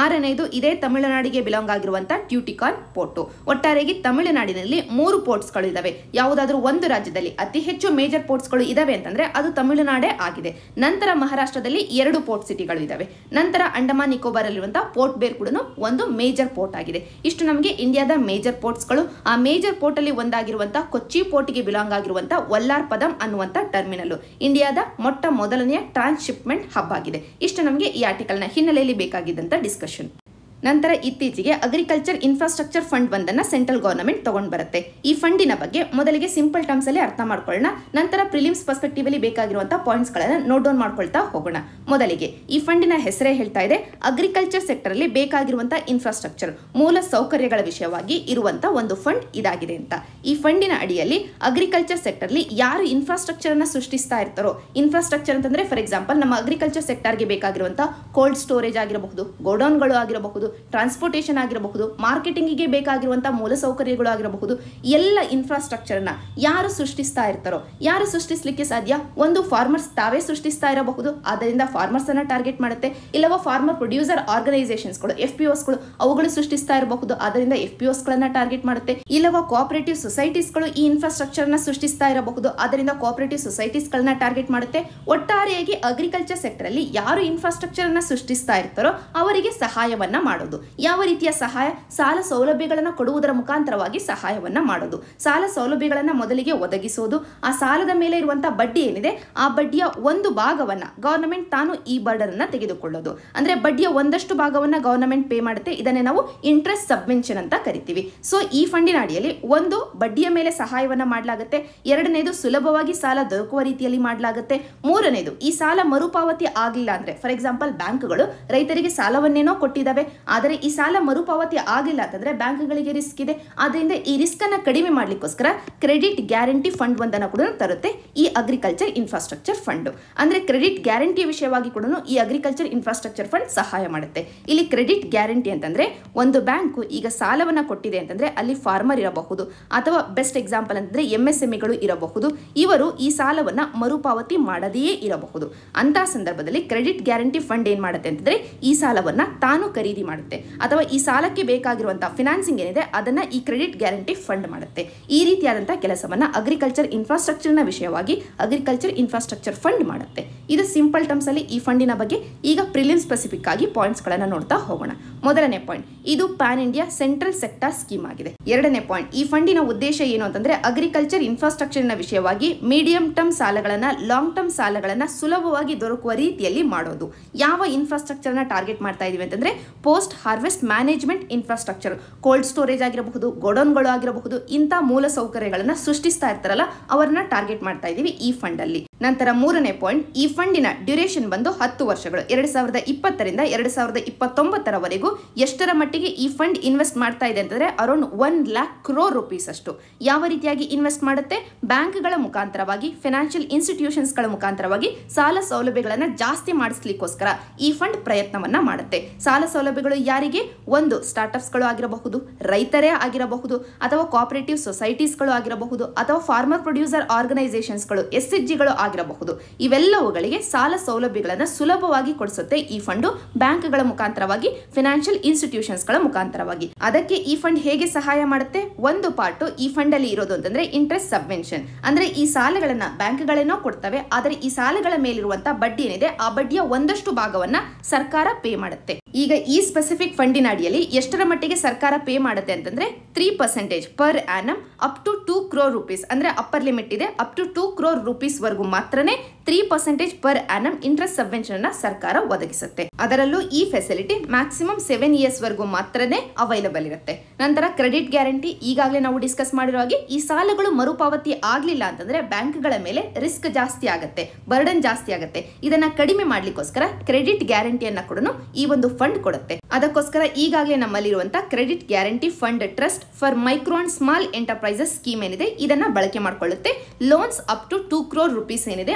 ಆರನೇದು ಇದೇ ತಮಿಳುನಾಡಿಗೆ ಬಿಲಾಂಗ್ ಆಗಿರುವಂತಹ ಟ್ಯೂಟಿಕಾನ್ ಪೋರ್ಟು ಒಟ್ಟಾರೆಯಾಗಿ ತಮಿಳುನಾಡಿನಲ್ಲಿ ಮೂರು ಪೋರ್ಟ್ಸ್ಗಳು ಇದಾವೆ ಯಾವುದಾದ್ರೂ ಒಂದು ರಾಜ್ಯದಲ್ಲಿ ಅತಿ ಹೆಚ್ಚು ಮೇಜರ್ ಪೋರ್ಟ್ಸ್ಗಳು ಇದಾವೆ ಅಂತಂದ್ರೆ ಅದು ತಮಿಳುನಾಡೇ ಆಗಿದೆ ನಂತರ ಮಹಾರಾಷ್ಟ್ರದಲ್ಲಿ ಎರಡು ಪೋರ್ಟ್ ಸಿಟಿಗಳು ಇದಾವೆ ನಂತರ ಅಂಡಮಾನ್ ನಿಕೋಬಾರ್ ಅಲ್ಲಿರುವಂತಹ ಪೋರ್ಟ್ ಬೇರ್ ಕೂಡ ಒಂದು ಮೇಜರ್ ಪೋರ್ಟ್ ಆಗಿದೆ ಇಷ್ಟು ನಮಗೆ ಇಂಡಿಯಾದ ಮೇಜರ್ ಪೋರ್ಟ್ಸ್ಗಳು ಆ ಮೇಜರ್ ಪೋರ್ಟ್ ಅಲ್ಲಿ ಒಂದಾಗಿರುವಂತಹ ಕೊಚ್ಚಿ ಪೋರ್ಟ್ಗೆ ಬಿಲಾಂಗ್ ಆಗಿರುವಂತಹ ವಲ್ಲಾರ್ ಪದಂ ಅನ್ನುವಂತ ಟರ್ಮಿನಲ್ ಇಂಡಿಯಾದ ಮೊಟ್ಟ ಮೊದಲನೆಯ ಟ್ರಾನ್ಸ್ಶಿಪ್ಮೆಂಟ್ ಹಬ್ ಆಗಿದೆ ಇಷ್ಟು ನಮಗೆ ಈ ಆರ್ಟಿಕಲ್ನ ಹಿನ್ನೆಲೆಯಲ್ಲಿ ಬೇಕಾಗಿದ್ದಂತ ಡಿಸ್ಕಷನ್ ನಂತರ ಇತ್ತೀಚೆಗೆ ಅಗ್ರಿಕಲ್ಚರ್ ಇನ್ಫ್ರಾಸ್ಟ್ರಕ್ಚರ್ ಫಂಡ್ ಒಂದನ್ನು ಸೆಂಟ್ರಲ್ ಗವರ್ನಮೆಂಟ್ ತಗೊಂಡು ಬರುತ್ತೆ ಈ ಫಂಡಿನ ಬಗ್ಗೆ ಮೊದಲಿಗೆ ಸಿಂಪಲ್ ಟರ್ಮ್ಸ್ ಅಲ್ಲಿ ಅರ್ಥ ಮಾಡ್ಕೊಳ್ಳೋಣ ನಂತರ ಪ್ರಿಲಿಮ್ಸ್ ಪರ್ಸ್ಪೆಕ್ಟಿವ್ ಅಲ್ಲಿ ಬೇಕಾಗಿರುವಂತಹ ಪಾಯಿಂಟ್ಸ್ ಗಳನ್ನ ನೋಟ್ ಡೌನ್ ಮಾಡ್ಕೊಳ್ತಾ ಹೋಗೋಣ ಮೊದಲಿಗೆ ಈ ಫಂಡಿನ ಹೆಸರೇ ಹೇಳ್ತಾ ಇದೆ ಅಗ್ರಿಕಲ್ಚರ್ ಸೆಕ್ಟರ್ ಅಲ್ಲಿ ಬೇಕಾಗಿರುವಂತಹ ಇನ್ಫ್ರಾಸ್ಟ್ರಕ್ಚರ್ ಮೂಲ ಸೌಕರ್ಯಗಳ ವಿಷಯವಾಗಿ ಇರುವಂತಹ ಒಂದು ಫಂಡ್ ಇದಾಗಿದೆ ಅಂತ ಈ ಫಂಡಿನ ಅಡಿಯಲ್ಲಿ ಅಗ್ರಿಕಲ್ಚರ್ ಸೆಕ್ಟರ್ ಅಲ್ಲಿ ಯಾರು ಇನ್ಫ್ರಾಸ್ಟ್ರಕ್ಚರ್ ಅನ್ನ ಸೃಷ್ಟಿಸ್ತಾ ಇರ್ತಾರೋ ಇನ್ಫ್ರಾಸ್ಟ್ರಕ್ಚರ್ ಅಂತಂದ್ರೆ ಫಾರ್ ಎಕ್ಸಾಂಪಲ್ ನಮ್ಮ ಅಗ್ರಿಕಲ್ಚರ್ ಸೆಕ್ಟರ್ಗೆ ಬೇಕಾಗಿರುವಂತಹ ಕೋಲ್ಡ್ ಸ್ಟೋರೇಜ್ ಆಗಿರಬಹುದು ಗೋಡೌನ್ಗಳು ಆಗಿರಬಹುದು ಟ್ರಾನ್ಸ್ಪೋರ್ಟೇಷನ್ ಆಗಿರಬಹುದು ಮಾರ್ಕೆಟಿಂಗಿಗೆ ಬೇಕಾಗಿರುವಂತಹ ಮೂಲಸೌಕರ್ಯಗಳು ಆಗಿರಬಹುದು ಎಲ್ಲ ಇನ್ಫ್ರಾಸ್ಟ್ರಕ್ಚರ್ನ ಯಾರು ಸೃಷ್ಟಿಸ್ತಾ ಇರ್ತಾರೋ ಯಾರು ಸೃಷ್ಟಿಸ್ಲಿಕ್ಕೆ ಸಾಧ್ಯ ಒಂದು ಫಾರ್ಮರ್ಸ್ ತಾವೇ ಸೃಷ್ಟಿಸ್ತಾ ಇರಬಹುದು ಆದ್ದರಿಂದ ಫಾರ್ಮರ್ಸ್ ಅನ್ನ ಟಾರ್ಗೆಟ್ ಮಾಡುತ್ತೆ ಇಲ್ಲವ ಫಾರ್ಮರ್ ಪ್ರೊಡ್ಯೂಸರ್ ಆರ್ಗನೈಸೇಷನ್ಸ್ಗಳು ಎಫ್ ಪಿ ಓಸ್ಗಳು ಅವುಗಳು ಸೃಷ್ಟಿಸ್ತಾ ಇರಬಹುದು ಆದ್ದರಿಂದ ಎಫ್ ಪಿ ಗಳನ್ನ ಟಾರ್ಗೆಟ್ ಮಾಡುತ್ತೆ ಇಲ್ಲವ ಕೋಆಪರೇಟಿವ್ ಸೊಸೈಟೀಸ್ಗಳು ಈ ಇನ್ಫ್ರಾಸ್ಟ್ರಕ್ಚರ್ ನ ಸೃಷ್ಟಿಸ್ತಾ ಇರಬಹುದು ಆದ್ದರಿಂದ ಕೋಆಪರೇಟಿವ್ ಸೊಸೈಟೀಸ್ಗಳನ್ನ ಟಾರ್ಗೆಟ್ ಮಾಡುತ್ತೆ ಒಟ್ಟಾರೆಯಾಗಿ ಅಗ್ರಿಕಲ್ಚರ್ ಸೆಕ್ಟರ್ ಅಲ್ಲಿ ಯಾರು ಇನ್ಫ್ರಾಸ್ಟ್ರಕ್ಚರ್ ಅನ್ನ ಸೃಷ್ಟಿಸ್ತಾ ಇರ್ತಾರೋ ಅವರಿಗೆ ಸಹಾಯವನ್ನ ಮಾಡೋದು ಯಾವ ರೀತಿಯ ಸಹಾಯ ಸಾಲ ಸೌಲಭ್ಯಗಳನ್ನು ಕೊಡುವುದರ ಮುಖಾಂತರವಾಗಿ ಸಹಾಯವನ್ನ ಮಾಡೋದು ಸಾಲ ಸೌಲಭ್ಯಗಳನ್ನು ಮೊದಲಿಗೆ ಒದಗಿಸೋದು ಆ ಸಾಲದ ಮೇಲೆ ಇರುವಂತಹ ಬಡ್ಡಿ ಏನಿದೆ ಆ ಬಡ್ಡಿಯ ಒಂದು ಭಾಗವನ್ನ ಗವರ್ನಮೆಂಟ್ ತಾನು ಈ ಬರ್ಡನ್ ಅನ್ನ ತೆಗೆದುಕೊಳ್ಳೋದು ಅಂದ್ರೆ ಬಡ್ಡಿಯ ಒಂದಷ್ಟು ಭಾಗವನ್ನ ಗವರ್ನಮೆಂಟ್ ಪೇ ಮಾಡುತ್ತೆ ಇದನ್ನೇ ನಾವು ಇಂಟ್ರೆಸ್ಟ್ ಸಬ್ವೆನ್ಷನ್ ಅಂತ ಕರಿತೀವಿ ಸೊ ಈ ಫಂಡಿನ ಅಡಿಯಲ್ಲಿ ಒಂದು ಬಡ್ಡಿಯ ಮೇಲೆ ಸಹಾಯವನ್ನ ಮಾಡಲಾಗುತ್ತೆ ಎರಡನೇದು ಸುಲಭವಾಗಿ ಸಾಲ ದೊರಕುವ ರೀತಿಯಲ್ಲಿ ಮಾಡಲಾಗುತ್ತೆ ಮೂರನೇದು ಈ ಸಾಲ ಮರುಪಾವತಿ ಆಗಲಿಲ್ಲ ಅಂದ್ರೆ ಫಾರ್ ಎಕ್ಸಾಂಪಲ್ ಬ್ಯಾಂಕ್ಗಳು ರೈತರಿಗೆ ಸಾಲವನ್ನೇನೋ ಕೊಟ್ಟಿದ್ದಾವೆ ಆದರೆ ಈ ಸಾಲ ಮರುಪಾವತಿ ಆಗಿಲ್ಲ ಅಂತಂದ್ರೆ ಬ್ಯಾಂಕ್ಗಳಿಗೆ ರಿಸ್ಕ್ ಇದೆ ಆದ್ದರಿಂದ ಈ ರಿಸ್ಕ್ ಅನ್ನ ಕಡಿಮೆ ಮಾಡ್ಲಿಕ್ಕೋಸ್ಕರ ಕ್ರೆಡಿಟ್ ಗ್ಯಾರಂಟಿ ಫಂಡ್ ಒಂದನ್ನು ಕೂಡ ತರುತ್ತೆ ಈ ಅಗ್ರಿಕಲ್ಚರ್ ಇನ್ಫ್ರಾಸ್ಟ್ರಕ್ಚರ್ ಫಂಡ್ ಅಂದ್ರೆ ಕ್ರೆಡಿಟ್ ಗ್ಯಾರಂಟಿ ವಿಷಯವಾಗಿ ಕೂಡ ಈ ಅಗ್ರಿಕಲ್ಚರ್ ಇನ್ಫ್ರಾಸ್ಟ್ರಕ್ಚರ್ ಫಂಡ್ ಸಹಾಯ ಮಾಡುತ್ತೆ ಇಲ್ಲಿ ಕ್ರೆಡಿಟ್ ಗ್ಯಾರಂಟಿ ಅಂತಂದ್ರೆ ಒಂದು ಬ್ಯಾಂಕು ಈಗ ಸಾಲವನ್ನ ಕೊಟ್ಟಿದೆ ಅಂತಂದ್ರೆ ಅಲ್ಲಿ ಫಾರ್ಮರ್ ಇರಬಹುದು ಅಥವಾ ಬೆಸ್ಟ್ ಎಕ್ಸಾಂಪಲ್ ಅಂತಂದ್ರೆ ಎಂ ಎಸ್ ಎಂಇಗಳು ಇರಬಹುದು ಇವರು ಈ ಸಾಲವನ್ನ ಮರುಪಾವತಿ ಮಾಡದೆಯೇ ಇರಬಹುದು ಅಂತ ಸಂದರ್ಭದಲ್ಲಿ ಕ್ರೆಡಿಟ್ ಗ್ಯಾರಂಟಿ ಫಂಡ್ ಏನ್ ಮಾಡುತ್ತೆ ಅಂತಂದ್ರೆ ಈ ಸಾಲವನ್ನ ತಾನು ಖರೀದಿ ಮಾಡುತ್ತೆ ಅಥವಾ ಈ ಸಾಲಕ್ಕೆ ಬೇಕಾಗಿರುವಂತಹ ಫಿನಾನ್ಸಿಂಗ್ ಏನಿದೆ ಅದನ್ನ ಈ ಕ್ರೆಡಿಟ್ ಗ್ಯಾರಂಟಿ ಫಂಡ್ ಮಾಡುತ್ತೆ ಈ ರೀತಿಯಾದಂತಹ ಕೆಲಸವನ್ನ ಅಗ್ರಿಕಲ್ಚರ್ ಇನ್ಫ್ರಾಸ್ಟ್ರಕ್ಚರ್ನ ವಿಷಯವಾಗಿ ಅಗ್ರಿಕಲ್ಚರ್ ಇನ್ಫ್ರಾಸ್ಟ್ರಕ್ಚರ್ ಫಂಡ್ ಮಾಡುತ್ತೆ ಇದು ಸಿಂಪಲ್ ಟರ್ಮ್ಸ್ ಅಲ್ಲಿ ಈ ಫಂಡಿನ ಬಗ್ಗೆ ಈಗ ಪ್ರಿಲಿಮ್ ಸ್ಪೆಸಿಫಿಕ್ ಆಗಿ ಪಾಯಿಂಟ್ಸ್ ಗಳನ್ನ ನೋಡ್ತಾ ಹೋಗೋಣ ಮೊದಲನೇ ಪಾಯಿಂಟ್ ಇದು pan India central sector scheme ಆಗಿದೆ ಎರಡನೇ ಪಾಯಿಂಟ್ ಈ ಫಂಡಿನ ಉದ್ದೇಶ ಏನು ಅಂತಂದ್ರೆ ಅಗ್ರಿಕಲ್ಚರ್ ಇನ್ಫ್ರಾಸ್ಟ್ರಕ್ಚರ್ನ ವಿಷಯವಾಗಿ ಮೀಡಿಯಂ ಟರ್ಮ್ ಸಾಲಗಳನ್ನ ಲಾಂಗ್ ಟರ್ಮ್ ಸಾಲಗಳನ್ನ ಸುಲಭವಾಗಿ ದೊರಕುವ ರೀತಿಯಲ್ಲಿ ಮಾಡೋದು ಯಾವ ಇನ್ಫ್ರಾಸ್ಟ್ರಕ್ಚರ್ನ ಟಾರ್ಗೆಟ್ ಮಾಡ್ತಾ ಇದೀವಿ ಅಂತಂದ್ರೆ post harvest management infrastructure cold storage ಆಗಿರಬಹುದು ಗೋಡೌನ್ಗಳು ಆಗಿರಬಹುದು ಇಂಥ ಮೂಲ ಸೌಕರ್ಯಗಳನ್ನ ಸೃಷ್ಟಿಸ್ತಾ ಇರ್ತಾರಲ್ಲ ಅವರನ್ನ ಟಾರ್ಗೆಟ್ ಮಾಡ್ತಾ ಇದೀವಿ ಈ ಫಂಡ್ ಅಲ್ಲಿ ನಂತರ ಮೂರನೇ ಪಾಯಿಂಟ್ ಈ ಫಂಡಿನ ಡ್ಯೂರೇಷನ್ ಬಂದು ಹತ್ತು ವರ್ಷಗಳು ಎರಡು ಸಾವಿರದ ಇಪ್ಪತ್ತರಿಂದ ಎರಡು ಸಾವಿರದ ಇಪ್ಪತ್ತೊಂಬತ್ತರವರೆಗೂ ಎಷ್ಟರ ಮಟ್ಟಿಗೆ ಈ ಫಂಡ್ ಇನ್ವೆಸ್ಟ್ ಮಾಡ್ತಾ ಇದೆ ಅಂತಂದ್ರೆ around one lakh crore rupees ಅಷ್ಟು ಯಾವ ರೀತಿಯಾಗಿ ಇನ್ವೆಸ್ಟ್ ಮಾಡುತ್ತೆ ಬ್ಯಾಂಕ್ಗಳ ಮುಖಾಂತರವಾಗಿ ಫಿನಾನ್ಷಿಯಲ್ ಇನ್ಸ್ಟಿಟ್ಯೂಷನ್ಸ್ಗಳ ಮುಖಾಂತರವಾಗಿ ಸಾಲ ಸೌಲಭ್ಯಗಳನ್ನು ಜಾಸ್ತಿ ಮಾಡಿಸ್ಲಿಕ್ಕೋಸ್ಕರ ಈ ಫಂಡ್ ಪ್ರಯತ್ನವನ್ನ ಮಾಡುತ್ತೆ ಸಾಲ ಸೌಲಭ್ಯಗಳು ಯಾರಿಗೆ ಒಂದು ಸ್ಟಾರ್ಟ್ಅಪ್ಸ್ಗಳು ಆಗಿರಬಹುದು ರೈತರೇ ಆಗಿರಬಹುದು ಅಥವಾ ಕೋಆಪರೇಟಿವ್ ಸೊಸೈಟೀಸ್ಗಳು ಆಗಿರಬಹುದು ಅಥವಾ ಫಾರ್ಮರ್ ಪ್ರೊಡ್ಯೂಸರ್ ಆರ್ಗನೈಸೇಷನ್ಸ್ಗಳು ಎಸ್ ಎಚ್ ಜಿಗಳು ಆಗಿರಬಹುದು ಇವೆಲ್ಲವುಗಳಿಗೆ ಸಾಲ ಸೌಲಭ್ಯಗಳನ್ನು ಸುಲಭವಾಗಿ ಕೊಡಿಸುತ್ತೆ ಈ ಫಂಡು ಬ್ಯಾಂಕ್ಗಳ ಮುಖಾಂತರವಾಗಿ ಫಿನಾನ್ಷಿಯಲ್ ಇನ್ಸ್ಟಿಟ್ಯೂಷನ್ಸ್ಗಳ ಮುಖಾಂತರವಾಗಿ ಅದಕ್ಕೆ ಈ ಫಂಡ್ ಹೇಗೆ ಸಹಾಯ ಮಾಡುತ್ತೆ ಒಂದು ಪಾರ್ಟ್ ಈ ಫಂಡ್ ಅಲ್ಲಿ ಇರೋದು ಅಂತಂದ್ರೆ ಇಂಟ್ರೆಸ್ಟ್ ಸಬ್ವೆನ್ಷನ್ ಅಂದ್ರೆ ಈ ಸಾಲಗಳನ್ನ ಬ್ಯಾಂಕ್ಗಳೇನೋ ಕೊಡ್ತವೆ ಆದರೆ ಈ ಸಾಲಗಳ ಮೇಲಿರುವಂತಹ ಬಡ್ಡಿ ಏನಿದೆ ಆ ಬಡ್ಡಿಯ ಒಂದಷ್ಟು ಭಾಗವನ್ನ ಸರ್ಕಾರ ಪೇ ಮಾಡುತ್ತೆ ಈಗ ಈ ಸ್ಪೆಸಿಫಿಕ್ ಫಂಡಿನ ಅಡಿಯಲ್ಲಿ ಎಷ್ಟರ ಮಟ್ಟಿಗೆ ಸರ್ಕಾರ ಪೇ ಮಾಡುತ್ತೆ ಅಂತಂದ್ರೆ three percentage per annum up to two crore rupees ಅಂದ್ರೆ ಅಪ್ಪರ್ ಲಿಮಿಟ್ ಇದೆ up to two crore rupees ವರೆಗೂ ಮಾತ್ರನೇ three percentage per annum interest subvention ಅನ್ನ ಸರ್ಕಾರ ಒದಗಿಸುತ್ತೆ ಅದರಲ್ಲೂ ಈ ಫೆಸಿಲಿಟಿ ಮ್ಯಾಕ್ಸಿಮಮ್ ಸೆವೆನ್ ಇಯರ್ಸ್ ವರೆಗೂ ಮಾತ್ರನೇ ಅವೈಲಬಲ್ ಇರುತ್ತೆ ನಂತರ ಕ್ರೆಡಿಟ್ ಗ್ಯಾರಂಟಿ ಈಗಾಗಲೇ ನಾವು ಡಿಸ್ಕಸ್ ಮಾಡಿರೋ ಹಾಗೆ ಈ ಸಾಲಗಳು ಮರುಪಾವತಿ ಆಗ್ಲಿಲ್ಲ ಅಂತಂದ್ರೆ ಬ್ಯಾಂಕ್ಗಳ ಮೇಲೆ ರಿಸ್ಕ್ ಜಾಸ್ತಿ ಆಗುತ್ತೆ ಬರ್ಡನ್ ಜಾಸ್ತಿ ಆಗುತ್ತೆ ಇದನ್ನ ಕಡಿಮೆ ಮಾಡ್ಲಿಕ್ಕೋಸ್ಕರ ಕ್ರೆಡಿಟ್ ಗ್ಯಾರಂಟಿಯನ್ನ ಕೂಡ ಈ ಒಂದು ಫಂಡ್ ಕೊಡುತ್ತೆ ಅದಕ್ಕೋಸ್ಕರ ಈಗಾಗಲೇ ನಮ್ಮಲ್ಲಿರುವಂತಹ credit guarantee fund trust for micro and small enterprises scheme ಏನಿದೆ ಇದನ್ನ ಬಳಕೆ ಮಾಡಿಕೊಳ್ಳುತ್ತೆ loans up to two crore rupees ಏನಿದೆ ಅವುಗಳನ್ನ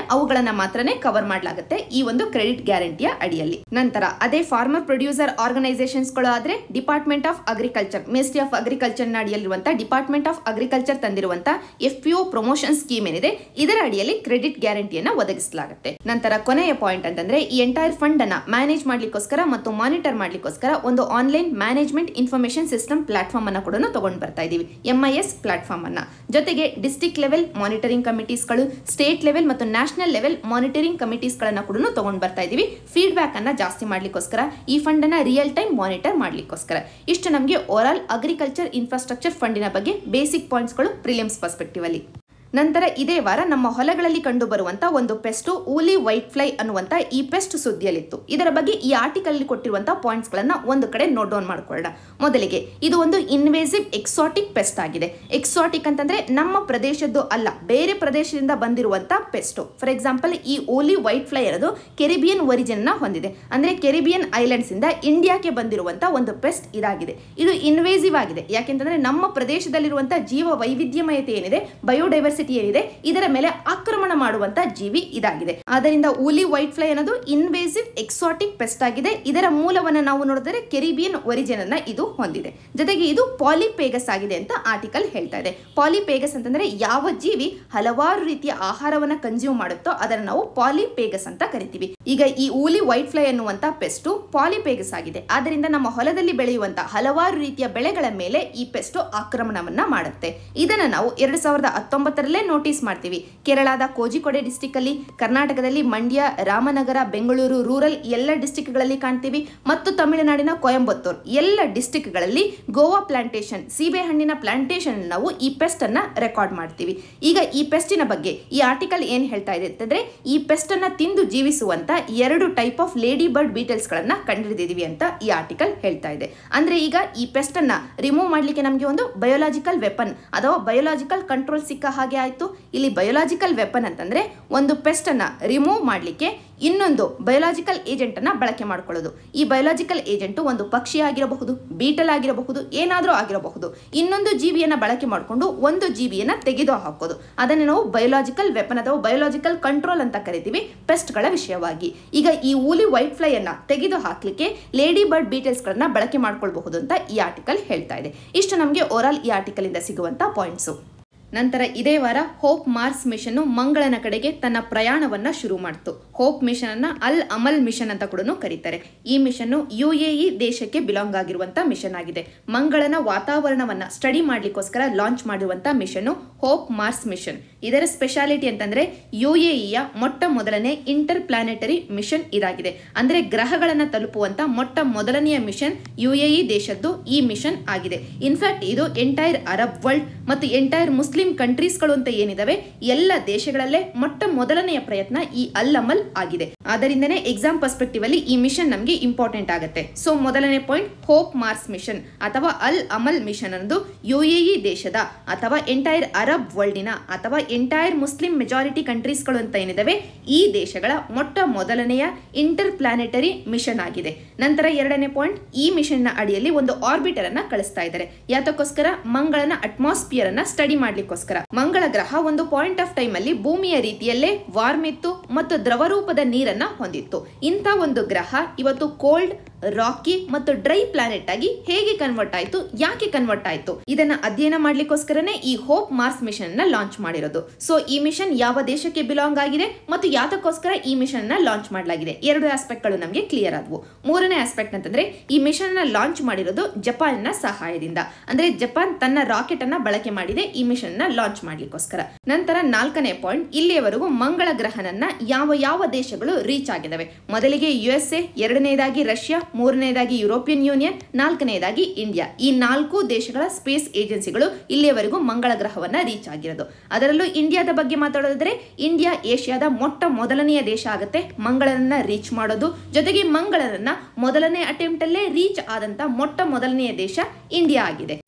ಗಳನ್ನ ಮಾತ್ರನೇ ಕವರ್ ಮಾಡಲಾಗುತ್ತೆ ಈ ಒಂದು ಕ್ರೆಡಿಟ್ ಗ್ಯಾರಂಟಿಯ ಅಡಿಯಲ್ಲಿ ನಂತರ ಅದೇ ಫಾರ್ಮರ್ ಪ್ರೊಡ್ಯೂಸರ್ ಆರ್ಗನೈಸೇಷನ್ಸ್ ಗಳು ಆದ್ರೆ department of agriculture ministry of agriculture ನ ಅಡಿಯಲ್ಲಿರುವಂತಹ ಡಿಪಾರ್ಟ್ಮೆಂಟ್ ಆಫ್ ಅಗ್ರಿಕಲ್ಚರ್ ತಂದಿರುವಂತಹ ಎಫ್ ಪಿ ಪ್ರಮೋಷನ್ ಸ್ಕೀಮ್ ಏನಿದೆ ಇದರ ಅಡಿಯಲ್ಲಿ ಕ್ರೆಡಿಟ್ ಗ್ಯಾರಂಟಿಯನ್ನ ಒದಗಿಸಲಾಗುತ್ತೆ ನಂತರ ಕೊನೆಯ ಪಾಯಿಂಟ್ ಅಂತಂದ್ರೆ ಈ ಎಂಟೈರ್ ಫಂಡ್ ಅನ್ನ ಮ್ಯಾನೇಜ್ ಮಾಡ್ಲಿಕ್ಕೋಸ್ಕರ ಮತ್ತು ಮಾನಿಟರ್ ಮಾಡ್ಲಿಕ್ಕೋಸ್ಕರ ಒಂದು online management information system platform ಅನ್ನ ಕೂಡ ತಗೊಂಡು ಬರ್ತಾ ಇದೀವಿ ಎಂಐಎಸ್ ಪ್ಲಾಟ್ಫಾರ್ಮ್ ಅನ್ನ ಜೊತೆಗೆ ಡಿಸ್ಟಿಕ್ ಲೆವೆಲ್ ಮಾನಿಟರಿಂಗ್ ಕಮಿಟೀಸ್ಗಳು ಸ್ಟೇಟ್ ಲೆವೆಲ್ ಮತ್ತು ನ್ಯಾಷನಲ್ ಲೆವೆಲ್ ಮಾನಿಟರಿಂಗ್ ಕಮಿಟೀಸ್ ಗಳನ್ನ ಕೂಡ ತಗೊಂಡು ಬರ್ತಾ ಇದೀವಿ ಫೀಡ್ಬ್ಯಾಕ್ ಅನ್ನ ಜಾಸ್ತಿ ಮಾಡ್ಲಿಕ್ಕೋಸ್ಕರ ಈ ಫಂಡ್ ಅನ್ನ ರಿಯಲ್ ಟೈಮ್ ಮಾನಿಟರ್ ಮಾಡ್ಲಿಕ್ಕೋಸ್ಕರ ಇಷ್ಟು ನಮಗೆ ಓವರ್ ಅಗ್ರಿಕಲ್ಚರ್ ಇನ್ಫ್ರಾಸ್ಟ್ರಕ್ಚರ್ ಫಂಡಿನ ಬಗ್ಗೆ ಬೇಸಿಕ್ ಪಾಯಿಂಟ್ಸ್ಗಳು ಪ್ರಿಲಿಮ್ಸ್ ಪರ್ಸ್ಪೆಕ್ಟಿವ್ ಅಲ್ಲಿ ನಂತರ ಇದೇ ವಾರ ನಮ್ಮ ಹೊಲಗಳಲ್ಲಿ ಕಂಡು ಬರುವಂತ ಒಂದು ಪೆಸ್ಟ್ ಊಲಿ ವೈಟ್ ಫ್ಲೈ ಅನ್ನುವಂತ ಈ ಪೆಸ್ಟ್ ಸುದ್ದಿಯಲ್ಲಿತ್ತು ಇದರ ಬಗ್ಗೆ ಈ ಆರ್ಟಿಕಲ್ ಅಲ್ಲಿ ಕೊಟ್ಟಿರುವಂತಹ ಪಾಯಿಂಟ್ಸ್ ಗಳನ್ನ ಒಂದು ಕಡೆ ನೋಟ್ ಡೌನ್ ಮಾಡ್ಕೊಳ್ಳೋಣ ಮೊದಲಿಗೆ ಇದು ಒಂದು ಇನ್ವೇಸಿವ್ ಎಕ್ಸಾಟಿಕ್ ಪೆಸ್ಟ್ ಆಗಿದೆ ಎಕ್ಸಾಟಿಕ್ ಅಂತಂದ್ರೆ ನಮ್ಮ ಪ್ರದೇಶದ್ದು ಅಲ್ಲ ಬೇರೆ ಪ್ರದೇಶದಿಂದ ಬಂದಿರುವಂತ ಪೆಸ್ಟ್ ಫಾರ್ ಎಕ್ಸಾಂಪಲ್ ಈ ಓಲಿ ವೈಟ್ ಫ್ಲೈ ಅನ್ನೋದು ಕೆರಿಬಿಯನ್ ಒರಿಜಿನ್ ನ ಹೊಂದಿದೆ ಅಂದ್ರೆ ಕೆರಿಬಿಯನ್ ಐಲ್ಯಾಂಡ್ಸ್ ಇಂದ ಇಂಡಿಯಾಕ್ಕೆ ಬಂದಿರುವಂತ ಒಂದು ಪೆಸ್ಟ್ ಇದಾಗಿದೆ ಇದು ಇನ್ವೇಸಿವ್ ಆಗಿದೆ ಯಾಕೆಂತಂದ್ರೆ ನಮ್ಮ ಪ್ರದೇಶದಲ್ಲಿರುವಂತಹ ಜೀವ ವೈವಿಧ್ಯಮಯತೆ ಏನಿದೆ ಬಯೋಡೈವರ್ಸಿಟಿ ಏನಿದೆ ಇದರ ಮೇಲೆ ಆಕ್ರಮಣ ಮಾಡುವಂತ ಜೀವಿ ಇದಾಗಿದೆ ಆದ್ದರಿಂದ ಊಲಿ ವೈಟ್ ಫ್ಲೈ ಅನ್ನೋದು ಇನ್ವೇಸಿವ್ ಎಕ್ಸಾಟಿಕ್ ಪೆಸ್ಟ್ ಆಗಿದೆ ಇದರ ಮೂಲವನ್ನ ನಾವು ನೋಡಿದರೆ ಕೆರಿಬಿಯನ್ ಒರಿಜಿನ್ ಅನ್ನ ಇದು ಹೊಂದಿದೆ ಜೊತೆಗೆ ಇದು ಪಾಲಿಪೇಗಸ್ ಆಗಿದೆ ಅಂತ ಆರ್ಟಿಕಲ್ ಹೇಳ್ತಾ ಇದೆ ಪಾಲಿಪೇಗಸ್ ಅಂತಂದ್ರೆ ಯಾವ ಜೀವಿ ಹಲವಾರು ರೀತಿಯ ಆಹಾರವನ್ನ ಕನ್ಸ್ಯೂಮ್ ಮಾಡುತ್ತೋ ಅದನ್ನ ನಾವು ಪಾಲಿಪೇಗಸ್ ಅಂತ ಕರಿತೀವಿ ಈಗ ಈ ಊಲಿ ವೈಟ್ ಫ್ಲೈ ಅನ್ನುವಂತ ಪೆಸ್ಟ್ ಪಾಲಿಪೇಗಸ್ ಆಗಿದೆ ಆದ್ದರಿಂದ ನಮ್ಮ ಹೊಲದಲ್ಲಿ ಬೆಳೆಯುವಂತ ಹಲವಾರು ರೀತಿಯ ಬೆಳೆಗಳ ಮೇಲೆ ಈ ಪೆಸ್ಟ್ ಆಕ್ರಮಣವನ್ನ ಮಾಡುತ್ತೆ ಇದನ್ನ ನಾವು ಎರಡ್ ಸಾವಿರದ ಹತ್ತೊಂಬತ್ತರಲ್ಲೇ ನೋಟಿಸ್ ಮಾಡ್ತೀವಿ ಕೇರಳದ ಕೋಜಿಕೋಡೆ ಡಿಸ್ಟಿಕ್ ಅಲ್ಲಿ ಕರ್ನಾಟಕದಲ್ಲಿ ಮಂಡ್ಯ ರಾಮನಗರ ಬೆಂಗಳೂರು ರೂರಲ್ ಎಲ್ಲ ಡಿಸ್ಟಿಕ್ಗಳಲ್ಲಿ ಕಾಣ್ತೀವಿ ಮತ್ತು ತಮಿಳುನಾಡಿನ ಕೊಯಂಬತ್ತೂರ್ ಎಲ್ಲ ಡಿಸ್ಟಿಕ್ಗಳಲ್ಲಿ ಗೋವಾ ಪ್ಲಾಂಟೇಶನ್ ಸೀಬೆಹಣ್ಣಿನ ಪ್ಲಾಂಟೇಶನ್ ನಾವು ಈ ಪೆಸ್ಟ್ ಅನ್ನ ರೆಕಾರ್ಡ್ ಮಾಡ್ತೀವಿ ಈಗ ಈ ಪೆಸ್ಟಿನ ಬಗ್ಗೆ ಈ ಆರ್ಟಿಕಲ್ ಏನ್ ಹೇಳ್ತಾ ಇದೆ ಅಂತಂದ್ರೆ ಈ ಪೆಸ್ಟ್ ಅನ್ನ ತಿಂದು ಜೀವಿಸುವಂತ ಎರಡು type of lady bird beetles ಗಳನ್ನ ಕಂಡುಹಿಡಿದಿದೀವಿ ಅಂತ ಈ ಆರ್ಟಿಕಲ್ ಹೇಳ್ತಾ ಇದೆ ಅಂದ್ರೆ ಈಗ ಈ ಪೆಸ್ಟ್ ಅನ್ನ ರಿಮೂವ್ ಮಾಡ್ಲಿಕ್ಕೆ ನಮಗೆ ಒಂದು ಬಯೋಲಾಜಿಕಲ್ ವೆಪನ್ ಅಥವಾ ಬಯೋಲಾಜಿಕಲ್ ಕಂಟ್ರೋಲ್ ಸಿಕ್ಕ ಹಾಗೆ ಆಯ್ತು ಇಲ್ಲಿ ಬಯೋಲಾಜಿಕಲ್ ವೆಪನ್ ಅಂತಂದ್ರೆ ಒಂದು ಪೆಸ್ಟ್ ಅನ್ನ ರಿಮೂವ್ ಮಾಡ್ಲಿಕ್ಕೆ ಇನ್ನೊಂದು ಬಯೋಲಾಜಿಕಲ್ ಏಜೆಂಟ್ ಅನ್ನ ಬಳಕೆ ಮಾಡ್ಕೊಳ್ಳೋದು ಈ ಬಯೋಲಾಜಿಕಲ್ ಏಜೆಂಟ್ ಒಂದು ಪಕ್ಷಿ ಆಗಿರಬಹುದು ಬೀಟಲ್ ಆಗಿರಬಹುದು ಏನಾದರೂ ಆಗಿರಬಹುದು ಇನ್ನೊಂದು ಜೀವಿಯನ್ನ ಬಳಕೆ ಮಾಡಿಕೊಂಡು ಒಂದು ಜೀವಿಯನ್ನ ತೆಗೆದು ಹಾಕೋದು ಅದನ್ನೇ ನಾವು ಬಯೋಲಾಜಿಕಲ್ ವೆಪನ್ ಅಥವಾ ಬಯೋಲಾಜಿಕಲ್ ಕಂಟ್ರೋಲ್ ಅಂತ ಕರಿತೀವಿ ಪೆಸ್ಟ್ಗಳ ವಿಷಯವಾಗಿ ಈಗ ಈ ಊಲಿ ವೈಟ್ ಫ್ಲೈ ಅನ್ನ ತೆಗೆದು ಹಾಕ್ಲಿಕ್ಕೆ ಲೇಡಿ ಬರ್ಡ್ ಬೀಟಲ್ಸ್ ಗಳನ್ನ ಬಳಕೆ ಮಾಡ್ಕೊಳ್ಬಹುದು ಅಂತ ಈ ಆರ್ಟಿಕಲ್ ಹೇಳ್ತಾ ಇದೆ ಇಷ್ಟು ನಮಗೆ ಓವರಾಲ್ ಈ ಆರ್ಟಿಕಲ್ ಇಂದ ಸಿಗುವಂತ ಪಾಯಿಂಟ್ಸು ನಂತರ ಇದೇ ವಾರ ಹೋಪ್ ಮಾರ್ಸ್ ಮಿಷನ್ ಮಂಗಳನ ಕಡೆಗೆ ತನ್ನ ಪ್ರಯಾಣವನ್ನ ಶುರು ಮಾಡಿತು ಹೋಪ್ ಮಿಷನ್ ಅನ್ನ ಅಲ್ ಅಮಲ್ ಮಿಷನ್ ಅಂತ ಕೂಡ ಕರೀತಾರೆ ಈ ಮಿಷನ್ ಯು ಎ ಇ ದೇಶಕ್ಕೆ ಬಿಲಾಂಗ್ ಆಗಿರುವಂತ ಮಿಷನ್ ಆಗಿದೆ ಮಂಗಳನ ವಾತಾವರಣವನ್ನ ಸ್ಟಡಿ ಮಾಡ್ಲಿಕ್ಕೋಸ್ಕರ ಲಾಂಚ್ ಮಾಡಿರುವಂತ ಮಿಷನ್ ಹೋಪ್ ಮಾರ್ಸ್ ಮಿಷನ್ ಇದರ ಸ್ಪೆಷಾಲಿಟಿ ಅಂತಂದ್ರೆ ಯು ಎ ಇಯ ಮೊಟ್ಟ ಮೊದಲನೇ ಇಂಟರ್ ಪ್ಲಾನೆಟರಿ ಮಿಷನ್ ಇದಾಗಿದೆ ಅಂದ್ರೆ ಗ್ರಹಗಳನ್ನ ತಲುಪುವಂತ ಮೊಟ್ಟ ಮೊದಲನೆಯ ಮಿಷನ್ ಯು ಎ ಇ ದೇಶದ್ದು ಈ ಮಿಷನ್ ಆಗಿದೆ ಇನ್ಫ್ಯಾಕ್ಟ್ ಇದು ಎಂಟೈರ್ ಅರಬ್ ವರ್ಲ್ಡ್ ಮತ್ತು ಎಂಟೈರ್ ಮುಸ್ಲಿಂ ಕಂಟ್ರೀಸ್ಗಳು ಅಂತ ಏನಿದಾವೆ ಎಲ್ಲ ದೇಶಗಳಲ್ಲೇ ಮೊಟ್ಟ ಮೊದಲನೆಯ ಪ್ರಯತ್ನ ಈ ಅಲ್ ಅಮಲ್ ಆಗಿದೆ ಆದ್ದರಿಂದನೇ ಎಕ್ಸಾಮ್ ಪರ್ಸ್ಪೆಕ್ಟಿವ್ ಅಲ್ಲಿ ಈ ಮಿಷನ್ ನಮಗೆ ಇಂಪಾರ್ಟೆಂಟ್ ಆಗುತ್ತೆ ಸೊ ಮೊದಲನೇ ಪಾಯಿಂಟ್ ಹೋಪ್ ಮಾರ್ಸ್ ಮಿಷನ್ ಅಥವಾ ಅಲ್ ಅಮಲ್ ಮಿಷನ್ ಅನ್ನೋದು ಯು ಎ ಇ ದೇಶದ ಅಥವಾ ಎಂಟೈರ್ ಅರಬ್ ವರ್ಲ್ಡಿನ ಅಥವಾ ಎಂಟೈರ್ ಮುಸ್ಲಿಂ ಮೆಜಾರಿಟಿ ಕಂಟ್ರೀಸ್ಗಳು ಅಂತ ಏನಿದಾವೆ ಈ ದೇಶಗಳ ಮೊಟ್ಟ ಮೊದಲನೆಯ ಇಂಟರ್ ಪ್ಲಾನೆಟರಿ ಮಿಷನ್ ಆಗಿದೆ ನಂತರ ಎರಡನೇ ಪಾಯಿಂಟ್ ಈ ಮಿಷನ್ ನ ಅಡಿಯಲ್ಲಿ ಒಂದು ಆರ್ಬಿಟರ್ ಅನ್ನ ಕಳಿಸ್ತಾ ಇದ್ದಾರೆ ಯಾತಕ್ಕೋಸ್ಕರ ಮಂಗಳನ ಅಟ್ಮಾಸ್ಫಿಯರ್ ಅನ್ನ ಸ್ಟಡಿ ಮಾಡ್ಲಿಕ್ಕೋಸ್ಕರ ಮಂಗಳ ಗ್ರಹ ಒಂದು ಪಾಯಿಂಟ್ ಆಫ್ ಟೈಮ್ ಅಲ್ಲಿ ಭೂಮಿಯ ರೀತಿಯಲ್ಲೇ ವಾರ್ಮ್ ಇತ್ತು ಮತ್ತು ದ್ರವರೂಪದ ನೀರನ್ನ ಹೊಂದಿತ್ತು ಇಂಥ ಒಂದು ಗ್ರಹ ಇವತ್ತು ಕೋಲ್ಡ್ ರಾಕಿ ಮತ್ತು ಡ್ರೈ ಪ್ಲಾನೆಟ್ ಆಗಿ ಹೇಗೆ ಕನ್ವರ್ಟ್ ಆಯ್ತು ಯಾಕೆ ಕನ್ವರ್ಟ್ ಆಯ್ತು ಇದನ್ನ ಅಧ್ಯಯನ ಮಾಡ್ಲಿಕ್ಕೋಸ್ಕರನೇ ಈ ಹೋಪ್ ಮಾರ್ಸ್ ಮಿಷನ್ ನ ಲಾಂಚ್ ಮಾಡಿರೋದು ಸೊ ಈ ಮಿಷನ್ ಯಾವ ದೇಶಕ್ಕೆ ಬಿಲಾಂಗ್ ಆಗಿದೆ ಮತ್ತು ಯಾತಕ್ಕೋಸ್ಕರ ಈ ಮಿಷನ್ ನ ಲಾಂಚ್ ಮಾಡಲಾಗಿದೆ ಎರಡು ಆಸ್ಪೆಕ್ಟ್ ಗಳು ನಮಗೆ ಕ್ಲಿಯರ್ ಆದವು ಮೂರನೇ ಆಸ್ಪೆಕ್ಟ್ ಅಂತಂದ್ರೆ ಈ ಮಿಷನ್ ನ ಲಾಂಚ್ ಮಾಡಿರೋದು ಜಪಾನ್ನ ಸಹಾಯದಿಂದ ಅಂದ್ರೆ ಜಪಾನ್ ತನ್ನ ರಾಕೆಟ್ ಅನ್ನ ಬಳಕೆ ಮಾಡಿದೆ ಈ ಮಿಷನ್ ನ ಲಾಂಚ್ ಮಾಡ್ಲಿಕ್ಕೋಸ್ಕರ ನಂತರ ನಾಲ್ಕನೇ ಪಾಯಿಂಟ್ ಇಲ್ಲಿಯವರೆಗೂ ಮಂಗಳ ಗ್ರಹನನ್ನ ಯಾವ ಯಾವ ದೇಶಗಳು ರೀಚ್ ಆಗಿದಾವೆ ಮೊದಲಿಗೆ ಯು ಎಸ್ ಎ ಎರಡನೇದಾಗಿ ರಷ್ಯಾ ಮೂರನೇದಾಗಿ ಯುರೋಪಿಯನ್ ಯೂನಿಯನ್ ನಾಲ್ಕನೇದಾಗಿ ಇಂಡಿಯಾ ಈ ನಾಲ್ಕು ದೇಶಗಳ ಸ್ಪೇಸ್ ಏಜೆನ್ಸಿಗಳು ಇಲ್ಲಿಯವರೆಗೂ ಮಂಗಳ ಗ್ರಹವನ್ನ ರೀಚ್ ಆಗಿರೋದು ಅದರಲ್ಲೂ ಇಂಡಿಯಾದ ಬಗ್ಗೆ ಮಾತಾಡೋದಾದ್ರೆ ಇಂಡಿಯಾ ಏಷ್ಯಾದ ಮೊಟ್ಟ ಮೊದಲನೆಯ ದೇಶ ಆಗುತ್ತೆ ಮಂಗಳನನ್ನ ರೀಚ್ ಮಾಡೋದು ಜೊತೆಗೆ ಮಂಗಳನನ್ನ ಮೊದಲನೇ ಅಟೆಂಪ್ಟ್ ಅಲ್ಲೇ ರೀಚ್ ಆದಂತ ಮೊಟ್ಟ ಮೊದಲನೆಯ ದೇಶ ಇಂಡಿಯಾ ಆಗಿದೆ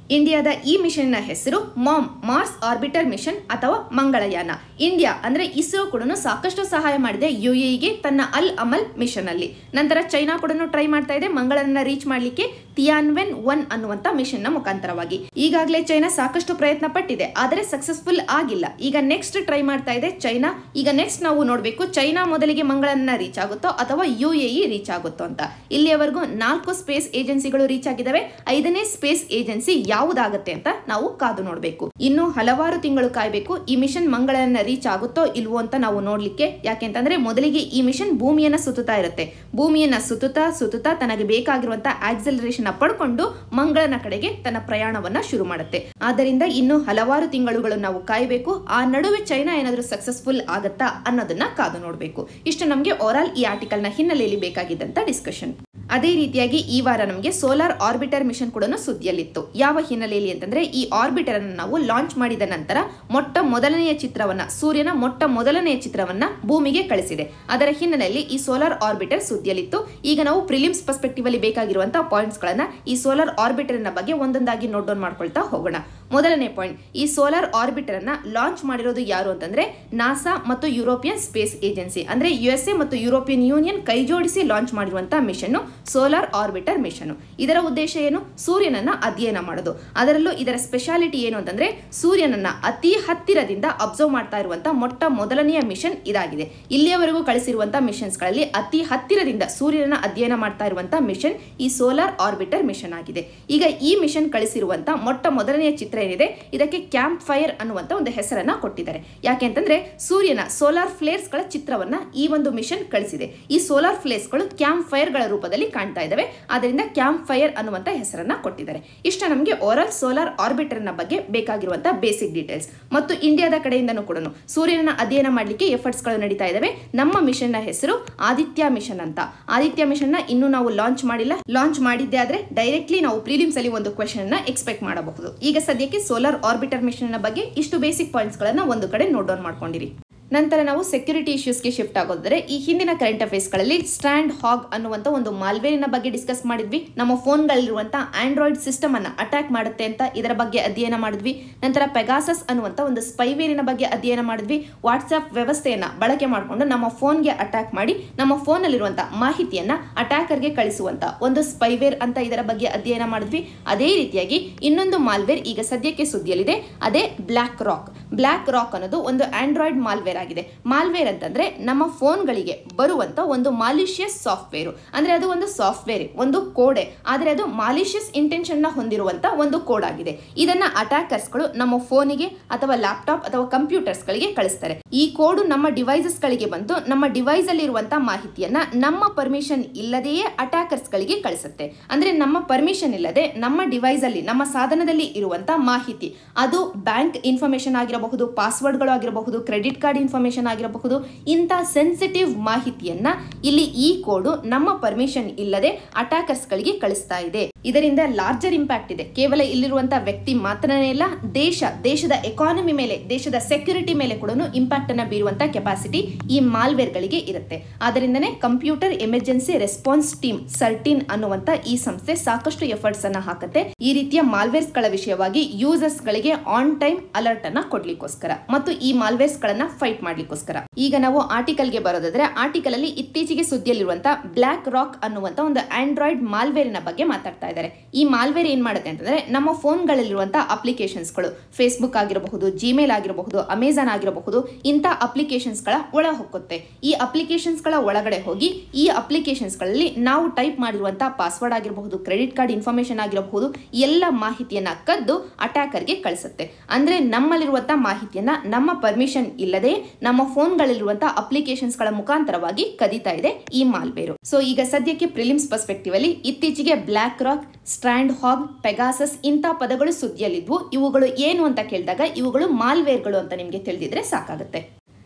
ಇಂಡಿಯಾದ ಈ ಮಿಷನ್ನ ಹೆಸರು ಮಾಮ್ ಮಾರ್ಸ್ ಆರ್ಬಿಟರ್ ಮಿಷನ್ ಅಥವಾ ಮಂಗಳಯಾನ ಇಂಡಿಯಾ ಅಂದ್ರೆ ಇಸ್ರೋ ಕೂಡ ಸಾಕಷ್ಟು ಸಹಾಯ ಮಾಡಿದೆ ಯು ಗೆ ತನ್ನ ಅಲ್ ಅಮಲ್ ಮಿಷನ್ ಅಲ್ಲಿ ನಂತರ ಚೈನಾ ಕೂಡ ಟ್ರೈ ಮಾಡ್ತಾ ಇದೆ ಮಂಗಳನ್ನ ರೀಚ್ ಮಾಡಲಿಕ್ಕೆ ತಿಯಾನ್ವೆನ್ ಒನ್ ಅನ್ನುವಂತ ಮಿಷನ್ ನ ಮುಖಾಂತರವಾಗಿ ಈಗಾಗಲೇ ಚೈನಾ ಸಾಕಷ್ಟು ಪ್ರಯತ್ನ ಪಟ್ಟಿದೆ ಆದರೆ ಸಕ್ಸಸ್ಫುಲ್ ಆಗಿಲ್ಲ ಈಗ ನೆಕ್ಸ್ಟ್ ಟ್ರೈ ಮಾಡ್ತಾ ಇದೆ ಚೈನಾ ಈಗ ನೆಕ್ಸ್ಟ್ ನಾವು ನೋಡಬೇಕು ಚೈನಾ ಮೊದಲಿಗೆ ಮಂಗಳನ್ನ ರೀಚ್ ಆಗುತ್ತೋ ಅಥವಾ ಯು ಎ ರೀಚ್ ಆಗುತ್ತೋ ಅಂತ ಇಲ್ಲಿಯವರೆಗೂ ನಾಲ್ಕು ಸ್ಪೇಸ್ ಏಜೆನ್ಸಿಗಳು ರೀಚ್ ಆಗಿದ್ದಾವೆ ಐದನೇ ಸ್ಪೇಸ್ ಏಜೆನ್ಸಿ ಯಾವುದಾಗತ್ತೆ ಅಂತ ನಾವು ಕಾದು ನೋಡಬೇಕು ಇನ್ನು ಹಲವಾರು ತಿಂಗಳು ಕಾಯಬೇಕು ಈ ಮಿಷನ್ ಮಂಗಳನ್ನ ರೀಚ್ ಆಗುತ್ತೋ ಇಲ್ವೋ ಅಂತ ನಾವು ನೋಡ್ಲಿಕ್ಕೆ ಯಾಕೆಂತಂದ್ರೆ ಮೊದಲಿಗೆ ಈ ಮಿಷನ್ ಭೂಮಿಯನ್ನ ಸುತ್ತುತ್ತಾ ಇರುತ್ತೆ ಭೂಮಿಯನ್ನ ಸುತ್ತುತ್ತಾ ಸುತ್ತುತ್ತಾ ತನಗೆ ಬೇಕಾಗಿರುವಂತಹ ಆಕ್ಸಲರೇಷನ್ ಪಡ್ಕೊಂಡು ಮಂಗಳನ ಕಡೆಗೆ ತನ್ನ ಪ್ರಯಾಣವನ್ನ ಶುರು ಮಾಡುತ್ತೆ ಆದ್ದರಿಂದ ಇನ್ನು ಹಲವಾರು ತಿಂಗಳುಗಳು ನಾವು ಕಾಯಬೇಕು ಆ ನಡುವೆ ಚೈನಾ ಏನಾದರೂ ಸಕ್ಸಸ್ಫುಲ್ ಆಗತ್ತಾ ಅನ್ನೋದನ್ನ ಕಾದು ನೋಡಬೇಕು ಇಷ್ಟು ನಮಗೆ ಓವರಾಲ್ ಈ ಆರ್ಟಿಕಲ್ನ ಹಿನ್ನೆಲೆಯಲ್ಲಿ ಬೇಕಾಗಿದ್ದಂತ ಡಿಸ್ಕಷನ್ ಅದೇ ರೀತಿಯಾಗಿ ಈ ವಾರ ನಮಗೆ ಸೋಲಾರ್ ಆರ್ಬಿಟರ್ ಮಿಷನ್ ಕೂಡ ಸುದ್ದಿಯಲ್ಲಿತ್ತು ಯಾವ ಹಿನ್ನೆಲೆಯಲ್ಲಿ ಅಂತಂದ್ರೆ ಈ ಆರ್ಬಿಟರ್ ಅನ್ನು ನಾವು ಲಾಂಚ್ ಮಾಡಿದ ನಂತರ ಮೊಟ್ಟ ಮೊದಲನೆಯ ಚಿತ್ರವನ್ನ ಸೂರ್ಯನ ಮೊಟ್ಟ ಮೊದಲನೆಯ ಚಿತ್ರವನ್ನ ಭೂಮಿಗೆ ಕಳಿಸಿದೆ ಅದರ ಹಿನ್ನೆಲೆಯಲ್ಲಿ ಈ ಸೋಲಾರ್ ಆರ್ಬಿಟರ್ ಸುದ್ದಿಯಲ್ಲಿತ್ತು ಈಗ ನಾವು ಪ್ರಿಲಿಮ್ಸ್ ಪರ್ಸ್ಪೆಕ್ಟಿವ್ ಅಲ್ಲಿ ಬೇಕಾಗಿರುವಂತಹ ಪಾಯಿಂಟ್ಸ್ ಗಳನ್ನ ಈ ಸೋಲಾರ್ ಆರ್ಬಿಟರ್ ನ ಬಗ್ಗೆ ಒಂದೊಂದಾಗಿ ನೋಟ್ ಡೌನ್ ಮಾಡ್ಕೊಳ್ತಾ ಹೋಗೋಣ ಮೊದಲನೇ ಪಾಯಿಂಟ್ ಈ ಸೋಲಾರ್ ಆರ್ಬಿಟರ್ ಅನ್ನ ಲಾಂಚ್ ಮಾಡಿರೋದು ಯಾರು ಅಂತಂದ್ರೆ ನಾಸಾ ಮತ್ತು ಯುರೋಪಿಯನ್ ಸ್ಪೇಸ್ ಏಜೆನ್ಸಿ ಅಂದ್ರೆ ಯು ಎಸ್ ಎ ಮತ್ತು ಯುರೋಪಿಯನ್ ಯೂನಿಯನ್ ಕೈಜೋಡಿಸಿ ಲಾಂಚ್ ಮಾಡಿರುವಂತಹ ಮಿಷನ್ ಸೋಲಾರ್ ಆರ್ಬಿಟರ್ ಮಿಷನ್ ಇದರ ಉದ್ದೇಶ ಏನು ಸೂರ್ಯನನ್ನ ಅಧ್ಯಯನ ಮಾಡೋದು ಅದರಲ್ಲೂ ಇದರ ಸ್ಪೆಷಾಲಿಟಿ ಏನು ಅಂತಂದ್ರೆ ಸೂರ್ಯನನ್ನ ಅತಿ ಹತ್ತಿರದಿಂದ ಅಬ್ಸರ್ವ್ ಮಾಡ್ತಾ ಇರುವಂತಹ ಮೊಟ್ಟ ಮೊದಲನೆಯ ಮಿಷನ್ ಇದಾಗಿದೆ ಇಲ್ಲಿಯವರೆಗೂ ಕಳಿಸಿರುವಂತಹ ಮಿಷನ್ಸ್ ಗಳಲ್ಲಿ ಅತಿ ಹತ್ತಿರದಿಂದ ಸೂರ್ಯನ ಅಧ್ಯಯನ ಮಾಡ್ತಾ ಇರುವಂತಹ ಮಿಷನ್ ಈ ಸೋಲಾರ್ ಆರ್ಬಿಟರ್ ಮಿಷನ್ ಆಗಿದೆ ಈಗ ಈ ಮಿಷನ್ ಕಳಿಸಿರುವಂತಹ ಮೊಟ್ಟ ಮೊದಲನೆಯ ಚಿತ್ರ ಏನಿದೆ ಇದಕ್ಕೆ ಕ್ಯಾಂಪ್ ಫೈರ್ ಅನ್ನುವಂತ ಒಂದು ಹೆಸರನ್ನ ಕೊಟ್ಟಿದ್ದಾರೆ ಯಾಕೆ ಅಂತಂದ್ರೆ ಸೂರ್ಯನ ಸೋಲಾರ್ ಫ್ಲೇರ್ಸ್ ಗಳ ಚಿತ್ರವನ್ನ ಈ ಒಂದು ಮಿಷನ್ ಕಳಿಸಿದೆ ಈ ಸೋಲಾರ್ ಫ್ಲೇರ್ಸ್ ಗಳು ಕ್ಯಾಂಪ್ ಫೈರ್ ಗಳ ರೂಪದಲ್ಲಿ ಕಾಣ್ತಾ ಇದಾವೆ ಅದರಿಂದ ಕ್ಯಾಂಪ್ ಫೈರ್ ಅನ್ನುವಂತ ಹೆಸರನ್ನ ಕೊಟ್ಟಿದ್ದಾರೆ ಇಷ್ಟ ನಮಗೆ ಓರಲ್ ಸೋಲಾರ್ ಆರ್ಬಿಟರ್ ನ ಬಗ್ಗೆ ಬೇಕಾಗಿರುವಂತಹ ಬೇಸಿಕ್ ಡೀಟೇಲ್ಸ್ ಮತ್ತು ಇಂಡಿಯಾದ ಕಡೆಯಿಂದನೂ ಕೂಡ ಸೂರ್ಯನ ಅಧ್ಯಯನ ಮಾಡಲಿಕ್ಕೆ ಎಫರ್ಟ್ಸ್ ಗಳು ನಡೀತಾ ಇದಾವೆ ನಮ್ಮ ಮಿಷನ್ ನ ಹೆಸರು ಆದಿತ್ಯ ಮಿಷನ್ ಅಂತ ಆದಿತ್ಯ ಮಿಷನ್ ನ ಇನ್ನೂ ನಾವು ಲಾಂಚ್ ಮಾಡಿಲ್ಲ ಲಾಂಚ್ ಮಾಡಿದ್ದೆ ಆದ್ರೆ ಡೈರೆಕ್ಟ್ಲಿ ನಾವು ಪ್ರೀಲಿಮ್ಸ್ ಅಲ್ಲಿ ಒಂದು ಕ್ವೆಶನ್ ನ ಎಕ್ಸ್ಪೆಕ್ಟ್ ಮಾಡಬಹುದು ಈಗ ಸದ್ಯಕ್ಕೆ ಸೋಲಾರ್ ಆರ್ಬಿಟರ್ ಮಿಷನ್ ನ ಬಗ್ಗೆ ಇಷ್ಟು ಬೇಸಿಕ್ ಪಾಯಿಂಟ್ಸ್ ಗಳನ್ನ ಒಂದು ಕಡೆ ನೋಟ್ ಡೌನ್ ಮಾಡ್ಕೊಂಡಿರಿ ನಂತರ ನಾವು ಸೆಕ್ಯೂರಿಟಿ ಇಶ್ಯೂಸ್ಗೆ ಶಿಫ್ಟ್ ಆಗೋದ್ರೆ ಈ ಹಿಂದಿನ ಕರೆಂಟ್ ಅಫೇರ್ಸ್ಗಳಲ್ಲಿ ಸ್ಟ್ಯಾಂಡ್ ಹಾಗ್ ಅನ್ನುವಂಥ ಒಂದು ಮಾಲ್ವೇರಿನ ಬಗ್ಗೆ ಡಿಸ್ಕಸ್ ಮಾಡಿದ್ವಿ ನಮ್ಮ ಫೋನ್ಗಳಲ್ಲಿರುವಂಥ ಆಂಡ್ರಾಯ್ಡ್ ಸಿಸ್ಟಮ್ ಅನ್ನ ಅಟ್ಯಾಕ್ ಮಾಡುತ್ತೆ ಅಂತ ಇದರ ಬಗ್ಗೆ ಅಧ್ಯಯನ ಮಾಡಿದ್ವಿ ನಂತರ ಪೆಗಾಸಸ್ ಅನ್ನುವಂಥ ಒಂದು ಸ್ಪೈವೇರಿನ ಬಗ್ಗೆ ಅಧ್ಯಯನ ಮಾಡಿದ್ವಿ ವಾಟ್ಸ್ಆಪ್ ವ್ಯವಸ್ಥೆಯನ್ನ ಬಳಕೆ ಮಾಡಿಕೊಂಡು ನಮ್ಮ ಫೋನ್ಗೆ ಅಟ್ಯಾಕ್ ಮಾಡಿ ನಮ್ಮ ಫೋನಲ್ಲಿರುವಂಥ ಮಾಹಿತಿಯನ್ನ ಅಟ್ಯಾಕರ್ಗೆ ಕಳಿಸುವಂತ ಒಂದು ಸ್ಪೈವೇರ್ ಅಂತ ಇದರ ಬಗ್ಗೆ ಅಧ್ಯಯನ ಮಾಡಿದ್ವಿ ಅದೇ ರೀತಿಯಾಗಿ ಇನ್ನೊಂದು ಮಾಲ್ವೇರ್ ಈಗ ಸದ್ಯಕ್ಕೆ ಸುದ್ದಿಯಲ್ಲಿದೆ ಅದೇ ಬ್ಲ್ಯಾಕ್ ರಾಕ್ ಬ್ಲ್ಯಾಕ್ ರಾಕ್ ಅನ್ನೋದು ಒಂದು ಆಂಡ್ರಾಯ್ಡ್ ಮಾಲ್ವೇರ್ ಆಗಿದೆ ಮಾಲ್ವೇರ್ ಅಂತಂದ್ರೆ ನಮ್ಮ ಫೋನ್ಗಳಿಗೆ ಬರುವಂತ ಒಂದು ಮಾಲಿಷಿಯಸ್ ಸಾಫ್ಟ್ವೇರ್ ಅಂದ್ರೆ ಅದು ಒಂದು ಸಾಫ್ಟ್ವೇರ್ ಒಂದು ಕೋಡೆ ಆದರೆ ಅದು ಮಾಲಿಷಿಯಸ್ ಇಂಟೆನ್ಷನ್ ನ ಹೊಂದಿರುವಂತ ಒಂದು ಕೋಡ್ ಆಗಿದೆ ಇದನ್ನ ಅಟ್ಯಾಕರ್ಸ್ ಗಳು ನಮ್ಮ ಫೋನಿಗೆ ಅಥವಾ ಲ್ಯಾಪ್ಟಾಪ್ ಅಥವಾ ಕಂಪ್ಯೂಟರ್ಸ್ ಗಳಿಗೆ ಕಳಿಸ್ತಾರೆ ಈ ಕೋಡ್ ನಮ್ಮ ಡಿವೈಸಸ್ ಗಳಿಗೆ ಬಂದು ನಮ್ಮ ಡಿವೈಸ್ ಅಲ್ಲಿ ಇರುವಂತಹ ಮಾಹಿತಿಯನ್ನ ನಮ್ಮ ಪರ್ಮಿಷನ್ ಇಲ್ಲದೆಯೇ ಅಟ್ಯಾಕರ್ಸ್ ಗಳಿಗೆ ಕಳಿಸುತ್ತೆ ಅಂದ್ರೆ ನಮ್ಮ ಪರ್ಮಿಷನ್ ಇಲ್ಲದೆ ನಮ್ಮ ಡಿವೈಸ್ ಅಲ್ಲಿ ನಮ್ಮ ಸಾಧನದಲ್ಲಿ ಇರುವಂತಹ ಮಾಹಿತಿ ಅದು ಬ್ಯಾಂಕ್ ಇನ್ಫಾರ್ಮೇಶನ್ ಆಗಿರಬಹುದು ಪಾಸ್ವರ್ಡ್ಗಳು ಆಗಿರಬಹುದು ಕ್ರೆಡಿಟ್ ಕಾರ್ಡ್ ಇನ್ಫಾರ್ಮೇಶನ್ ಆಗಿರಬಹುದು ಇಂಥ ಸೆನ್ಸಿಟಿವ್ ಮಾಹಿತಿಯನ್ನ ಇಲ್ಲಿ ಈ ಕೋಡು ನಮ್ಮ ಪರ್ಮಿಷನ್ ಇಲ್ಲದೆ ಅಟ್ಯಾಕರ್ಸ್ ಗಳಿಗೆ ಕಳಿಸ್ತಾ ಇದೆ ಇದರಿಂದ ಲಾರ್ಜರ್ ಇಂಪ್ಯಾಕ್ಟ್ ಇದೆ ಕೇವಲ ಇಲ್ಲಿರುವಂತಹ ವ್ಯಕ್ತಿ ಮಾತ್ರನೇ ಇಲ್ಲ ದೇಶ ದೇಶದ ಎಕಾನಮಿ ಮೇಲೆ ದೇಶದ ಸೆಕ್ಯೂರಿಟಿ ಮೇಲೆ ಕೂಡ ಇಂಪ್ಯಾಕ್ಟ್ ಅನ್ನ ಬೀರುವಂತಹ ಕೆಪಾಸಿಟಿ ಈ ಮಾಲ್ವೇರ್ ಗಳಿಗೆ ಇರುತ್ತೆ ಆದ್ದರಿಂದನೇ computer emergency response team CERT In ಅನ್ನುವಂತ ಈ ಸಂಸ್ಥೆ ಸಾಕಷ್ಟು ಎಫರ್ಟ್ಸ್ ಅನ್ನ ಹಾಕುತ್ತೆ ಈ ರೀತಿಯ ಮಾಲ್ವೇರ್ಸ್ ಗಳ ವಿಷಯವಾಗಿ ಯೂಸರ್ಸ್ ಗಳಿಗೆ ಆನ್ ಟೈಮ್ ಅಲರ್ಟ್ ಅನ್ನ ಕೊಡ್ಲಿಕ್ಕೋಸ್ಕರ ಮತ್ತು ಈ ಮಾಲ್ವೇರ್ಸ್ ಗಳನ್ನ ಫೈಟ್ ಮಾಡ್ಲಿಕ್ಕೋಸ್ಕರ ಈಗ ನಾವು ಆರ್ಟಿಕಲ್ ಗೆ ಬರೋದಾದ್ರೆ ಆರ್ಟಿಕಲ್ ಅಲ್ಲಿ ಇತ್ತೀಚೆಗೆ ಸುದ್ದಿಯಲ್ಲಿರುವಂತಹ ಬ್ಲ್ಯಾಕ್ ರಾಕ್ ಅನ್ನುವಂತ ಒಂದು ಆಂಡ್ರಾಯ್ಡ್ ಮಾಲ್ವೇರಿನ ಬಗ್ಗೆ ಮಾತಾಡ್ತಾ ಇದ್ದಾರೆ ಈ ಮಾಲ್ವೇರ್ ಏನ್ ಮಾಡುತ್ತೆ ಅಂತಂದ್ರೆ ನಮ್ಮ ಫೋನ್ಗಳಲ್ಲಿರುವಂತಹ ಅಪ್ಲಿಕೇಶನ್ಸ್ಗಳು ಫೇಸ್ಬುಕ್ ಆಗಿರಬಹುದು ಜಿಮೇಲ್ ಆಗಿರಬಹುದು ಅಮೆಜಾನ್ ಆಗಿರಬಹುದು ಇಂಥ ಅಪ್ಲಿಕೇಶನ್ಸ್ ಗಳ ಒಳ ಹೊಕ್ಕುತ್ತೆ ಈ ಅಪ್ಲಿಕೇಶನ್ಸ್ ಗಳ ಒಳಗಡೆ ಹೋಗಿ ಈ ಅಪ್ಲಿಕೇಶನ್ಸ್ ಗಳಲ್ಲಿ ನಾವು ಟೈಪ್ ಮಾಡಿರುವಂತಹ ಪಾಸ್ವರ್ಡ್ ಆಗಿರಬಹುದು ಕ್ರೆಡಿಟ್ ಕಾರ್ಡ್ ಇನ್ಫಾರ್ಮೇಶನ್ ಆಗಿರಬಹುದು ಎಲ್ಲ ಮಾಹಿತಿಯನ್ನ ಕದ್ದು ಅಟ್ಯಾಕರ್ಗೆ ಕಳಿಸುತ್ತೆ ಅಂದ್ರೆ ನಮ್ಮಲ್ಲಿರುವಂತಹ ಮಾಹಿತಿಯನ್ನ ನಮ್ಮ ಪರ್ಮಿಷನ್ ಇಲ್ಲದೆ ನಮ್ಮ ಫೋನ್ಗಳಲ್ಲಿರುವಂತಹ ಅಪ್ಲಿಕೇಶನ್ಸ್ ಗಳ ಮುಖಾಂತರವಾಗಿ ಕದೀತಾ ಇದೆ ಈ ಮಾಲ್ವೇರು ಸೊ ಈಗ ಸದ್ಯಕ್ಕೆ ಪ್ರಿಲಿಮ್ಸ್ ಪರ್ಸ್ಪೆಕ್ಟಿವ್ ಅಲ್ಲಿ ಇತ್ತೀಚೆಗೆ BlackRock Strandhogg Pegasus ಇಂಥ ಪದಗಳು ಸುದ್ದಿಯಲ್ಲಿದ್ವು ಇವುಗಳು ಏನು ಅಂತ ಕೇಳಿದಾಗ ಇವುಗಳು ಮಾಲ್ವೇರ್ಗಳು ಅಂತ ನಿಮಗೆ ತಿಳಿದಿದ್ರೆ ಸಾಕಾಗುತ್ತೆ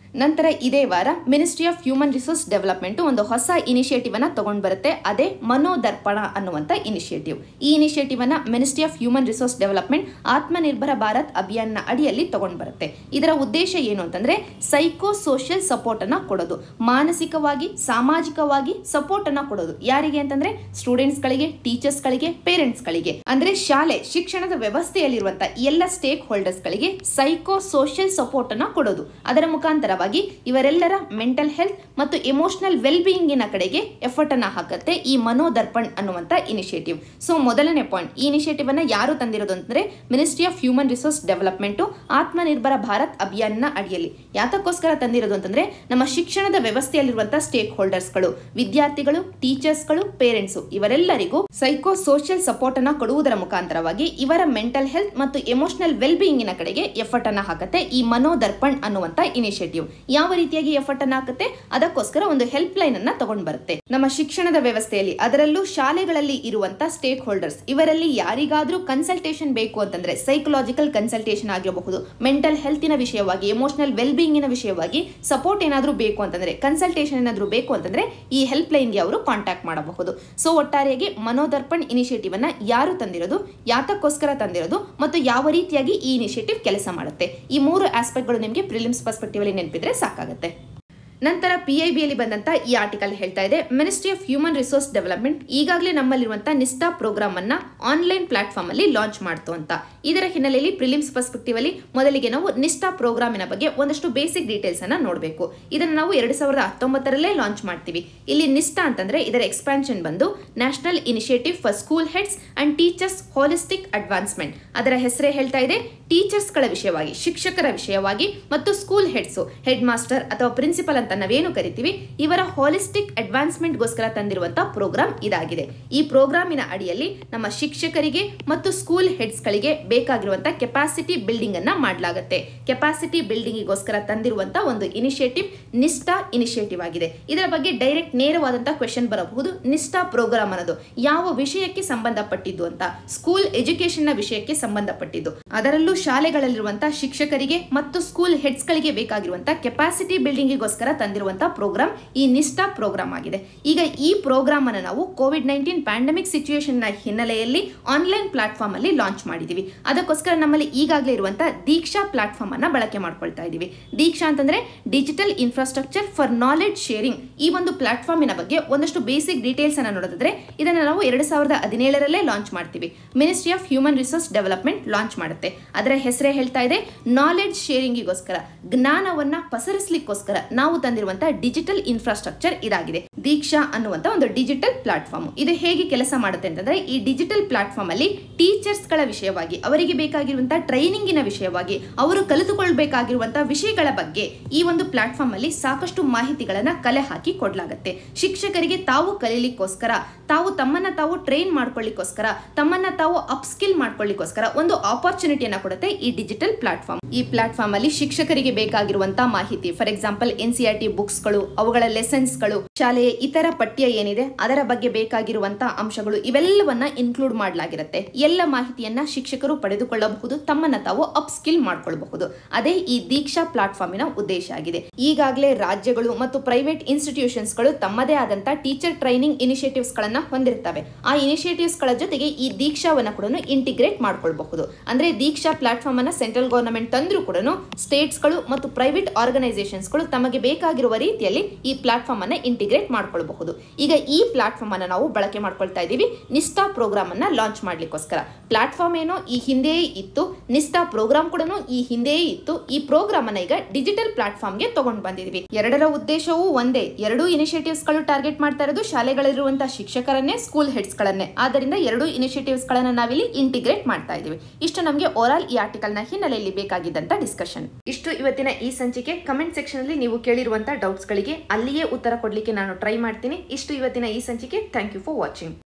ನಂತರ ಇದೇ ವಾರ ministry of human resource development ಒಂದು ಹೊಸ ಇನಿಷಿಯೇಟಿವ್ ಅನ್ನ ತಗೊಂಡ್ ಬರುತ್ತೆ ಅದೇ ಮನೋದರ್ಪಣ ಅನ್ನುವಂತ ಇನಿಷಿಯೇಟಿವ್ ಈ ಇನಿಷಿಯೇಟಿವ್ ಅನ್ನ ministry of human resource development Atmanirbhar Bharat Abhiyan ಅಡಿಯಲ್ಲಿ ತಗೊಂಡ್ ಬರುತ್ತೆ ಇದರ ಉದ್ದೇಶ ಏನು ಅಂತಂದ್ರೆ ಸೈಕೋ ಸೋಷಿಯಲ್ ಸಪೋರ್ಟ್ ಅನ್ನ ಕೊಡೋದು ಮಾನಸಿಕವಾಗಿ ಸಾಮಾಜಿಕವಾಗಿ ಸಪೋರ್ಟ್ ಅನ್ನ ಕೊಡೋದು ಯಾರಿಗೆ ಅಂತಂದ್ರೆ ಸ್ಟೂಡೆಂಟ್ಸ್ ಗಳಿಗೆ ಟೀಚರ್ಸ್ ಗಳಿಗೆ ಪೇರೆಂಟ್ಸ್ ಗಳಿಗೆ ಅಂದ್ರೆ ಶಾಲೆ ಶಿಕ್ಷಣದ ವ್ಯವಸ್ಥೆಯಲ್ಲಿರುವಂತಹ ಎಲ್ಲ ಸ್ಟೇಕ್ ಹೋಲ್ಡರ್ಸ್ ಗಳಿಗೆ ಸೈಕೋ ಸೋಷಿಯಲ್ ಸಪೋರ್ಟ್ ಅನ್ನ ಕೊಡೋದು ಅದರ ಮುಖಾಂತರವಾಗಿ ಇವರೆಲ್ಲರ ಮೆಂಟಲ್ ಹೆಲ್ತ್ ಮತ್ತು ಎಮೋಷನಲ್ ವೆಲ್ ಬೀಯಿಂಗಿನ ಕಡೆಗೆ ಎಫರ್ಟ್ ಅನ್ನ ಹಾಕುತ್ತೆ ಈ ಮನೋದರ್ಪಣ್ ಅನ್ನುವಂತ ಇನಿಷಿಯೇಟಿವ್ ಸೊ ಮೊದಲನೇ ಪಾಯಿಂಟ್ ಈ ಇನಿಷಿಯೇಟಿವ್ ಅನ್ನ ಯಾರು ತಂದಿರೋದು ಅಂತಂದ್ರೆ ministry of human resource development Atmanirbhar Bharat Abhiyan ಅಡಿಯಲ್ಲಿ ಯಾತಕ್ಕೋಸ್ಕರ ತಂದಿರೋದು ಅಂತಂದ್ರೆ ನಮ್ಮ ಶಿಕ್ಷಣದ ವ್ಯವಸ್ಥೆಯಲ್ಲಿರುವಂತಹ ಸ್ಟೇಕ್ ಹೋಲ್ಡರ್ಸ್ಗಳು ವಿದ್ಯಾರ್ಥಿಗಳು ಟೀಚರ್ಸ್ಗಳು ಪೇರೆಂಟ್ಸ್ ಇವರೆಲ್ಲರಿಗೂ ಸೈಕೋ ಸೋಷಿಯಲ್ ಸಪೋರ್ಟ್ ಅನ್ನ ಕೊಡುವುದರ ಮುಖಾಂತರವಾಗಿ ಇವರ ಮೆಂಟಲ್ ಹೆಲ್ತ್ ಮತ್ತು ಎಮೋಷನಲ್ ವೆಲ್ ಬೀಯಿಂಗಿನ ಕಡೆಗೆ ಎಫರ್ಟ್ ಅನ್ನ ಹಾಕುತ್ತೆ ಈ ಮನೋದರ್ಪಣ್ ಅನ್ನುವಂತ ಇನಿಷಿಯೇಟಿವ್ ಯಾವ ರೀತಿಯಾಗಿ ಎಫರ್ಟ್ ಅನ್ನ ಹಾಕುತ್ತೆ ಅದಕ್ಕೋಸ್ಕರ ಒಂದು ಹೆಲ್ಪ್ ಲೈನ್ ಅನ್ನ ತಗೊಂಡ್ ಬರುತ್ತೆ ನಮ್ಮ ಶಿಕ್ಷಣದ ವ್ಯವಸ್ಥೆಯಲ್ಲಿ ಅದರಲ್ಲೂ ಶಾಲೆಗಳಲ್ಲಿ ಇರುವಂತ ಸ್ಟೇಕ್ ಹೋಲ್ಡರ್ಸ್ ಇವರಲ್ಲಿ ಯಾರಿಗಾದ್ರೂ ಕನ್ಸಲ್ಟೇಷನ್ ಬೇಕು ಅಂತಂದ್ರೆ ಸೈಕಲಾಜಿಕಲ್ ಕನ್ಸಲ್ಟೇಷನ್ ಆಗಿರಬಹುದು ಮೆಂಟಲ್ ಹೆಲ್ತಿನ ವಿಷಯವಾಗಿ ಎಮೋಷನಲ್ ವೆಲ್ ಬೀಯಿಂಗಿನ ವಿಷಯವಾಗಿ ಸಪೋರ್ಟ್ ಏನಾದ್ರೂ ಬೇಕು ಅಂತಂದ್ರೆ ಕನ್ಸಲ್ಟೇಷನ್ ಏನಾದ್ರೂ ಬೇಕು ಅಂತಂದ್ರೆ ಈ ಹೆಲ್ಪ್ ಲೈನ್ಗೆ ಅವರು ಕಾಂಟ್ಯಾಕ್ಟ್ ಮಾಡಬಹುದು ಸೊ ಒಟ್ಟಾರೆಯಾಗಿ ಮನೋದರ್ಪಣ್ ಇನಿಷಿಯೇಟಿವ್ ಅನ್ನ ಯಾರು ತಂದಿರೋದು ಯಾತಕ್ಕೋಸ್ಕರ ತಂದಿರೋದು ಮತ್ತು ಯಾವ ರೀತಿಯಾಗಿ ಈ ಇನಿಷಿಯೇಟಿವ್ ಕೆಲಸ ಮಾಡುತ್ತೆ ಈ ಮೂರು ಆಸ್ಪೆಕ್ಟ್ಗಳು ನಿಮಗೆ ಪ್ರಿಲಿಮ್ಸ್ ಪರ್ಸ್ಪೆಕ್ಟಿವ್ ಅಲ್ಲಿ ನೆನಪಿದ್ರೆ ಸಾಕಾಗುತ್ತೆ ನಂತರ ಪಿ ಐ ಬಿಯಲ್ಲಿ ಬಂದಂತ ಈ ಆರ್ಟಿಕಲ್ ಹೇಳ್ತಾ ಇದೆ ministry of human resource development ಈಗಾಗಲೇ ನಮ್ಮಲ್ಲಿರುವಂತಹ ನಿಷ್ಠಾ ಪ್ರೋಗ್ರಾಮ್ ಅನ್ನ ಆನ್ಲೈನ್ ಪ್ಲಾಟ್ಫಾರ್ಮ್ ಅಲ್ಲಿ ಲಾಂಚ್ ಮಾಡ್ತು ಅಂತ ಇದರ ಹಿನ್ನೆಲೆಯಲ್ಲಿ ಪ್ರಿಲಿಮ್ಸ್ ಪರ್ಸ್ಪೆಕ್ಟಿವ್ ಅಲ್ಲಿ ಮೊದಲಿಗೆ ನಾವು ನಿಷ್ಠಾ ಪ್ರೋಗ್ರಾಮಿನ ಬಗ್ಗೆ ಒಂದಷ್ಟು ಬೇಸಿಕ್ ಡೀಟೇಲ್ಸ್ ಅನ್ನ ನೋಡಬೇಕು ಇದನ್ನು ನಾವು ಎರಡ್ ಸಾವಿರದ ಹತ್ತೊಂಬತ್ತರಲ್ಲೇ ಲಾಂಚ್ ಮಾಡ್ತೀವಿ ಇಲ್ಲಿ ನಿಷ್ಠಾ ಅಂತಂದ್ರೆ ಇದರ ಎಕ್ಸ್ಪಾನ್ಷನ್ ಬಂದು national initiative for school heads and teachers holistic advancement ಅದರ ಹೆಸರೇ ಹೇಳ್ತಾ ಇದೆ ಟೀಚರ್ಸ್ಗಳ ವಿಷಯವಾಗಿ ಶಿಕ್ಷಕರ ವಿಷಯವಾಗಿ ಮತ್ತು ಸ್ಕೂಲ್ ಹೆಡ್ಸು ಹೆಡ್ ಮಾಸ್ಟರ್ ಅಥವಾ ಪ್ರಿನ್ಸಿಪಲ್ ಅಂತ ನಾವೇನು ಕರಿತೀವಿ ಇವರ ಹೋಲಿಸ್ಟಿಕ್ ಅಡ್ವಾನ್ಸ್ಮೆಂಟ್ಗೋಸ್ಕರ ತಂದಿರುವಂತಹ ಪ್ರೋಗ್ರಾಮ್ ಇದಾಗಿದೆ ಈ ಪ್ರೋಗ್ರಾಮಿನ ಅಡಿಯಲ್ಲಿ ನಮ್ಮ ಶಿಕ್ಷಕರಿಗೆ ಮತ್ತು ಸ್ಕೂಲ್ ಹೆಡ್ಸ್ಗಳಿಗೆ ಬೇಕಾಗಿರುವಂತಹ ಕೆಪಾಸಿಟಿ ಬಿಲ್ಡಿಂಗ್ ಅನ್ನ ಮಾಡಲಾಗುತ್ತೆ ಕೆಪಾಸಿಟಿ ಬಿಲ್ಡಿಂಗಿಗೋಸ್ಕರ ತಂದಿರುವಂತಹ ಒಂದು ಇನಿಷಿಯೇಟಿವ್ ನಿಷ್ಠಾ ಇನಿಷಿಯೇಟಿವ್ ಆಗಿದೆ ಇದರ ಬಗ್ಗೆ ಡೈರೆಕ್ಟ್ ನೇರವಾದಂತಹ ಕ್ವೆಶನ್ ಬರಬಹುದು ನಿಷ್ಠಾ ಪ್ರೋಗ್ರಾಮ್ ಅನ್ನೋದು ಯಾವ ವಿಷಯಕ್ಕೆ ಸಂಬಂಧಪಟ್ಟಿದ್ದು ಅಂತ ಸ್ಕೂಲ್ ಎಜುಕೇಶನ್ ನ ವಿಷಯಕ್ಕೆ ಸಂಬಂಧಪಟ್ಟಿದ್ದು ಅದರಲ್ಲೂ ಶಾಲೆಗಳಲ್ಲಿರುವಂತಹ ಶಿಕ್ಷಕರಿಗೆ ಮತ್ತು ಸ್ಕೂಲ್ ಹೆಡ್ಸ್ಗಳಿಗೆ ಬೇಕಾಗಿರುವಂತಹ ಕೆಪಾಸಿಟಿ ಬಿಲ್ಡಿಂಗಿಗೋಸ್ಕರ ತಂದಿರುವಂತಹ ಪ್ರೋಗ್ರಾಮ್ ಈ ನಿಷ್ಠಾ ಪ್ರೋಗ್ರಾಮ್ ಆಗಿದೆ ಈಗ ಈ ಪ್ರೋಗ್ರಾಮ್ ಅನ್ನು ನಾವು ಕೋವಿಡ್ ನೈನ್ಟೀನ್ ಪ್ಯಾಂಡಮಿಕ್ ಸಿಚುಯೇಷನ್ ನ ಹಿನ್ನೆಲೆಯಲ್ಲಿ ಆನ್ಲೈನ್ ಪ್ಲಾಟ್ಫಾರ್ಮ್ ಅಲ್ಲಿ ಲಾಂಚ್ ಮಾಡಿದೀವಿ ಅದಕ್ಕೋಸ್ಕರ ನಮ್ಮಲ್ಲಿ ಈಗಾಗಲೇ ಇರುವಂತಹ ದೀಕ್ಷಾ ಪ್ಲಾಟ್ಫಾರ್ಮ್ ಅನ್ನ ಬಳಕೆ ಮಾಡ್ಕೊಳ್ತಾ ಇದೀವಿ ದೀಕ್ಷಾ ಅಂತಂದ್ರೆ digital infrastructure for knowledge sharing ಈ ಒಂದು ಪ್ಲಾಟ್ಫಾರ್ಮಿನ ಬಗ್ಗೆ ಒಂದಷ್ಟು ಬೇಸಿಕ್ ಡೀಟೇಲ್ಸ್ ಅನ್ನ ನೋಡೋದಾದ್ರೆ ಇದನ್ನ ನಾವು ಎರಡ್ ಸಾವಿರದ ಹದಿನೇಳರಲ್ಲೇ ಲಾಂಚ್ ಮಾಡ್ತೀವಿ ministry of human resource development launch ಮಾಡುತ್ತೆ ಅದರ ಹೆಸರೇ ಹೇಳ್ತಾ ಇದೆ ನಾಲೆಡ್ಜ್ ಶೇರಿಂಗಿಗೋಸ್ಕರ ಜ್ಞಾನವನ್ನ ಪಸರಿಸಲಿಕ್ಕೋಸ್ಕರ ನಾವು ತಂದಿರುವಂತಹ ಡಿಜಿಟಲ್ ಇನ್ಫ್ರಾಸ್ಟ್ರಕ್ಚರ್ ಇದಾಗಿದೆ ದೀಕ್ಷಾ ಅನ್ನುವಂತ ಒಂದು ಡಿಜಿಟಲ್ ಪ್ಲಾಟ್ಫಾರ್ಮ್ ಇದು ಹೇಗೆ ಕೆಲಸ ಮಾಡುತ್ತೆ ಅಂತಂದ್ರೆ ಈ ಡಿಜಿಟಲ್ ಪ್ಲಾಟ್ಫಾರ್ಮ್ ಅಲ್ಲಿ ಟೀಚರ್ಸ್ ಗಳ ವಿಷಯವಾಗಿ ಅವರಿಗೆ ಬೇಕಾಗಿರುವಂತಹ ಟ್ರೈನಿಂಗಿನ ವಿಷಯವಾಗಿ ಅವರು ಕಲಿತುಕೊಳ್ಬೇಕಾಗಿರುವಂತಹ ವಿಷಯಗಳ ಬಗ್ಗೆ ಈ ಒಂದು ಪ್ಲಾಟ್ಫಾರ್ಮ್ ಅಲ್ಲಿ ಸಾಕಷ್ಟು ಮಾಹಿತಿಗಳನ್ನ ಕಲೆ ಹಾಕಿ ಕೊಡ್ಲಾಗತ್ತೆ ಶಿಕ್ಷಕರಿಗೆ ತಾವು ಕಲೀಲಿಕ್ಕೋಸ್ಕರ ತಾವು ತಮ್ಮನ್ನ ತಾವು ಟ್ರೈನ್ ಮಾಡ್ಕೊಳ್ಳಿಕ್ಕೋಸ್ಕರ ತಮ್ಮನ್ನ ತಾವು ಅಪ್ಸ್ಕಿಲ್ ಮಾಡ್ಕೊಳ್ಳಿಕ್ಕೋಸ್ಕರ ಒಂದು ಆಪರ್ಚುನಿಟಿಯನ್ನ ಕೊಡುತ್ತೆ ಈ ಡಿಜಿಟಲ್ ಪ್ಲಾಟ್ಫಾರ್ಮ್ ಈ ಪ್ಲಾಟ್ಫಾರ್ಮ್ ಅಲ್ಲಿ ಶಿಕ್ಷಕರಿಗೆ ಬೇಕಾಗಿರುವಂತಹ ಮಾಹಿತಿ for example N C R T ಬುಕ್ಸ್ಗಳು ಅವುಗಳ ಲೆಸನ್ಸ್ಗಳು ಶಾಲೆಯ ಇತರ ಪಠ್ಯ ಏನಿದೆ ಅದರ ಬಗ್ಗೆ ಬೇಕಾಗಿರುವಂತಹ ಅಂಶಗಳು ಇವೆಲ್ಲವನ್ನ ಇನ್ಕ್ಲೂಡ್ ಮಾಡಲಾಗಿರುತ್ತೆ ಎಲ್ಲ ಮಾಹಿತಿಯನ್ನ ಶಿಕ್ಷಕರು ಪಡೆದುಕೊಳ್ಳಬಹುದು ತಮ್ಮನ್ನ ತಾವು ಅಪ್ ಸ್ಕಿಲ್ ಮಾಡ್ಕೊಳ್ಬಹುದು ಅದೇ ಈ ದೀಕ್ಷಾ ಪ್ಲಾಟ್ಫಾರ್ಮಿನ ಉದ್ದೇಶ ಆಗಿದೆ ಈಗಾಗಲೇ ರಾಜ್ಯಗಳು ಮತ್ತು ಪ್ರೈವೇಟ್ ಇನ್ಸ್ಟಿಟ್ಯೂಷನ್ಸ್ ಗಳು ತಮ್ಮದೇ ಆದಂತಹ ಟೀಚರ್ ಟ್ರೈನಿಂಗ್ ಇನಿಷಿಯೇಟಿವ್ಸ್ ಗಳನ್ನ ಹೊಂದಿರ್ತವೆ ಆ ಇನಿಷಿಯೇಟಿವ್ಸ್ ಗಳ ಜೊತೆಗೆ ಈ ದೀಕ್ಷಾವನ್ನ ಕೂಡ ಇಂಟಿಗ್ರೇಟ್ ಮಾಡ್ಕೊಳ್ಬಹುದು ಅಂದ್ರೆ ದೀಕ್ಷಾ ಪ್ಲಾಟ್ಫಾರ್ಮ್ ಅನ್ನ ಸೆಂಟ್ರಲ್ ಗವರ್ನಮೆಂಟ್ ತಂದ್ರೂ ಕೂಡ ಸ್ಟೇಟ್ಸ್ ಗಳು ಮತ್ತು ಪ್ರೈವೇಟ್ ಆರ್ಗನೈಸೇಷನ್ಸ್ ಗಳು ತಮಗೆ ಬೇಕಾಗಿರುವ ರೀತಿಯಲ್ಲಿ ಈ ಪ್ಲಾಟ್ಫಾರ್ಮ್ ಅನ್ನ ಇಂಟಿಗ್ರೇಟ್ ಮಾಡ್ಕೊಳ್ಬಹುದು ಈಗ ಈ ಪ್ಲಾಟ್ಫಾರ್ಮ್ ಅನ್ನ ನಾವು ಬಳಕೆ ಮಾಡ್ಕೊಳ್ತಾ ಇದ್ದೀವಿ ನಿಷ್ಠಾ ಪ್ರೋಗ್ರಾಮ್ ಅನ್ನ ಲಾಂಚ್ ಮಾಡ್ಲಿಕ್ಕೋಸ್ಕರ ಪ್ಲಾಟ್ಫಾರ್ಮ್ ಏನೋ ಈ ಹಿಂದೆಯೇ ಇತ್ತು ನಿಷ್ಠಾ ಪ್ರೋಗ್ರಾಮ್ ಕೂಡ ಈ ಹಿಂದೆಯೇ ಇತ್ತು ಈ ಪ್ರೋಗ್ರಾಮ್ ಅನ್ನ ಈಗ ಡಿಜಿಟಲ್ ಪ್ಲಾಟ್ಫಾರ್ಮ್ಗೆ ತಗೊಂಡು ಬಂದಿದ್ವಿ ಎರಡರ ಉದ್ದೇಶವೂ ಒಂದೇ ಎರಡೂ ಇನಿಷಿಯೇಟಿವ್ಸ್ ಗಳು ಟಾರ್ಗೆಟ್ ಮಾಡ್ತಾ ಇರೋದು ಶಾಲೆಗಳಿರುವಂತಹ ಶಿಕ್ಷಕರನ್ನೇ ಸ್ಕೂಲ್ ಹೆಡ್ಸ್ ಗಳನ್ನೇ ಆದ್ದರಿಂದ ಎರಡೂ ಇನಿಷಿಯೇಟಿವ್ಸ್ ಗಳನ್ನ ನಾವಿಲ್ಲಿ ಇಂಟಿಗ್ರೇಟ್ ಮಾಡ್ತಾ ಇದೀವಿ ಇಷ್ಟು ನಮಗೆ ಓವರಾಲ್ ಈ ಆರ್ಟಿಕಲ್ ನ ಹಿನ್ನೆಲೆಯಲ್ಲಿ ಬೇಕಾಗಿದ್ದಂತ ಡಿಸ್ಕಷನ್ ಇಷ್ಟು ಇವತ್ತಿನ ಈ ಸಂಚಿಕೆ ಕಮೆಂಟ್ ಸೆಕ್ಷನ್ ಅಲ್ಲಿ ನೀವು ಕೇಳಿರುವಂತಹ ಡೌಟ್ಸ್ ಗಳಿಗೆ ಅಲ್ಲಿಯೇ ಉತ್ತರ ಕೊಡ್ಲಿಕ್ಕೆ ನಾನು ಟ್ರೈ ಮಾಡ್ತೀನಿ ಇಷ್ಟು ಇವತ್ತಿನ ಈ ಸಂಚಿಕೆ ಥ್ಯಾಂಕ್ ಯು ಫಾರ್ ವಾಚಿಂಗ್